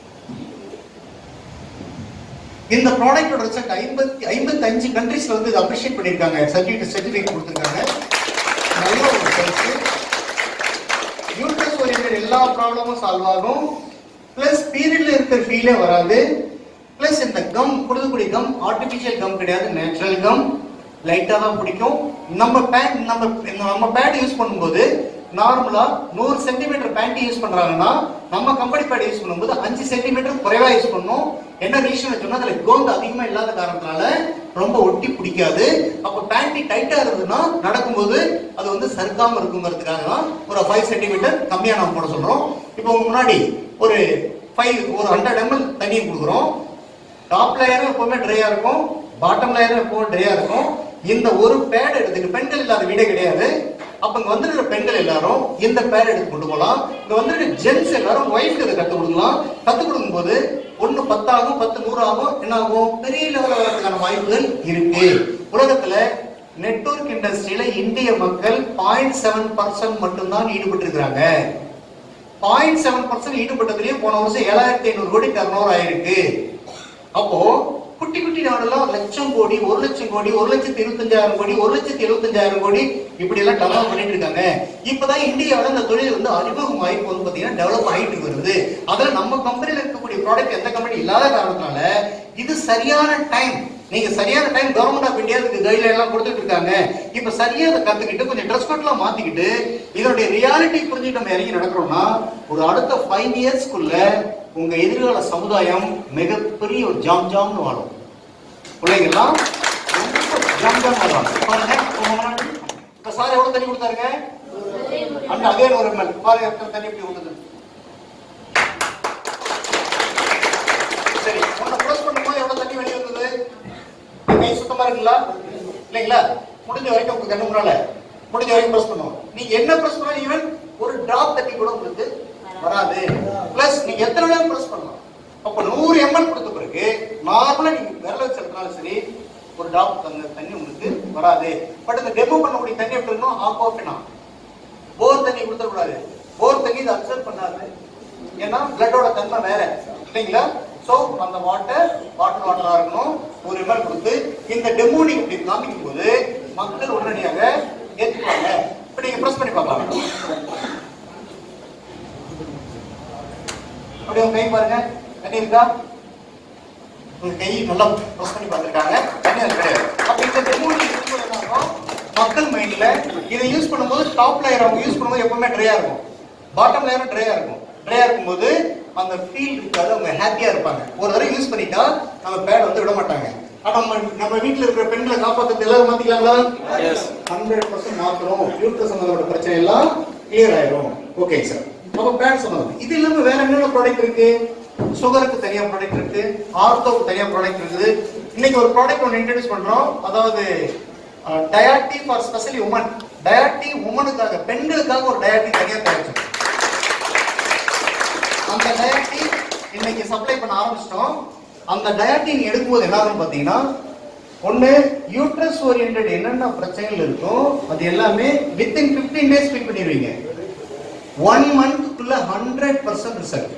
[SPEAKER 1] இந்த ப்ராடக்டோட ரிசல்ட் ஐம்பத்தி ஐம்பத்தி அஞ்சு கண்ட்ரீஸ்ல வந்து இதை அப்ரிஷியேட் பண்ணிருக்காங்க சர்டிஃபிகேட் சர்டிஃபிகேட் கொடுத்துருக்காங்க நல்ல ஒரு ரிசல்ட் யூட்ரஸ் ஓரியன்டட் எல்லா ப்ராப்ளமும் சால்வ் ஆகும் பிளஸ் பீரியட்ல இருக்கிற ஃபீலே வராது பிளஸ் இந்த கம் கொடுக்கக்கூடிய கம் ஆர்டிபிஷியல் கம் கிடையாது நேச்சுரல் கம் லைட்டா தான் பிடிக்கும் நம்ம பேண்ட் நம்ம நம்ம பேண்ட் யூஸ் பண்ணும்போது நார்மலா நூறு சென்டிமீட்டர் பேண்ட் யூஸ் பண்றாங்கன்னா நம்ம கம்பெனி பேட் யூஸ் பண்ணும்போது அஞ்சு சென்டிமீட்டர் குறைவா யூஸ் பண்ணணும் என்ன ரீசன் சொன்னா அதுல கோந்து அதிகமா இல்லாத காரணத்தினால ரொம்ப ஒட்டி பிடிக்காது அப்ப பேண்ட் டைட்டா இருந்ததுன்னா நடக்கும்போது அது வந்து சறுக்காம இருக்குங்கிறதுக்காக தான் ஒரு ஃபைவ் சென்டிமீட்டர் கம்மியா நம்ம போட சொல்றோம் இப்போ உங்க முன்னாடி ஒரு ஃபைவ் ஒரு ஹண்ட்ரட் எம்எல் தண்ணி கொடுக்குறோம் டாப் லேயரும் எப்பவுமே ட்ரையா இருக்கும் பாட்டம் லேயரும் எப்பவும் ட்ரையா இருக்கும் இந்த ஒரு பேட் எடுத்துட்டு பெண்கள் இல்லாத வீடே கிடையாது அப்ப இங்க வந்துருக்கிற பெண்கள் எல்லாரும் இந்த பேட் எடுத்து கொண்டு போகலாம் இங்க வந்துருக்க ஜென்ஸ் எல்லாரும் ஒய்ஃப்க்கு இதை கத்து கொடுக்கலாம் கத்து கொடுக்கும்போது ஒண்ணு பத்தாகும் பத்து நூறு ஆகும் என்ன ஆகும் பெரிய லெவலில் வரதுக்கான வாய்ப்புகள் இருக்கு உலகத்துல நெட்வொர்க் இண்டஸ்ட்ரியில இந்திய மக்கள் பாயிண்ட் செவன் பர்சன்ட் மட்டும்தான் ஈடுபட்டு இருக்கிறாங்க பாயிண்ட் செவன் பர்சன்ட் ஈடுபட்டதுலயே போன வருஷம் ஏழாயிரத்தி ஐநூறு கோடி டர்ன் ஆயிருக்கு அப்போ குட்டி குட்டி நாடெல்லாம் லட்சம் கோடி ஒரு லட்சம் கோடி ஒரு லட்சத்தி இருபத்தஞ்சாயிரம் கோடி ஒரு லட்சத்தி எழுபத்தஞ்சாயிரம் கோடி இப்படி எல்லாம் டெவலப் பண்ணிட்டு இருக்காங்க இப்பதான் இந்தியாவில இந்த தொழில் வந்து அறிமுகம் வாய்ப்பு வந்து பாத்தீங்கன்னா டெவலப் ஆயிட்டு வருது அதுல நம்ம கம்பெனில இருக்கக்கூடிய ப்ராடக்ட் எந்த கம்பெனி இல்லாத காரணத்தினால இது சரியான டைம் நீங்க சரியான டைம் கவர்மெண்ட் ஆஃப் இந்தியா இதுக்கு கைட்லைன் எல்லாம் கொடுத்துட்டு இருக்காங்க இப்ப சரியா அதை கத்துக்கிட்டு கொஞ்சம் ட்ரெஸ் கோட் எல்லாம் மாத்திக்கிட்டு இதனுடைய ரியாலிட்டி புரிஞ்சுட்டு நம்ம இறங்கி நடக்கிறோம்னா ஒரு அடுத்த ஃபைவ் இயர்ஸ்க்குள்ள உங்க எதிர்கால சமுதாயம் மிகப்பெரிய ஒரு ஜாம் ஜாம்னு வாழும் பிள்ளைங்கெல்லாம் ரொம்ப ஜாம் ஜாம் வாழும் பாருங்க உங்க முன்னாடி. இப்ப சார் எவ்வளவு தண்ணி கொடுத்தாருங்க அண்ணா அதே ஒரு எம்எல் பாருங்க எத்தனை தண்ணி இப்படி கொடுக்குது சரி உன்னை க்ளோஸ் பண்ணும்போது எவ்வளவு தண்ணி வெளியே வந்தது கை சுத்தமா இருக்குங்களா இல்லைங்களா முடிஞ்ச வரைக்கும் உங்க கண்ணு முன்னால முடிஞ்ச வரைக்கும் ப்ரெஸ் பண்ணுவோம் நீங்க என்ன ப்ரெஸ் பண்ணாலும் ஈவன் ஒரு டிராப் தண்ணி கூட உங்களுக்கு வராது பிளஸ் நீங்க எத்தனை நேரம் ப்ரெஸ் பண்ணலாம் அப்ப நூறு எம்எல் கொடுத்த பிறகு நார்மலா நீங்க விரல வச்சு எடுத்தாலும் சரி ஒரு டிராப் தண்ணி தண்ணி உங்களுக்கு வராது பட் இந்த டெமோ பண்ணக்கூடிய தண்ணி எப்படி இருக்கணும் ஆஃப் ஆஃப் போர் தண்ணி கொடுத்துடக்கூடாது போர் தண்ணி இதை அப்சர்வ் பண்ணாது ஏன்னா பிளட்டோட தன்மை வேற இல்லைங்களா சோ அந்த வாட்டர் வாட்டர் வாட்டரா இருக்கணும் ஒரு எம்எல் கொடுத்து இந்த டெமோ நீங்க இப்படி காமிக்கும் போது மக்கள் உடனடியாக ஏத்துக்குவாங்க இப்ப நீங்க பிரஸ் பண்ணி பார்க்கலாம் அப்படியே உங்க கை பாருங்க தண்ணி இருக்கா உங்க கை நல்லா ப்ரெஸ் பண்ணி பார்த்துருக்காங்க தண்ணி அது கிடையாது அப்ப இந்த டெமோடி இருக்கும்போது என்ன ஆகும்? மக்கள் மைண்ட்ல இதை யூஸ் பண்ணும்போது டாப் லேயர் அவங்க யூஸ் பண்ணும்போது எப்பவுமே ட்ரையா இருக்கும் பாட்டம் லேயரும் ட்ரையா இருக்கும் ட்ரையா இருக்கும்போது அந்த ஃபீல் இருக்காது அவங்க ஹாப்பியா இருப்பாங்க ஒரு தடவை யூஸ் பண்ணிட்டா நம்ம பேட் வந்து விட மாட்டாங்க ஆனா நம்ம நம்ம வீட்ல இருக்கிற பெண்களை காப்பாத்துறது எல்லாரும் மாத்திக்கலாங்களா
[SPEAKER 2] எஸ்
[SPEAKER 1] ஹண்ட்ரட் பர்சன்ட் மாத்துறோம் யூட்ரஸ் சம்பந்தப்பட்ட பிரச்சனை எல்லாம் கிளியர் ஆயிரும் ஓகே சார் அப்ப பேட் சம்பந்தம் இது இல்லாம வேற என்னென்ன ப்ராடக்ட் இருக்கு சுகருக்கு தனியா ப்ராடக்ட் இருக்கு ஆர்த்தோக்கு தனியா ப்ராடக்ட் இருக்குது இன்னைக்கு ஒரு ப்ராடக்ட் ஒன்று இன்ட்ரடியூஸ் பண்றோம் அதாவது டயாட்டி ஃபார் ஸ்பெஷலி உமன் டயாட்டி உமனுக்காக பெண்களுக்காக ஒரு டயாட்டி தனியா தயாரிச்சோம் அந்த டயாட்டி இன்னைக்கு சப்ளை பண்ண ஆரம்பிச்சிட்டோம் அந்த டயாட்டின் எடுக்கும்போது என்ன ஆகும் பாத்தீங்கன்னா ஒண்ணு யூட்ரஸ் ஓரியன்ட் என்னென்ன பிரச்சனைகள் இருக்கோ அது எல்லாமே வித்தின் 15 டேஸ் ஃபில் பண்ணிடுவீங்க ஒன் மந்த்க்குள்ள ஹண்ட்ரட் பர்சன்ட் ரிசல்ட்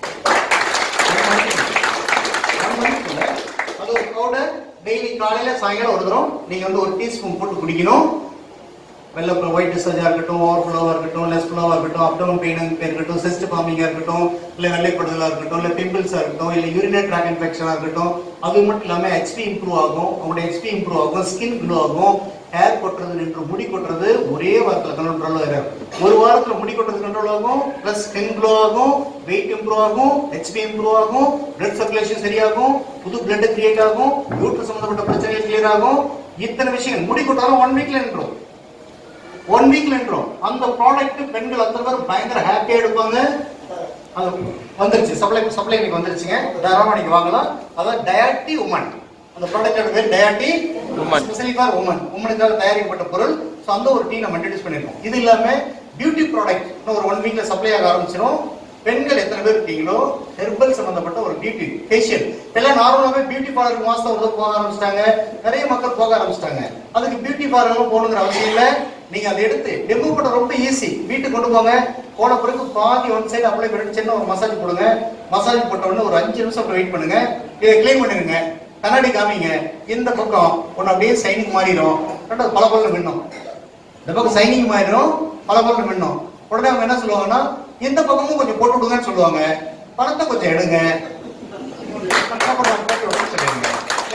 [SPEAKER 1] ஒன் மந்த்க்குள்ள அது ஒரு பவுடர் டெய்லி காலையில சாயங்காலம் ஒரு தரம் நீங்க வந்து ஒரு டீஸ்பூன் போட்டு குடிக்கணும் வெள்ள ஒயிட் டிஸ்சார்ஜா இருக்கட்டும் ஓவர் ஃப்ளோவா இருக்கட்டும் லெஸ் ஃப்ளோவா இருக்கட்டும் அப்டவுன் பெயின் இருக்கட்டும் செஸ்ட் பாம்பிங்கா இருக்கட்டும் இல்ல வெள்ளைப்படுதலா இருக்கட்டும் இல்ல பிம்பிள்ஸா இருக்கட்டும் இல்ல யூரினரி ட்ராக் இன்ஃபெக்ஷனா இருக்கட்டும் அது மட்டும் இல்லாம ஹெச்பி இம்ப்ரூவ் ஆகும் உங்களுடைய ஹெச்பி இம்ப்ரூவ் ஆகும் ஸ்கின் க்ளோ ஆகும் ஹேர் கொட்டுறது நின்று முடி கொட்டுறது ஒரே வாரத்துல கண்ட்ரோல் ஆயிரும் ஒரு வாரத்துல முடி கொட்டுறது கண்ட்ரோல் ஆகும் பிளஸ் ஸ்கின் க்ளோ ஆகும் வெயிட் இம்ப்ரூவ் ஆகும் ஹெச்பி இம்ப்ரூவ் ஆகும் பிளட் சர்க்குலேஷன் சரியாகும் புது பிளட் கிரியேட் ஆகும் யூட்ரஸ் சம்பந்தப்பட்ட பிரச்சனைகள் கிளியர் ஆகும் இத்தனை விஷயங்கள் முடி கொட்டாலும் ஒன் வீக்ல நின்றோம் ஒன் வீக்ல நின்றோம் அந்த ப்ராடக்ட் பெண்கள் அத்தனை பேரும் பயங்கர ஹாப்பியா எடுப்பாங்க அது வந்துருச்சு சப்ளை சப்ளை இன்னைக்கு வந்துருச்சுங்க தாராளமா நீங்க வாங்கலாம் அதான் டயாட்டி உமன் அந்த ப்ராடக்டோட பேர் டயாட்டி
[SPEAKER 2] Woman.
[SPEAKER 1] ஸ்பெஷலி ஃபார் உமன் உமனுக்காக தயாரிக்கப்பட்ட பொருள் ஸோ அந்த ஒரு டீ நம்ம இன்ட்ரடியூஸ் பண்ணிருக்கோம் இது இல்லாம பியூட்டி ப்ராடக்ட் இன்னும் ஒரு ஒன் வீக்ல சப்ளை ஆக ஆரம்பிச்சிடும் பெண்கள் எத்தனை பேர் இருக்கீங்களோ ஹெர்பல் சம்பந்தப்பட்ட ஒரு பியூட்டி ஃபேஷியல் எல்லாம் நார்மலாவே பியூட்டி பார்லருக்கு மாசம் ஒரு தடவை போக ஆரம்பிச்சிட்டாங்க நிறைய மக்கள் போக ஆரம்பிச்சிட்டாங்க அதுக்கு பியூட்டி பார்லரும் போகணுங்கிற அவசியம் இல்லை நீங்க அதை எடுத்து டெமோ பண்ண ரொம்ப ஈஸி வீட்டுக்கு கொண்டு போங்க போன பிறகு பாதி ஒன் சைடு அப்ளை பண்ணிட்டு சின்ன ஒரு மசாஜ் போடுங்க மசாஜ் போட்ட உடனே ஒரு அஞ்சு நிமிஷம் வெயிட் பண்ணுங்க இதை க்ளீன் பண்ணுங்க கண்ணாடி காமிங்க இந்த பக்கம் ஒன்னு அப்படியே சைனிங் மாறிடும் ரெண்டாவது பல பல மின்னும் இந்த பக்கம் சைனிங் மாறிடும் பல பல மின்னும் உடனே அவங்க என்ன சொல்லுவாங்கன்னா இந்த பக்கமும் கொஞ்சம் போட்டு விடுங்கன்னு சொல்லுவாங்க பணத்தை கொஞ்சம் எடுங்க அப்புறம் நான் போட்டு விடுறேன்னு சொல்லிடுங்க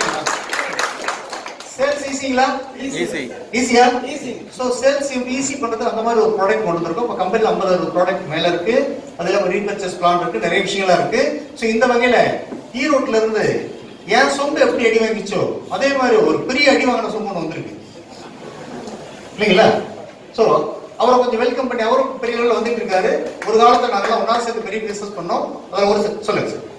[SPEAKER 1] சேல்ஸ் ஈஸிங்களா
[SPEAKER 2] ஈஸி
[SPEAKER 1] ஈஸியா சோ சேல்ஸ் ஈஸி பண்றது அந்த மாதிரி ஒரு ப்ராடக்ட் கொண்டு வந்திருக்கோம் இப்போ கம்பெனில 50 அறுபது ப்ராடக்ட் மேல இருக்கு அதுல ஒரு ரீபர்ச்சேஸ் பிளான் இருக்கு நிறைய விஷயங்களா இருக்கு சோ இந்த வகையில ஈரோட்ல இருந்து என் சொம்பு எப்படி அடி வாங்கிச்சோ அதே மாதிரி ஒரு பெரிய அடி வாங்கின சொம்பு ஒண்ணு வந்திருக்கு இல்லைங்களா சோ அவரை கொஞ்சம் வெல்கம் பண்ணி அவரும் பெரிய லெவலில் வந்துட்டு இருக்காரு ஒரு காலத்துல நாங்கெல்லாம் ஒன்னா சேர்ந்து பெரிய பிசினஸ் பண்ணோம் அதுல ஒரு செ- சொல்லுங்க சார்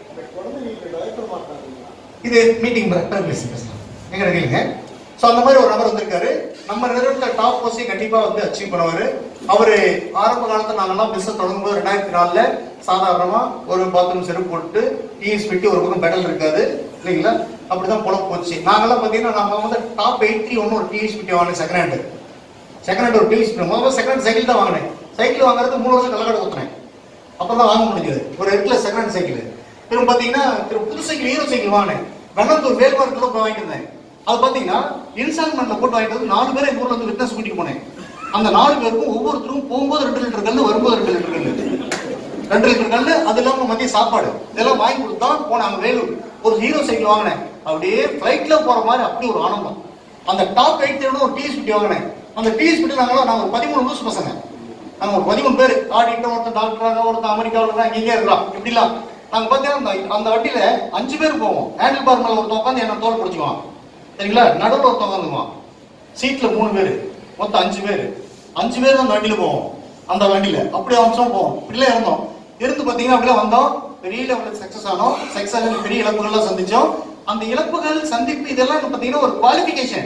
[SPEAKER 1] இது மீட்டிங் பேசலாம் எங்க கேளுங்க சோ அந்த மாதிரி ஒரு நபர் வந்திருக்காரு நம்ம நிறுவனத்துல டாப் போஸ்டே கண்டிப்பா வந்து அச்சீவ் பண்ணுவாரு அவரு ஆரம்ப காலத்துல நாங்கெல்லாம் பிசினஸ் தொடங்கும் போது ரெண்டாயிரத்தி நாலுல சாதாரணமா ஒரு பாத்ரூம் செருப்பு போட்டு டிஎஸ் பெட்டி ஒரு பக்கம் பெடல் இருக்காது இல்லைங்களா அப்படிதான் பொழப்பு போச்சு நாங்கெல்லாம் பாத்தீங்கன்னா நம்ம வந்து டாப் எயிட்டி ஒன்னு ஒரு டிஎஸ் பெட்டி வாங்கினேன் செகண்ட் ஹேண்ட் செகண்ட் ஹேண்ட் ஒரு டிஎஸ் பெட்டி முதல்ல செகண்ட் ஹேண்ட் சைக்கிள் தான் வாங்கினேன் சைக்கிள் வாங்குறது மூணு வருஷம் கலக்காடு ஊத்துனேன் அப்பதான் வாங்க முடிஞ்சது ஒரு இடத்துல செகண்ட் ஹேண்ட் சைக்கிள் திரும்ப பாத்தீங்கன்னா திரு புது சைக்கிள் ஹீரோ சைக்கிள் வாங்கினேன் வெள்ளத்தூர் வேல்மார்க்ல போய் வாங்கிட்டு இருந்தேன் அது பாத்தீங்கன்னா இன்ஸ்டால்மெண்ட்ல போட்டு வாங்கிட்டு வந்து நாலு பேரை எங்க ஊர்ல இருந்து விட்னஸ் கூட்டிட்டு போனேன் அந்த நாலு பேருக்கும் ஒவ்வொருத்தரும் போகும்போது ரெண்டு லிட்டர் கல்லு வரும்போது ரெண்டு லிட்டர் கல்லு ரெண்டு லிட்டர் கல்லு அது இல்லாம மதிய சாப்பாடு இதெல்லாம் வாங்கி கொடுத்தா போனாங்க வேலூர் ஒரு ஹீரோ சைக்கிள் வாங்கினேன் அப்படியே ஃபிளைட்ல போற மாதிரி அப்படி ஒரு ஆனந்தம் அந்த டாப் எயிட் ஒரு டிஎஸ் பிட்டி வாங்கினேன் அந்த டிஎஸ் பிட்டி நாங்களாம் நாங்க ஒரு பதிமூணு லூஸ் பசங்க நாங்க ஒரு பதிமூணு பேர் ஆடிட்டர் ஒருத்தன் டாக்டராக ஒருத்தன் அமெரிக்காவில் இருக்கா இங்கே இருக்கலாம் இப்படிலாம் நாங்க பார்த்தீங்கன்னா அந்த- அந்த வண்டியில அஞ்சு பேர் போவோம் ஹேண்டில் பார் மேல ஒருத்தன் உட்காந்து என்ன தோல் பிடிச்சுக்குவான் சரிங்களா நடுவில் ஒருத்தன் உட்காந்துக்குவான் சீட்ல மூணு பேர் மொத்தம் அஞ்சு பேர் அஞ்சு பேர் தான் அந்த வண்டியில போவோம் அந்த வண்டியில அப்படி அம்சம் போவோம் இப்படிலாம் இருந்தோம் இருந்து பாத்தீங்கன்னா அப்படியே வந்தோம் பெரிய லெவலில் சக்சஸ் ஆனோம் சக்சஸ் ஆகி பெரிய இழப்புகள்லாம் சந்திச்சோம் அந்த இழப்புகள் சந்திப்பு இதெல்லாம் பாத்தீங்கன்னா ஒரு குவாலிஃபிகேஷன்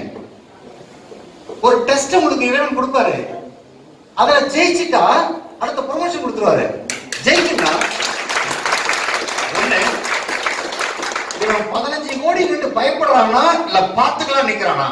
[SPEAKER 1] ஒரு டெஸ்ட் உங்களுக்கு இறைவன் கொடுப்பாரு அதுல ஜெயிச்சுட்டா அடுத்த ப்ரொமோஷன் கொடுத்துருவாரு ஜெயிச்சுட்டா ஒண்ணு இவன் பதினஞ்சு கோடி நின்று பயப்படுறானா இல்ல பாத்துக்கலாம் நிக்கிறானா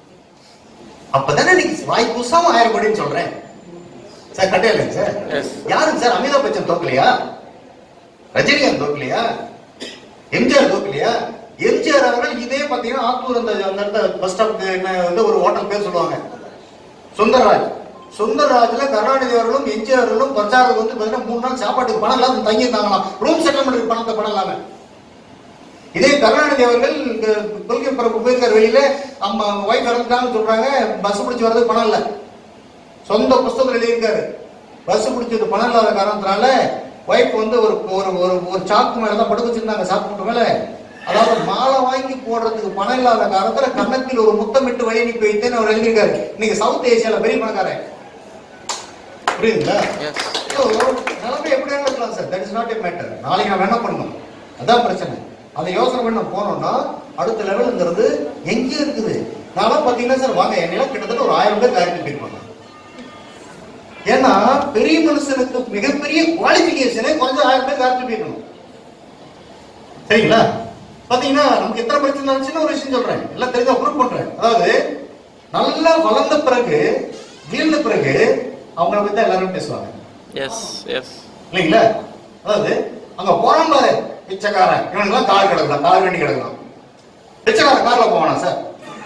[SPEAKER 1] அப்பதானே நீங்க வாய் புசாம ஆயிரம் கோடின்னு சொல்றேன் சார் கட்டையா இல்லைங்க சார்
[SPEAKER 2] எஸ்
[SPEAKER 1] யாருங்க சார் அமிதாப் பச்சன் தோக்கலையா ரஜினிகாந்த் தோக்கலையா எம்ஜிஆர் தோக்கலையா எம்ஜிஆர் அவர்கள் இதே பாத்தீங்கன்னா ஆத்தூர் அந்த அந்த இடத்த பஸ் ஸ்டாப் வந்து ஒரு ஹோட்டல் பேர் சொல்லுவாங்க சுந்தரராஜ் சுந்தரராஜ்ல கருணாநிதி அவர்களும் எம்ஜிஆர் அவர்களும் பிரச்சாரத்துக்கு வந்து பாத்தீங்கன்னா மூணு நாள் சாப்பாட்டுக்கு பணம் இல்லாம தங்கி இருந்தாங்களாம் ரூம் செட்டில்மெண்ட் பணத்தை பணம் இல்லாம இதே கருணாநிதி அவர்கள் இங்க கொள்கை பரப்பு போயிருக்காரு வெளியில அம்மா ஒய்ஃப் இறந்துட்டாங்கன்னு சொல்றாங்க பஸ் பிடிச்சி வர்றதுக்கு பணம் இல்ல சொந்த புஸ்தகத்தில் எழுதியிருக்காரு பஸ் பிடிச்சது பணம் இல்லாத காரணத்தினால ஒய்ஃப் வந்து ஒரு ஒரு ஒரு ஒரு சாக்கு மேல தான் படுக்க வச்சிருந்தாங்க சாக்கு மூட்டை மேல அதாவது மாலை வாங்கி போடுறதுக்கு பணம் இல்லாத காரணத்துல கன்னத்தில் ஒரு முத்தமிட்டு வழி அனுப்பி வைத்தேன்னு அவர் எழுதியிருக்காரு இன்னைக்கு சவுத் ஏசியால பெரிய பணக்காரன் புரியுதுங்களா
[SPEAKER 2] எஸ்
[SPEAKER 1] So, நிலைமை எப்படி வேணா இருக்கலாம் sir that is not a matter நாளைக்கு நான் என்ன பண்ணணும் அதான் பிரச்சனை அதை யோசனை பண்ண போனோம்னா அடுத்த லெவலுங்கிறது எங்க இருக்குது நான் பாத்தீங்கன்னா சார் வாங்க என்னெல்லாம் கிட்டத்தட்ட ஒரு ஆயிரம் பேர் காயத்ரி போயிருப்பாங்க ஏன்னா பெரிய மனுஷனுக்கு மிகப்பெரிய குவாலிபிகேஷனே கொஞ்சம் ஆயிரம் பேர் காயத்ரி போயிருக்கணும் சரிங்களா பாத்தீங்கன்னா நமக்கு எத்தனை பிரச்சனை இருந்துச்சுன்னு ஒரு விஷயம் சொல்றேன் எல்லாம் தெரிஞ்சா ப்ரூவ் பண்றேன் அதாவது நல்லா வளர்ந்த பிறகு வீழ்ந்த பிறகு அவங்கள பத்தி தான் எல்லாரும் பேசுவாங்க
[SPEAKER 2] எஸ் எஸ்
[SPEAKER 1] இல்லைங்களா அதாவது அங்க போறான் பாரு பிச்சைக்காரன் இவனுக்கு கார் கிடக்கலாம் கார் வேண்டி கிடக்கலாம் பிச்சைக்காரன் கார்ல போவானா சார்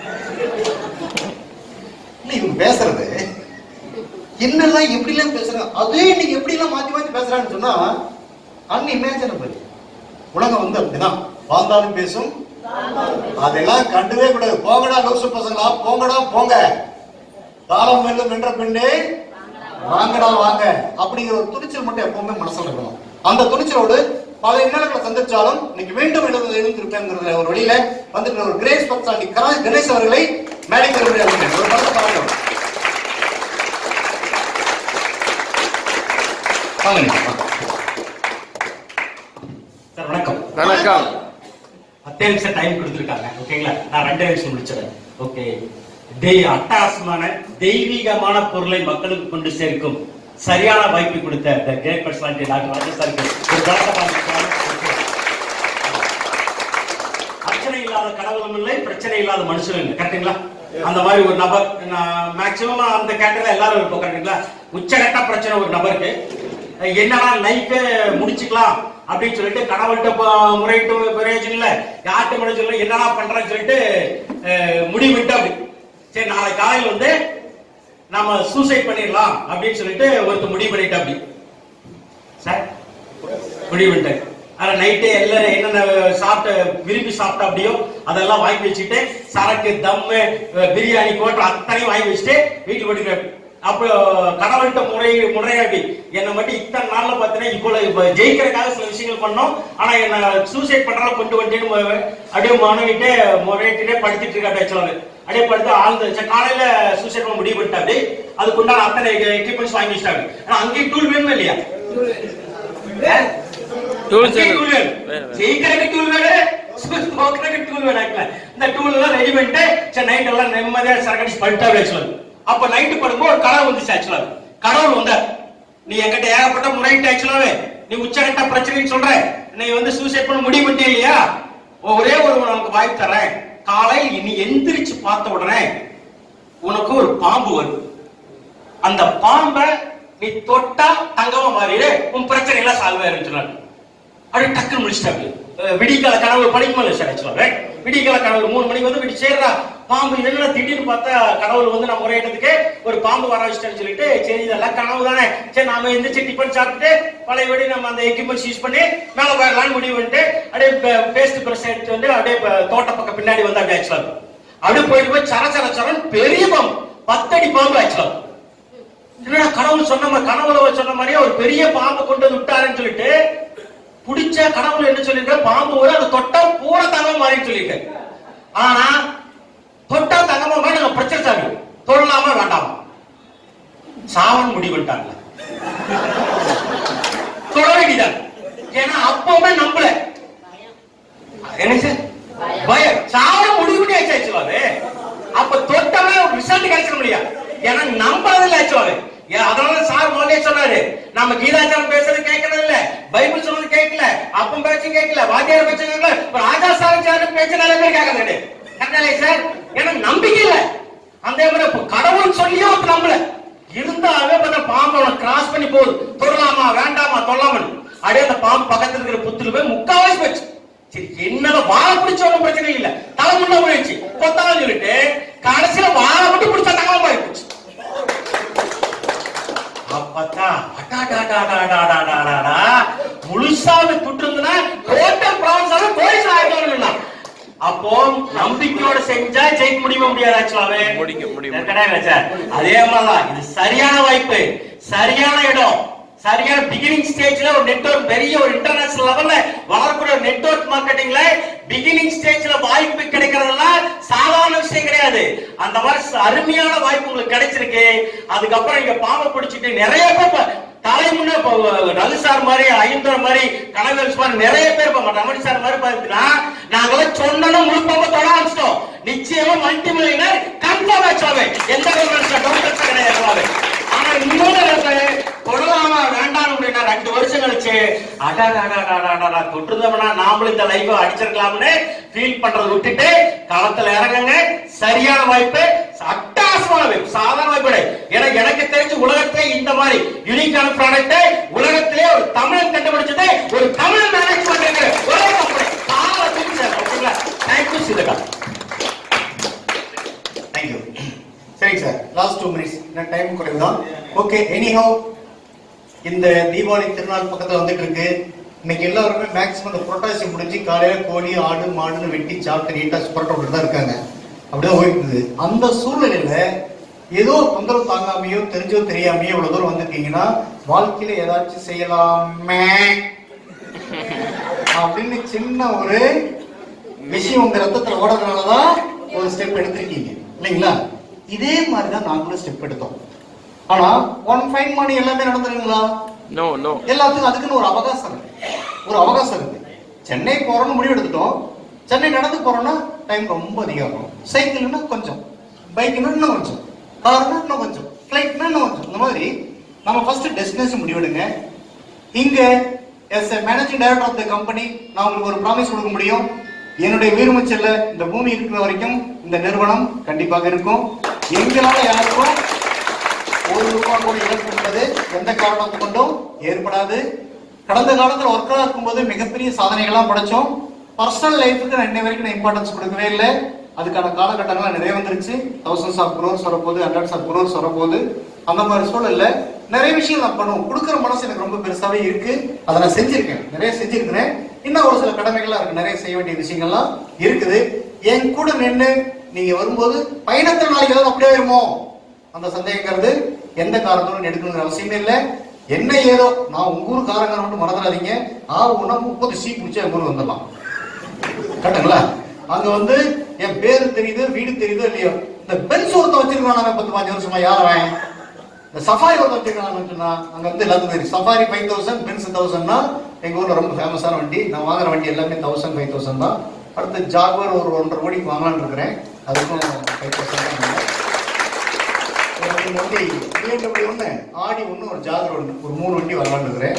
[SPEAKER 1] இல்ல இவங்க பேசுறது என்னெல்லாம் எப்படி எல்லாம் பேசுறாங்க அதே இன்னைக்கு எப்படி எல்லாம் மாத்தி மாத்தி பேசுறான்னு சொன்னா அன்இமேஜினபிள் உலகம் வந்து அப்படிதான் வாழ்ந்தாலும் பேசும் அதெல்லாம் கண்டுவே கூடாது போங்கடா லூசு பசங்களா போங்கடா போங்க காலம் வெல்லும் வென்ற பெண்ணே வாங்கடா வாங்க அப்படிங்கிற ஒரு துணிச்சல் மட்டும் எப்பவுமே மனசுல இருக்கணும் அந்த துணிச்சலோடு பல இன்னல்களை சந்திச்சாலும் இன்னைக்கு மீண்டும் எழுந்து எழுந்திருப்பேங்கிற ஒரு வழியில வந்துட்டு ஒரு கிரேஸ் பக்சாண்டி கராஜ் கணேஷ் அவர்களை மேடைக்கு வரும்படி அழைக்கிறேன். ஒரு படத்தை பாருங்க வாங்க
[SPEAKER 10] சார் வணக்கம்
[SPEAKER 2] வணக்கம்
[SPEAKER 10] பத்தே நிமிஷம் டைம் கொடுத்துருக்காங்க ஓகேங்களா நான் ரெண்டு நிமிஷம் முடிச்சிடறேன் ஓகே தெய் அட்டகாசமான தெய்வீகமான பொருளை மக்களுக்கு கொண்டு சேர்க்கும் சரியான வாய்ப்பு கொடுத்த the great personality doctor Rajesh சாருக்கு ஒரு படத்தை பார்த்துருக்காங்க அர்ச்சனை இல்லாத கடவுளும் இல்லை பிரச்சனை இல்லாத மனுஷனும் இல்லை கரெக்டுங்களா அந்த மாதிரி ஒரு நபர் மேக்சிமம் அந்த கேட்டகரியில் எல்லாரும் இருப்போம் கரெக்டுங்களா உச்சகட்ட பிரச்சனை ஒரு நபருக்கு என்னடா லைஃபே முடிச்சுக்கலாம் அப்படின்னு சொல்லிட்டு கடவுள்கிட்ட போ- முறையிட்டு பிரயோஜனம் இல்ல யார்கிட்ட முறைச்சு இல்லை என்னடா பண்றேன்னு சொல்லிட்டு அஹ், முடிவிட்டு அப்படி சரி நாளை காலையில் வந்து நம்ம சூசைட் பண்ணிடலாம் அப்படின்னு சொல்லிட்டு ஒருத்தர் முடிவு பண்ணிட்டு அப்படி சார் முடிவுன்ட்டு ஆனா நைட்டே எல்லாம் என்னென்ன சாப்பிட்ட விரும்பி சாப்பிட்டா அப்படியோ அதெல்லாம் வாங்கி வச்சுட்டு சரக்கு தம்மு அஹ், பிரியாணி கோட்டை அத்தனையும் வாங்கி வச்சுட்டு வீட்டுக்கு போட்டுக்க அப்போ கடவுள்கிட்ட முறை முறையாடி என்னை மட்டும் இத்தனை நாள்ல பார்த்தீங்கன்னா இவ்வளவு இப்ப ஜெயிக்கிறதுக்காக சில விஷயங்கள் பண்ணோம் ஆனா என்ன சூசைட் பண்றாலும் கொண்டு வந்துட்டு மு- அப்படியே மனைவிட்டே முறையிட்டே படுத்திட்டு இருக்காட்டு ஆக்சுவலாக அப்படியே படுத்து ஆழ்ந்து சரி, காலையில சூசைட் பண்ண முடிவு பண்ணிட்டா அப்படி அதுக்குண்டான அத்தனை எக்யூப்மெண்ட்ஸ் வாங்கி வச்சிட்டாங்க ஆனா அங்கேயும் டூல் வேணுமா இல்லையா
[SPEAKER 2] Tools
[SPEAKER 10] அங்கேயும்
[SPEAKER 2] வேணும்.
[SPEAKER 10] tool வேணும்.
[SPEAKER 2] வேணும், வேணும்.
[SPEAKER 10] ஜெயிக்கிறதுக்கு டூல் வேணும் தோக்கிறதுக்கு டூல் வேணும் இந்த டூல் எல்லாம் ரெடி பண்ணிட்டு சரி நைட் எல்லாம் நிம்மதியா சரக்கடிச்சு படுத்தா ஆக்சுவலாக அப்ப நைட்டு படும்போது ஒரு கடவுள் வந்துச்சு ஆக்சுவலாக கடவுள் வந்தார் நீ என்கிட்ட ஏகப்பட்ட முறையிட்டு ஆக்சுவலாவே நீ உச்சகட்ட பிரச்சனைன்னு சொல்ற நீ வந்து சூசைட் பண்ண முடிவு பண்ணிட்டே இல்லையா ஒரே ஒரு உனக்கு வாய்ப்பு தரேன் காலையில் நீ எந்திரிச்சு பார்த்த உடனே உனக்கு ஒரு பாம்பு வரும் அந்த பாம்பை நீ தொட்டா தங்கமா மாறிடு உன் பிரச்சனை எல்லாம் சால்வ் ஆயிரும் சொன்னாரு அப்படியே டக்குன்னு முடிச்சிட்டாங்க அஹ் விடிகால கனவு படிக்குமா சார் ஆக்சுவலா விடிகால கனவு மூணு மணிக்கு வந்து இப்படி சேர்றா பாம்பு என்னடா திடீர்னு பார்த்தா கடவுள் வந்து நம்ம முறையிட்டதுக்கு ஒரு பாம்பு வர வச்சுட்டேன்னு சொல்லிட்டு சரி இதெல்லாம் கனவு தானே சரி நாம எந்திரிச்சு டிஃபன் சாப்பிட்டு பழையபடி நம்ம அந்த எக்யூப்மெண்ட்ஸ் யூஸ் பண்ணி மேல போயிடலாம்னு முடிவு பண்ணிட்டு அப்படியே பேஸ்ட் பிரஸ் எடுத்து வந்து அப்படியே ப- தோட்ட பக்கம் பின்னாடி வந்து அப்படியே ஆக்சுவலா அப்படியே போயிட்டு போய் சர சர சரன் பெரிய பாம்பு பத்தடி பாம்பு ஆக்சுவலா என்னடா கடவுள் சொன்ன மாதிரி கனவுல சொன்ன மாதிரியே ஒரு பெரிய பாம்பை கொண்டு வந்து விட்டாருன்னு சொல்லிட்டு புடிச்ச கடவுள் என்ன சொல்லிருக்க பாம்பு வரும் அதை தொட்டா பூரா தங்கமா மாறின்னு சொல்லியிருக்க ஆனா தொட்டா தங்கமா மாறி நாங்க பிரச்சனை சாமி தொழலாமா வேண்டாமா சாவன் முடிவுட்டாங்க தொட வேண்டியதான் ஏன்னா அப்பவுமே நம்பல என்ன சார் பயம் சாவன முடிவு பண்ணி ஆச்சு அது அப்ப தொட்டவே ஒரு ரிசல்ட் கிடைச்சிட முடியாது ஏன்னா நம்புறது இல்ல ஆச்சு ஏன் அதனால சார் முதலே சொன்னாரு நம்ம கீதாச்சாரம் பேசுறது கேட்கறது இல்ல பைபிள் சொன்னது கேட்கல அப்பம் பேச்சும் கேட்கல வாத்தியார் பேச்சும் கேட்கல ஒரு ஆஜா சாரம் பேச்சு நிறைய பேர் கேட்கறது கரெக்டா சார் ஏன்னா நம்பிக்கை இல்ல அந்த மாதிரி இப்ப கடவுள் சொல்லியும் அப்ப நம்பல இருந்தாவே பார்த்தா பாம்பு அவனை கிராஸ் பண்ணி போகுது தொடலாமா வேண்டாமா தொல்லாமன் அப்படியே அந்த பாம்பு பக்கத்துல இருக்கிற புத்துல போய் முக்காவாசி போச்சு சரி என்னல வாழை பிடிச்சவனும் பிரச்சனை இல்ல தலை முன்ன போயிடுச்சு கொத்தாலும் சொல்லிட்டு கடைசியில வாழை மட்டும் பிடிச்சா தகவல் மாதிரி போச்சு அப்பதான் அடாடாடாடாடாடாடாடா முழுசாவே துட்டு இருந்ததுன்னா டோட்டல் ப்ராப்ளம்ஸ் போலீஸ் ஆயிடும் அப்போ நம்பிக்கையோட செஞ்சா ஜெயிக்க முடியுமா முடியாது ஆக்சுவலாவே
[SPEAKER 2] முடிக்க முடியும்
[SPEAKER 10] கிடையாது சார் அதே மாதிரிதான் இது சரியான வாய்ப்பு சரியான இடம் சரியான பிகினிங் ஸ்டேஜ்ல ஒரு நெட்வொர்க் பெரிய ஒரு இன்டர்நேஷனல் லெவல்ல வளரக்கூடிய ஒரு நெட்வொர்க் மார்க்கெட்டிங்ல பிகினிங் ஸ்டேஜ்ல வாய்ப்பு கிடைக்கிறதெல்லாம் சாதாரண விஷயம் கிடையாது அந்த மாதிரி ச- அருமையான வாய்ப்பு உங்களுக்கு கிடைச்சிருக்கு அதுக்கப்புறம் இங்க பாம்பை பிடிச்சிட்டு நிறைய பேர் இப்ப தலை முன்ன இப்ப ரகு சார் மாதிரி ஐந்தர் மாதிரி கனவேல் மாதிரி நிறைய பேர் இப்ப ரமணி சார் மாதிரி பாத்தீங்கன்னா நாங்களாம் சொன்னோம் முழுப்பாம தொட ஆரம்பிச்சிட்டோம் நிச்சயமா மல்டி மில்லியனர் கன்ஃபார்ம் ஆச்சாவே எந்த ஒரு டவுட் கிடையாது ஆனா இன்னொரு இடத்துல தொடலாமா வேண்டாம் அப்படின்னா ரெண்டு வருஷம் கழிச்சு அடாடா தொட்டுதோம்னா நாமளும் இந்த லைஃப் அடிச்சிருக்கலாம்னு ஃபீல் பண்றதை விட்டுட்டு களத்துல இறங்குங்க சரியான வாய்ப்பு அட்டாசமான வாய்ப்பு சாதாரண வாய்ப்பு கிடையாது. ஏன்னா எனக்கு தெரிஞ்சு உலகத்திலே இந்த மாதிரி யூனிக்கான ப்ராடக்ட் உலகத்திலே ஒரு தமிழன் கண்டுபிடிச்சது ஒரு தமிழ் மேனேஜ்மெண்ட் ஒரே கம்பெனி காலத்துக்கு சார் ஓகேங்களா தேங்க்யூ சிதகா
[SPEAKER 1] தேங்க்யூ சரிங்க சார் லாஸ்ட் டூ மினிட்ஸ் இன்னும் டைம் குறைவு தான் ஓகே எனிஹவ் இந்த தீபாவளி திருநாள் பக்கத்துல வந்துட்டு இருக்கு இன்னைக்கு எல்லாருமே மேக்ஸிமம் இந்த புரட்டாசி முடிஞ்சு காலையில கோழி ஆடு மாடுன்னு வெட்டி சாப்பிட்டு நீட்டா புரட்ட தான் இருக்காங்க அப்படிதான் போயிட்டு அந்த சூழ்நிலையில ஏதோ தொந்தரவு தாங்காமையோ தெரிஞ்சோ தெரியாமையோ இவ்வளவு தூரம் வந்திருக்கீங்கன்னா வாழ்க்கையில ஏதாச்சும் செய்யலாமே அப்படின்னு சின்ன ஒரு விஷயம் உங்க ரத்தத்துல ஓடுறதுனாலதான் ஒரு ஸ்டெப் எடுத்திருக்கீங்க இல்லைங்களா இதே மாதிரிதான் நாங்களும் ஸ்டெப் எடுத்தோம் ஆனா ஒன் ஃபைன் மணி எல்லாமே நடந்துருங்களா
[SPEAKER 2] No, no.
[SPEAKER 1] எல்லாத்துக்கும் அதுக்குன்னு ஒரு அவகாசம் இருக்கு ஒரு அவகாசம் இருக்கு சென்னை போறோம்னு முடிவு எடுத்துட்டோம் சென்னை நடந்து போறோம்னா டைம் ரொம்ப அதிகம் ஆகும் சைக்கிள்னா கொஞ்சம் பைக்னா இன்னும் கொஞ்சம் கார்னா இன்னும் கொஞ்சம் ஃபிளைட்னா இன்னும் கொஞ்சம் இந்த மாதிரி நம்ம ஃபர்ஸ்ட் டெஸ்டினேஷன் முடிவெடுங்க இங்க yes managing director of the company நான் உங்களுக்கு ஒரு ப்ராமிஸ் கொடுக்க முடியும் என்னுடைய வீரமுச்சல்ல இந்த பூமி இருக்கிற வரைக்கும் இந்த நிறுவனம் கண்டிப்பாக இருக்கும் எங்களால யாருக்கும் ஒரு ரூபாய் கூட இழப்பு என்பது எந்த காரணத்தை கொண்டும் ஏற்படாது கடந்த காலத்துல ஒர்க்கரா இருக்கும்போது மிகப்பெரிய சாதனைகள்லாம் படைச்சோம் பர்சனல் லைஃபுக்கு நான் இன்னை வரைக்கும் நான் இம்பார்ட்டன்ஸ் கொடுக்கவே இல்லை அதுக்கான காலகட்டங்கள்லாம் நிறைய வந்துருச்சு தௌசண்ட்ஸ் ஆஃப் குரோர்ஸ் வரப்போகுது ஹண்ட்ரட்ஸ் ஆஃப் குரோர்ஸ் வரப்போகுது அந்த மாதிரி சூழல்ல நிறைய விஷயம் நான் பண்ணுவோம் கொடுக்குற மனசு எனக்கு ரொம்ப பெருசாவே இருக்கு அதை நான் செஞ்சிருக்கேன் நிறைய செஞ்சிருக்கிறேன் இன்னும் ஒரு சில கடமைகள்லாம் இருக்கு நிறைய செய்ய வேண்டிய விஷயங்கள்லாம் இருக்குது என் கூட நின்று நீங்க வரும்போது பயணத்தில் நாளைக்கு ஏதாவது அப்படியே வருமோ அந்த சந்தேகங்கிறது எந்த காரணத்தோடும் எடுக்கணுங்கிற அவசியமே இல்லை என்ன ஏதோ நான் உங்க ஊர் காரங்க மட்டும் மறந்துடாதீங்க ஆ ஒண்ணா முப்பது சீ பிடிச்சி எங்க ஊர் வந்துடலாம் கரெக்டுங்களா அங்க வந்து என் பேரு தெரியுது வீடு தெரியுதோ இல்லையோ இந்த பென்ஸ் ஒருத்த வச்சிருக்கான் பத்து பாஞ்சு வருஷமா யார் அவன் இந்த சஃபாரி ஒருத்த வச்சிருக்கான்னு சொன்னா அங்க வந்து எல்லாத்துக்கும் தெரியும் சஃபாரி ஃபைவ் தௌசண்ட் பென்ஸ் தௌசண்ட்னா எங்க ஊர்ல ரொம்ப ஃபேமஸான வண்டி நான் வாங்குற வண்டி எல்லாமே தௌசண்ட் ஃபைவ் தௌசண்ட் தான் அடுத்து ஜாகுவர் ஒரு ஒன்றரை கோடிக்கு வாங்கலாம்னு இருக்கிறேன் அதுக்கும் ஃபைவ் தௌசண்ட் தான் ஒரு ரெண்டு வண்டி BMW ஒண்ணு ஆடி ஒண்ணு ஒரு ஜாகர் ஒண்ணு ஒரு மூணு வண்டி வரலாம்னு இருக்கிறேன்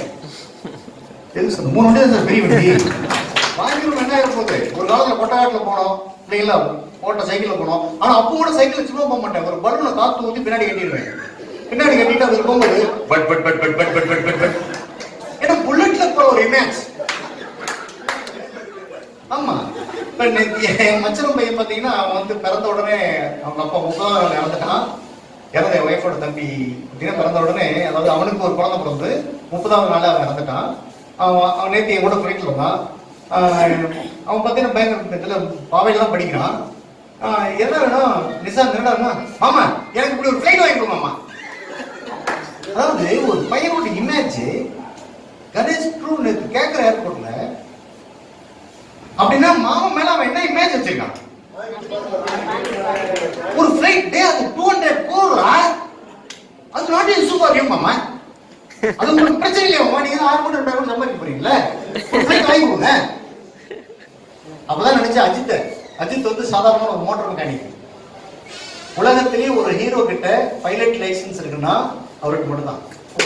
[SPEAKER 1] எது சார் மூணு வண்டி தான் சார் பெரிய வண்டி வாங்கிடும் என்ன ஆயிரம் போகுது ஒரு காலத்துல கொட்டகாட்டுல போனோம் இல்லைங்களா ஓட்ட சைக்கிள்ல போனோம் ஆனா அப்போ கூட சைக்கிள் சும்மா போக மாட்டேன் ஒரு பலூனை காத்து ஊத்தி பின்னாடி கட்டிடுவேன் பின்னாடி கட்டிட்டு அது போகும்போது but but but but but but but but but ஏன்னா புல்லட்ல போற ஒரு இமேஜ் ஆமா இப்ப நேத்து என் மச்சனம் பையன் பாத்தீங்கன்னா அவன் வந்து பிறந்த உடனே அவங்க அப்பா முப்பதாம் நாள் இறந்துட்டான் இறந்த என் ஒய்ஃபோட தம்பி அப்படின்னா பிறந்த உடனே அதாவது அவனுக்கு ஒரு குழந்தை பிறந்து முப்பதாவது நாள் அவன் இறந்துட்டான் அவன் அவன் நேத்து என் கூட ஃபிளைட்ல வந்தான் ஆஹ் அவன் பார்த்தீங்கன்னா பயங்கர இதுல பாவையில தான் படிக்கிறான் ஆஹ் என்ன வேணும் நிசா என்னடா மாமா எனக்கு இப்படி ஒரு ஃபிளைட் வாங்கி கொடு மாமா அதாவது ஒரு பையனோட இமேஜ் கணேஷ் ட்ரூ நேத்து கேட்கிற ஏர்போர்ட்ல அப்படின்னா மாமன் மேல அவன் என்ன இமேஜ் வச்சிருக்கான் ஒரு ஃபிளைட் டே அது டூ ஹண்ட்ரட் கோரா அது நாட் இஸ் சூப்பர் யூ மாமா அது உங்களுக்கு பிரச்சனை இல்லையா மாமா நீங்க ஆறு மணி ரெண்டாயிரம் சம்பாதிக்க போறீங்களா ஒரு ஃபிளைட் வாங்கி கொடுங்க அப்பதான் நினைச்சேன் அஜித் அஜித் வந்து சாதாரண ஒரு மோட்டார் மெக்கானிக் உலகத்திலேயே ஒரு ஹீரோ கிட்ட பைலட் லைசன்ஸ் இருக்குன்னா அவருக்கு மட்டும்தான்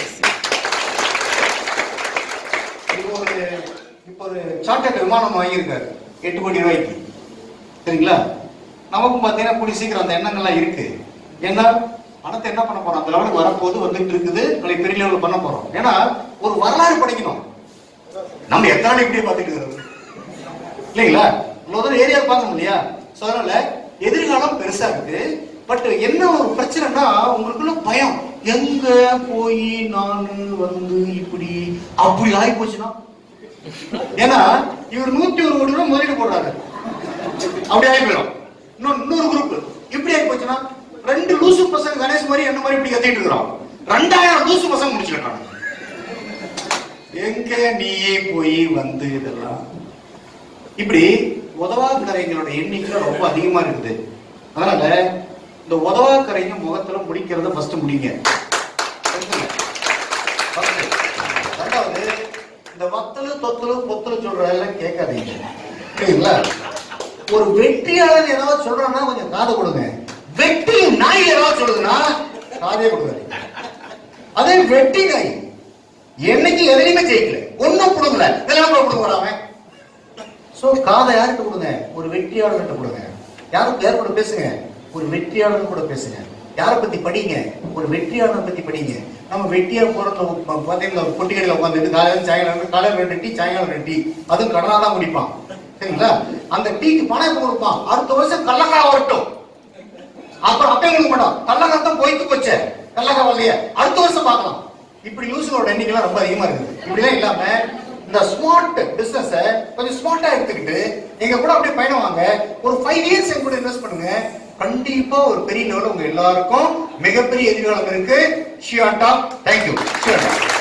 [SPEAKER 1] இப்போ ஒரு இப்போ ஒரு சார்ட்டர்ட் விமானம் வாங்கியிருக்காரு எட்டு கோடி ரூபாய்க்கு சரிங்களா நமக்கும் பார்த்தீங்கன்னா கூடி சீக்கிரம் அந்த எண்ணங்கள்லாம் இருக்கு ஏன்னா பணத்தை என்ன பண்ண போறோம் அந்த லெவலுக்கு வரப்போது வந்துட்டு இருக்குது நாளைக்கு பெரிய லெவலில் பண்ண போறோம் ஏன்னா ஒரு வரலாறு படிக்கணும் நம்ம எத்தனை நாள் இப்படியே பார்த்துட்டு இருக்கிறது இல்லைங்களா இவ்வளவு தூரம் ஏரியா பார்க்கணும் இல்லையா சோ அதனால எதிர்காலம் பெருசா இருக்கு பட் என்ன ஒரு பிரச்சனைனா உங்களுக்குள்ள பயம் எங்க போய் நான் வந்து இப்படி அப்படி ஆகி போச்சுன்னா ஏன்னா இவர் நூத்தி ஒரு கோடி ரூபாய் முதலீடு போடுறாரு அப்படி ஆகி போயிடும் இன்னொரு இன்னொரு குரூப் இப்படி ஆகி போச்சுன்னா ரெண்டு லூசு பசங்க கணேஷ் மாதிரி என்ன மாதிரி இப்படி கத்திட்டு இருக்கிறோம் ரெண்டாயிரம் லூசு பசங்க முடிச்சுக்கிட்டாங்க எங்க நீயே போய் வந்து இதெல்லாம் இப்படி உதவாக்கரைங்களோட எண்ணிக்கை ரொம்ப அதிகமா இருக்குது அதனால இந்த உதவாக்கரைங்க முகத்துல முடிக்கிறத ஃபர்ஸ்ட் முடிங்க First. ரெண்டாவது இந்த வத்தலு தொத்தலு பொத்தலு சொல்ற எல்லாம் கேட்காதீங்க சரிங்களா ஒரு வெற்றியாளர் ஏதாவது சொல்றான்னா கொஞ்சம் காது கொடுங்க வெற்றி நாய் ஏதாவது சொல்லுதுன்னா காதே கொடுக்காதீங்க அதே வெற்றி நாய் என்னைக்கு எதையுமே ஜெயிக்கல ஒண்ணும் கொடுக்கல இதெல்லாம் கொடுக்க வராம சோ காதை யார்கிட்ட கொடுங்க ஒரு வெற்றியாளர்கிட்ட கொடுங்க யாரும் யார் கூட பேசுங்க ஒரு வெற்றியாளர் கூட பேசுங்க யாரை பத்தி படிங்க ஒரு வெற்றியாளரை பத்தி படிங்க நம்ம வெட்டியா போறதுல உ- பாத்தீங்களா ஒரு பொட்டி கடையில உட்காந்துட்டு காலையில சாயங்காலம் காலையில ரெண்டு டீ சாயங்காலம் ரெண்டு டீ அதுவும் கடனா தான் குடிப்பான் சரிங்களா அந்த டீக்கு பணம் எப்ப கொடுப்பான் அடுத்த வருஷம் கள்ளக்காய் வரட்டும் அப்புறம் அப்பயும் கொடுக்க மாட்டோம் கள்ளக்காய் தான் போயிட்டு போச்சே கள்ளக்காய் வரலையே அடுத்த வருஷம் பார்க்கலாம் இப்படி லூசுகளோட எண்ணிக்கை ரொம்ப அதிகமா இருக்குது இப்படிலாம் இல்லாம இந்த ஸ்மார்ட் பிசினஸ் கொஞ்சம் ஸ்மார்ட்டா எடுத்துக்கிட்டு எங்க கூட அப்படியே பயணம் வாங்க ஒரு ஃபைவ் இயர்ஸ் எங்க கூட இன்வெஸ்ட் பண்ணுங்க கண்டிப்பா ஒரு பெரிய லெவலில் உங்க எல்லாருக்கும் மிகப்பெரிய எதிர்காலம் இருக்கு ஷியாட்டா தேங்க்யூ ஷியாட்டா